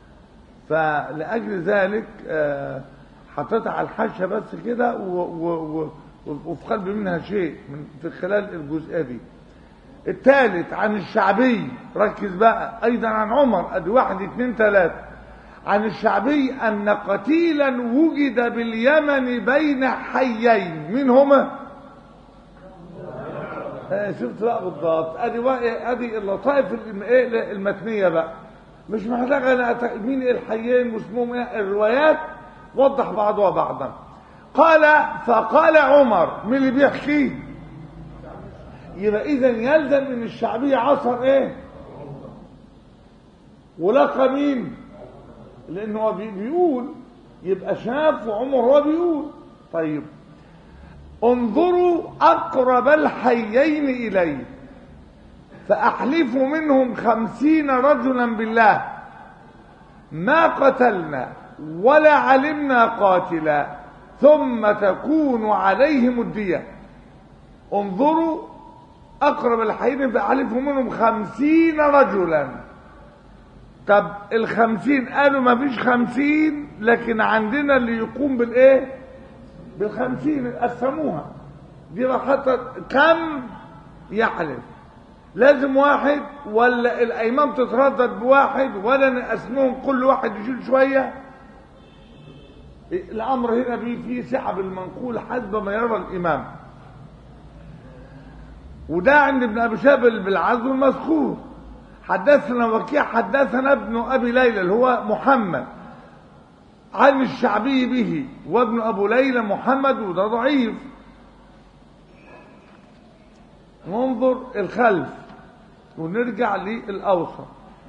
[SPEAKER 1] فلأجل ذلك حطيتها على الحاشية بس كده وفي قلبي منها شيء من في خلال الجزئية دي الثالث عن الشعبي ركز بقى أيضا عن عمر أدي واحد اثنين ثلاثة عن الشعبي أن قتيلا وجد باليمن بين حيين مين هما؟ شفت بقى بالضبط ادي بقى ادي اللطائف ايه المتنيه بقى مش محتاجه انا مين الحيين واسمهم ايه الروايات وضح بعضها بعضا قال فقال عمر مين اللي بيحكي يبقى اذا يلزم ان الشعبيه عصر ايه ولقى مين لانه هو بيقول يبقى شاف وعمر هو بيقول طيب انظروا أقرب الحيين إليه فأحلف منهم خمسين رجلا بالله ما قتلنا ولا علمنا قاتلا ثم تكون عليهم الدية انظروا أقرب الحيين فأحلف منهم خمسين رجلا طب الخمسين قالوا ما فيش خمسين لكن عندنا اللي يقوم بالايه بالخمسين قسموها دي بقى حتى كم يحلف لازم واحد ولا الايمان تتردد بواحد ولا نقسمهم كل واحد يشيل شويه الامر هنا فيه فيه سعه بالمنقول حسب ما يرى الامام وده عند ابن ابي شابل بالعزو المذكور حدثنا وكيع حدثنا ابن ابي ليلى اللي هو محمد عن الشعبي به وابن ابو ليلى محمد وده ضعيف ننظر الخلف ونرجع للاوسط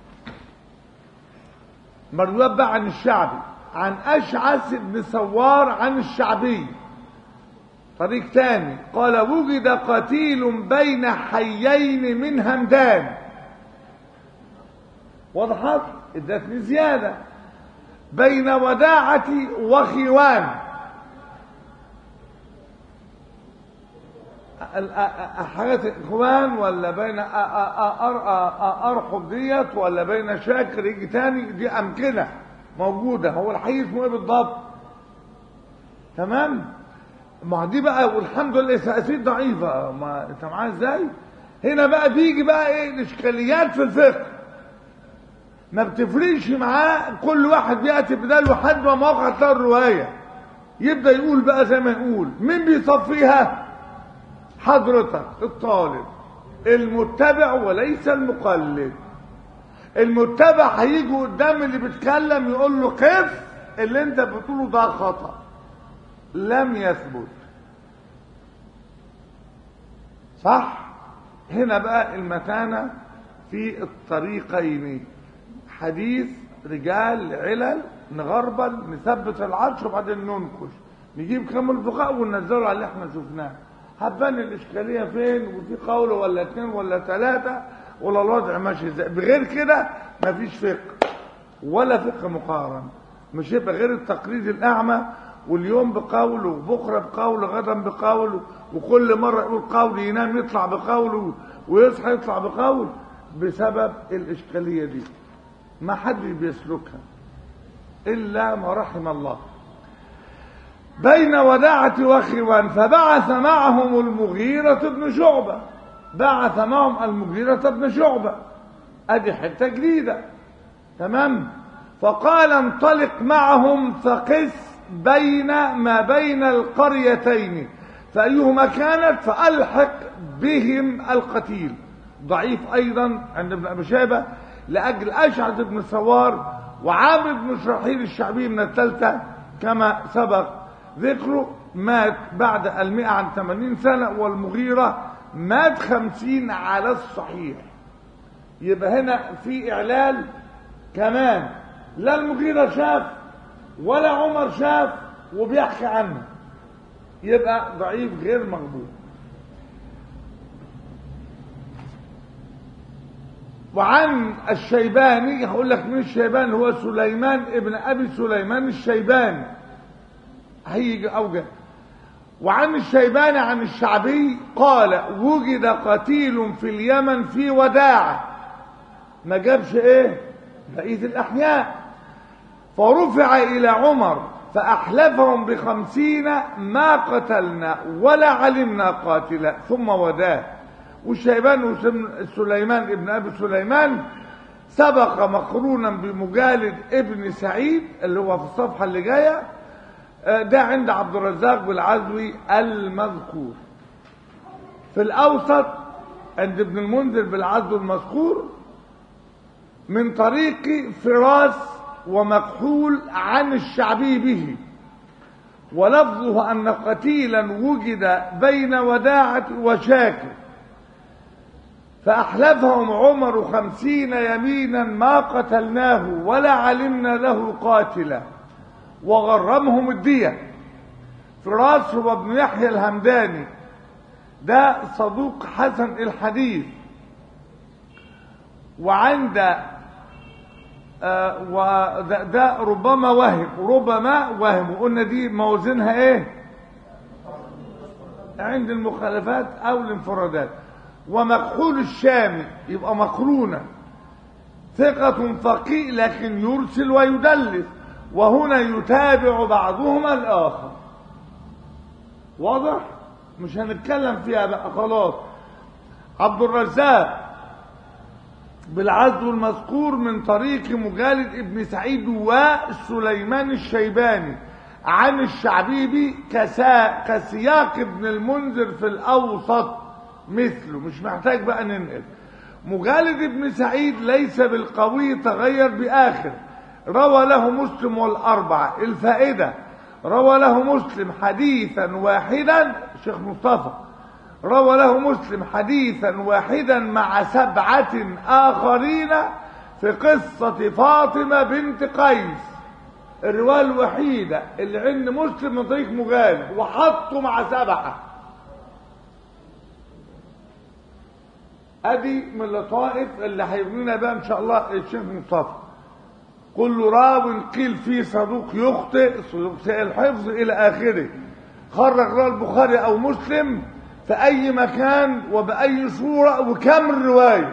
[SPEAKER 1] مرويات بقى عن الشعبي عن اشعث بن سوار عن الشعبي طريق تاني قال وجد قتيل بين حيين من همدان وضحت ادتني زيادة بين وداعة وخوان حاجات اخوان ولا بين ارحب ديت ولا بين شاكر يجي تاني دي امكنه موجوده هو الحي اسمه ايه بالضبط تمام ما دي بقى والحمد لله اساسيد ضعيفه ما انت معايا ازاي هنا بقى بيجي بقى ايه الاشكاليات في الفقه ما بتفرقش معاه كل واحد بياتي بداله حد ما موقع تلاقي الروايه يبدا يقول بقى زي ما يقول مين بيصفيها حضرتك الطالب المتبع وليس المقلد المتبع هيجي قدام اللي بيتكلم يقول له قف اللي انت بتقوله ده خطأ لم يثبت صح هنا بقى المتانة في الطريقين حديث رجال علل نغربل نثبت العرش وبعدين ننكش نجيب كم الفقهاء وننزله على اللي احنا شفناه هتبان الاشكاليه فين وفي قول ولا اثنين ولا ثلاثه ولا الوضع ماشي ازاي بغير كده مفيش فقه ولا فقه مقارن مش يبقى غير التقليد الاعمى واليوم بقوله وبكره بقوله غدا بقوله وكل مره يقول قول ينام يطلع بقوله ويصحى يطلع بقول بسبب الاشكاليه دي ما حد بيسلكها الا ما رحم الله بين وداعة وخوان فبعث معهم المغيرة بن شعبة بعث معهم المغيرة بن شعبة ادي حتة جديدة تمام فقال انطلق معهم فقس بين ما بين القريتين فأيهما كانت فألحق بهم القتيل ضعيف أيضا عند ابن أبي شيبة لأجل أشعث بن سوار وعامر بن شرحيل الشعبي من الثالثة كما سبق ذكره مات بعد المئة عن ثمانين سنة والمغيرة مات خمسين على الصحيح يبقى هنا في إعلال كمان لا المغيرة شاف ولا عمر شاف وبيحكي عنه يبقى ضعيف غير مقبول وعن الشيباني هقول لك مين الشيباني هو سليمان ابن ابي سليمان الشيباني هيجي اوجه وعن الشيباني عن الشعبي قال وجد قتيل في اليمن في وداعة ما جابش ايه بقية الاحياء فرفع الى عمر فاحلفهم بخمسين ما قتلنا ولا علمنا قاتلا ثم وداه والشيبان سليمان ابن ابي سليمان سبق مقرونا بمجالد ابن سعيد اللي هو في الصفحه اللي جايه ده عند عبد الرزاق بالعزوي المذكور في الاوسط عند ابن المنذر بالعزو المذكور من طريق فراس ومكحول عن الشعبي به ولفظه ان قتيلا وجد بين وداعة وشاكر فأحلفهم عمر خمسين يمينا ما قتلناه ولا علمنا له قاتلا وغرمهم الدية فراس هو ابن يحيى الهمداني ده صدوق حسن الحديث وعند آه وده ده ربما وهم ربما وهم وقلنا دي موازينها ايه عند المخالفات او الانفرادات ومكحول الشامي يبقى مقرونة ثقة فقيه لكن يرسل ويدلس وهنا يتابع بعضهما الآخر واضح مش هنتكلم فيها بقى خلاص عبد الرزاق بالعزو المذكور من طريق مجالد ابن سعيد وسليمان الشيباني عن الشعبيبي كسا كسياق ابن المنذر في الأوسط مثله مش محتاج بقى ننقل مجالد ابن سعيد ليس بالقوي تغير بآخر روى له مسلم والأربعة الفائدة روى له مسلم حديثا واحدا شيخ مصطفى روى له مسلم حديثا واحدا مع سبعة آخرين في قصة فاطمة بنت قيس الرواية الوحيدة اللي عند مسلم من طريق مجالد وحطه مع سبعة ادي من اللطائف اللي هيبنينا بقى ان شاء الله الشيخ مصطفى كل راو قيل فيه صدوق يخطئ صدوق سيء الحفظ الى اخره خرج رواه البخاري او مسلم في اي مكان وباي صوره وكم روايه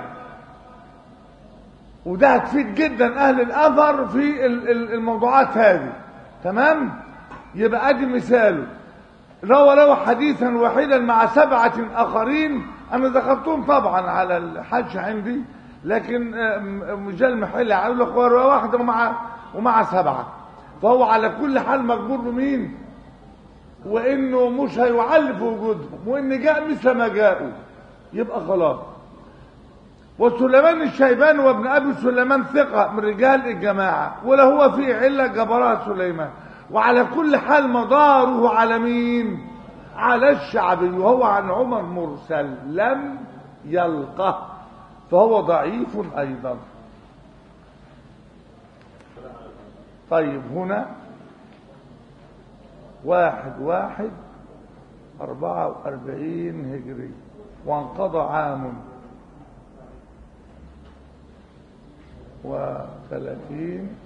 [SPEAKER 1] وده هتفيد جدا اهل الاثر في ال- ال- الموضوعات هذه تمام يبقى ادي مثاله روى له حديثا واحدا مع سبعة آخرين أنا ذكرتهم طبعا على الحج عندي لكن آم، مجال محل عامل لك رواية واحدة ومع ومع سبعة فهو على كل حال مجبور بمين؟ وإنه مش هيعلف وجودهم وإن جاء مثل ما جاءوا يبقى خلاص وسليمان الشيباني وابن ابي سليمان ثقه من رجال الجماعه ولا هو في عله جبرها سليمان وعلى كل حال مداره على مين على الشعبي وهو عن عمر مرسل لم يلقه فهو ضعيف ايضا طيب هنا واحد واحد أربعة وأربعين هجري وانقضى عام وثلاثين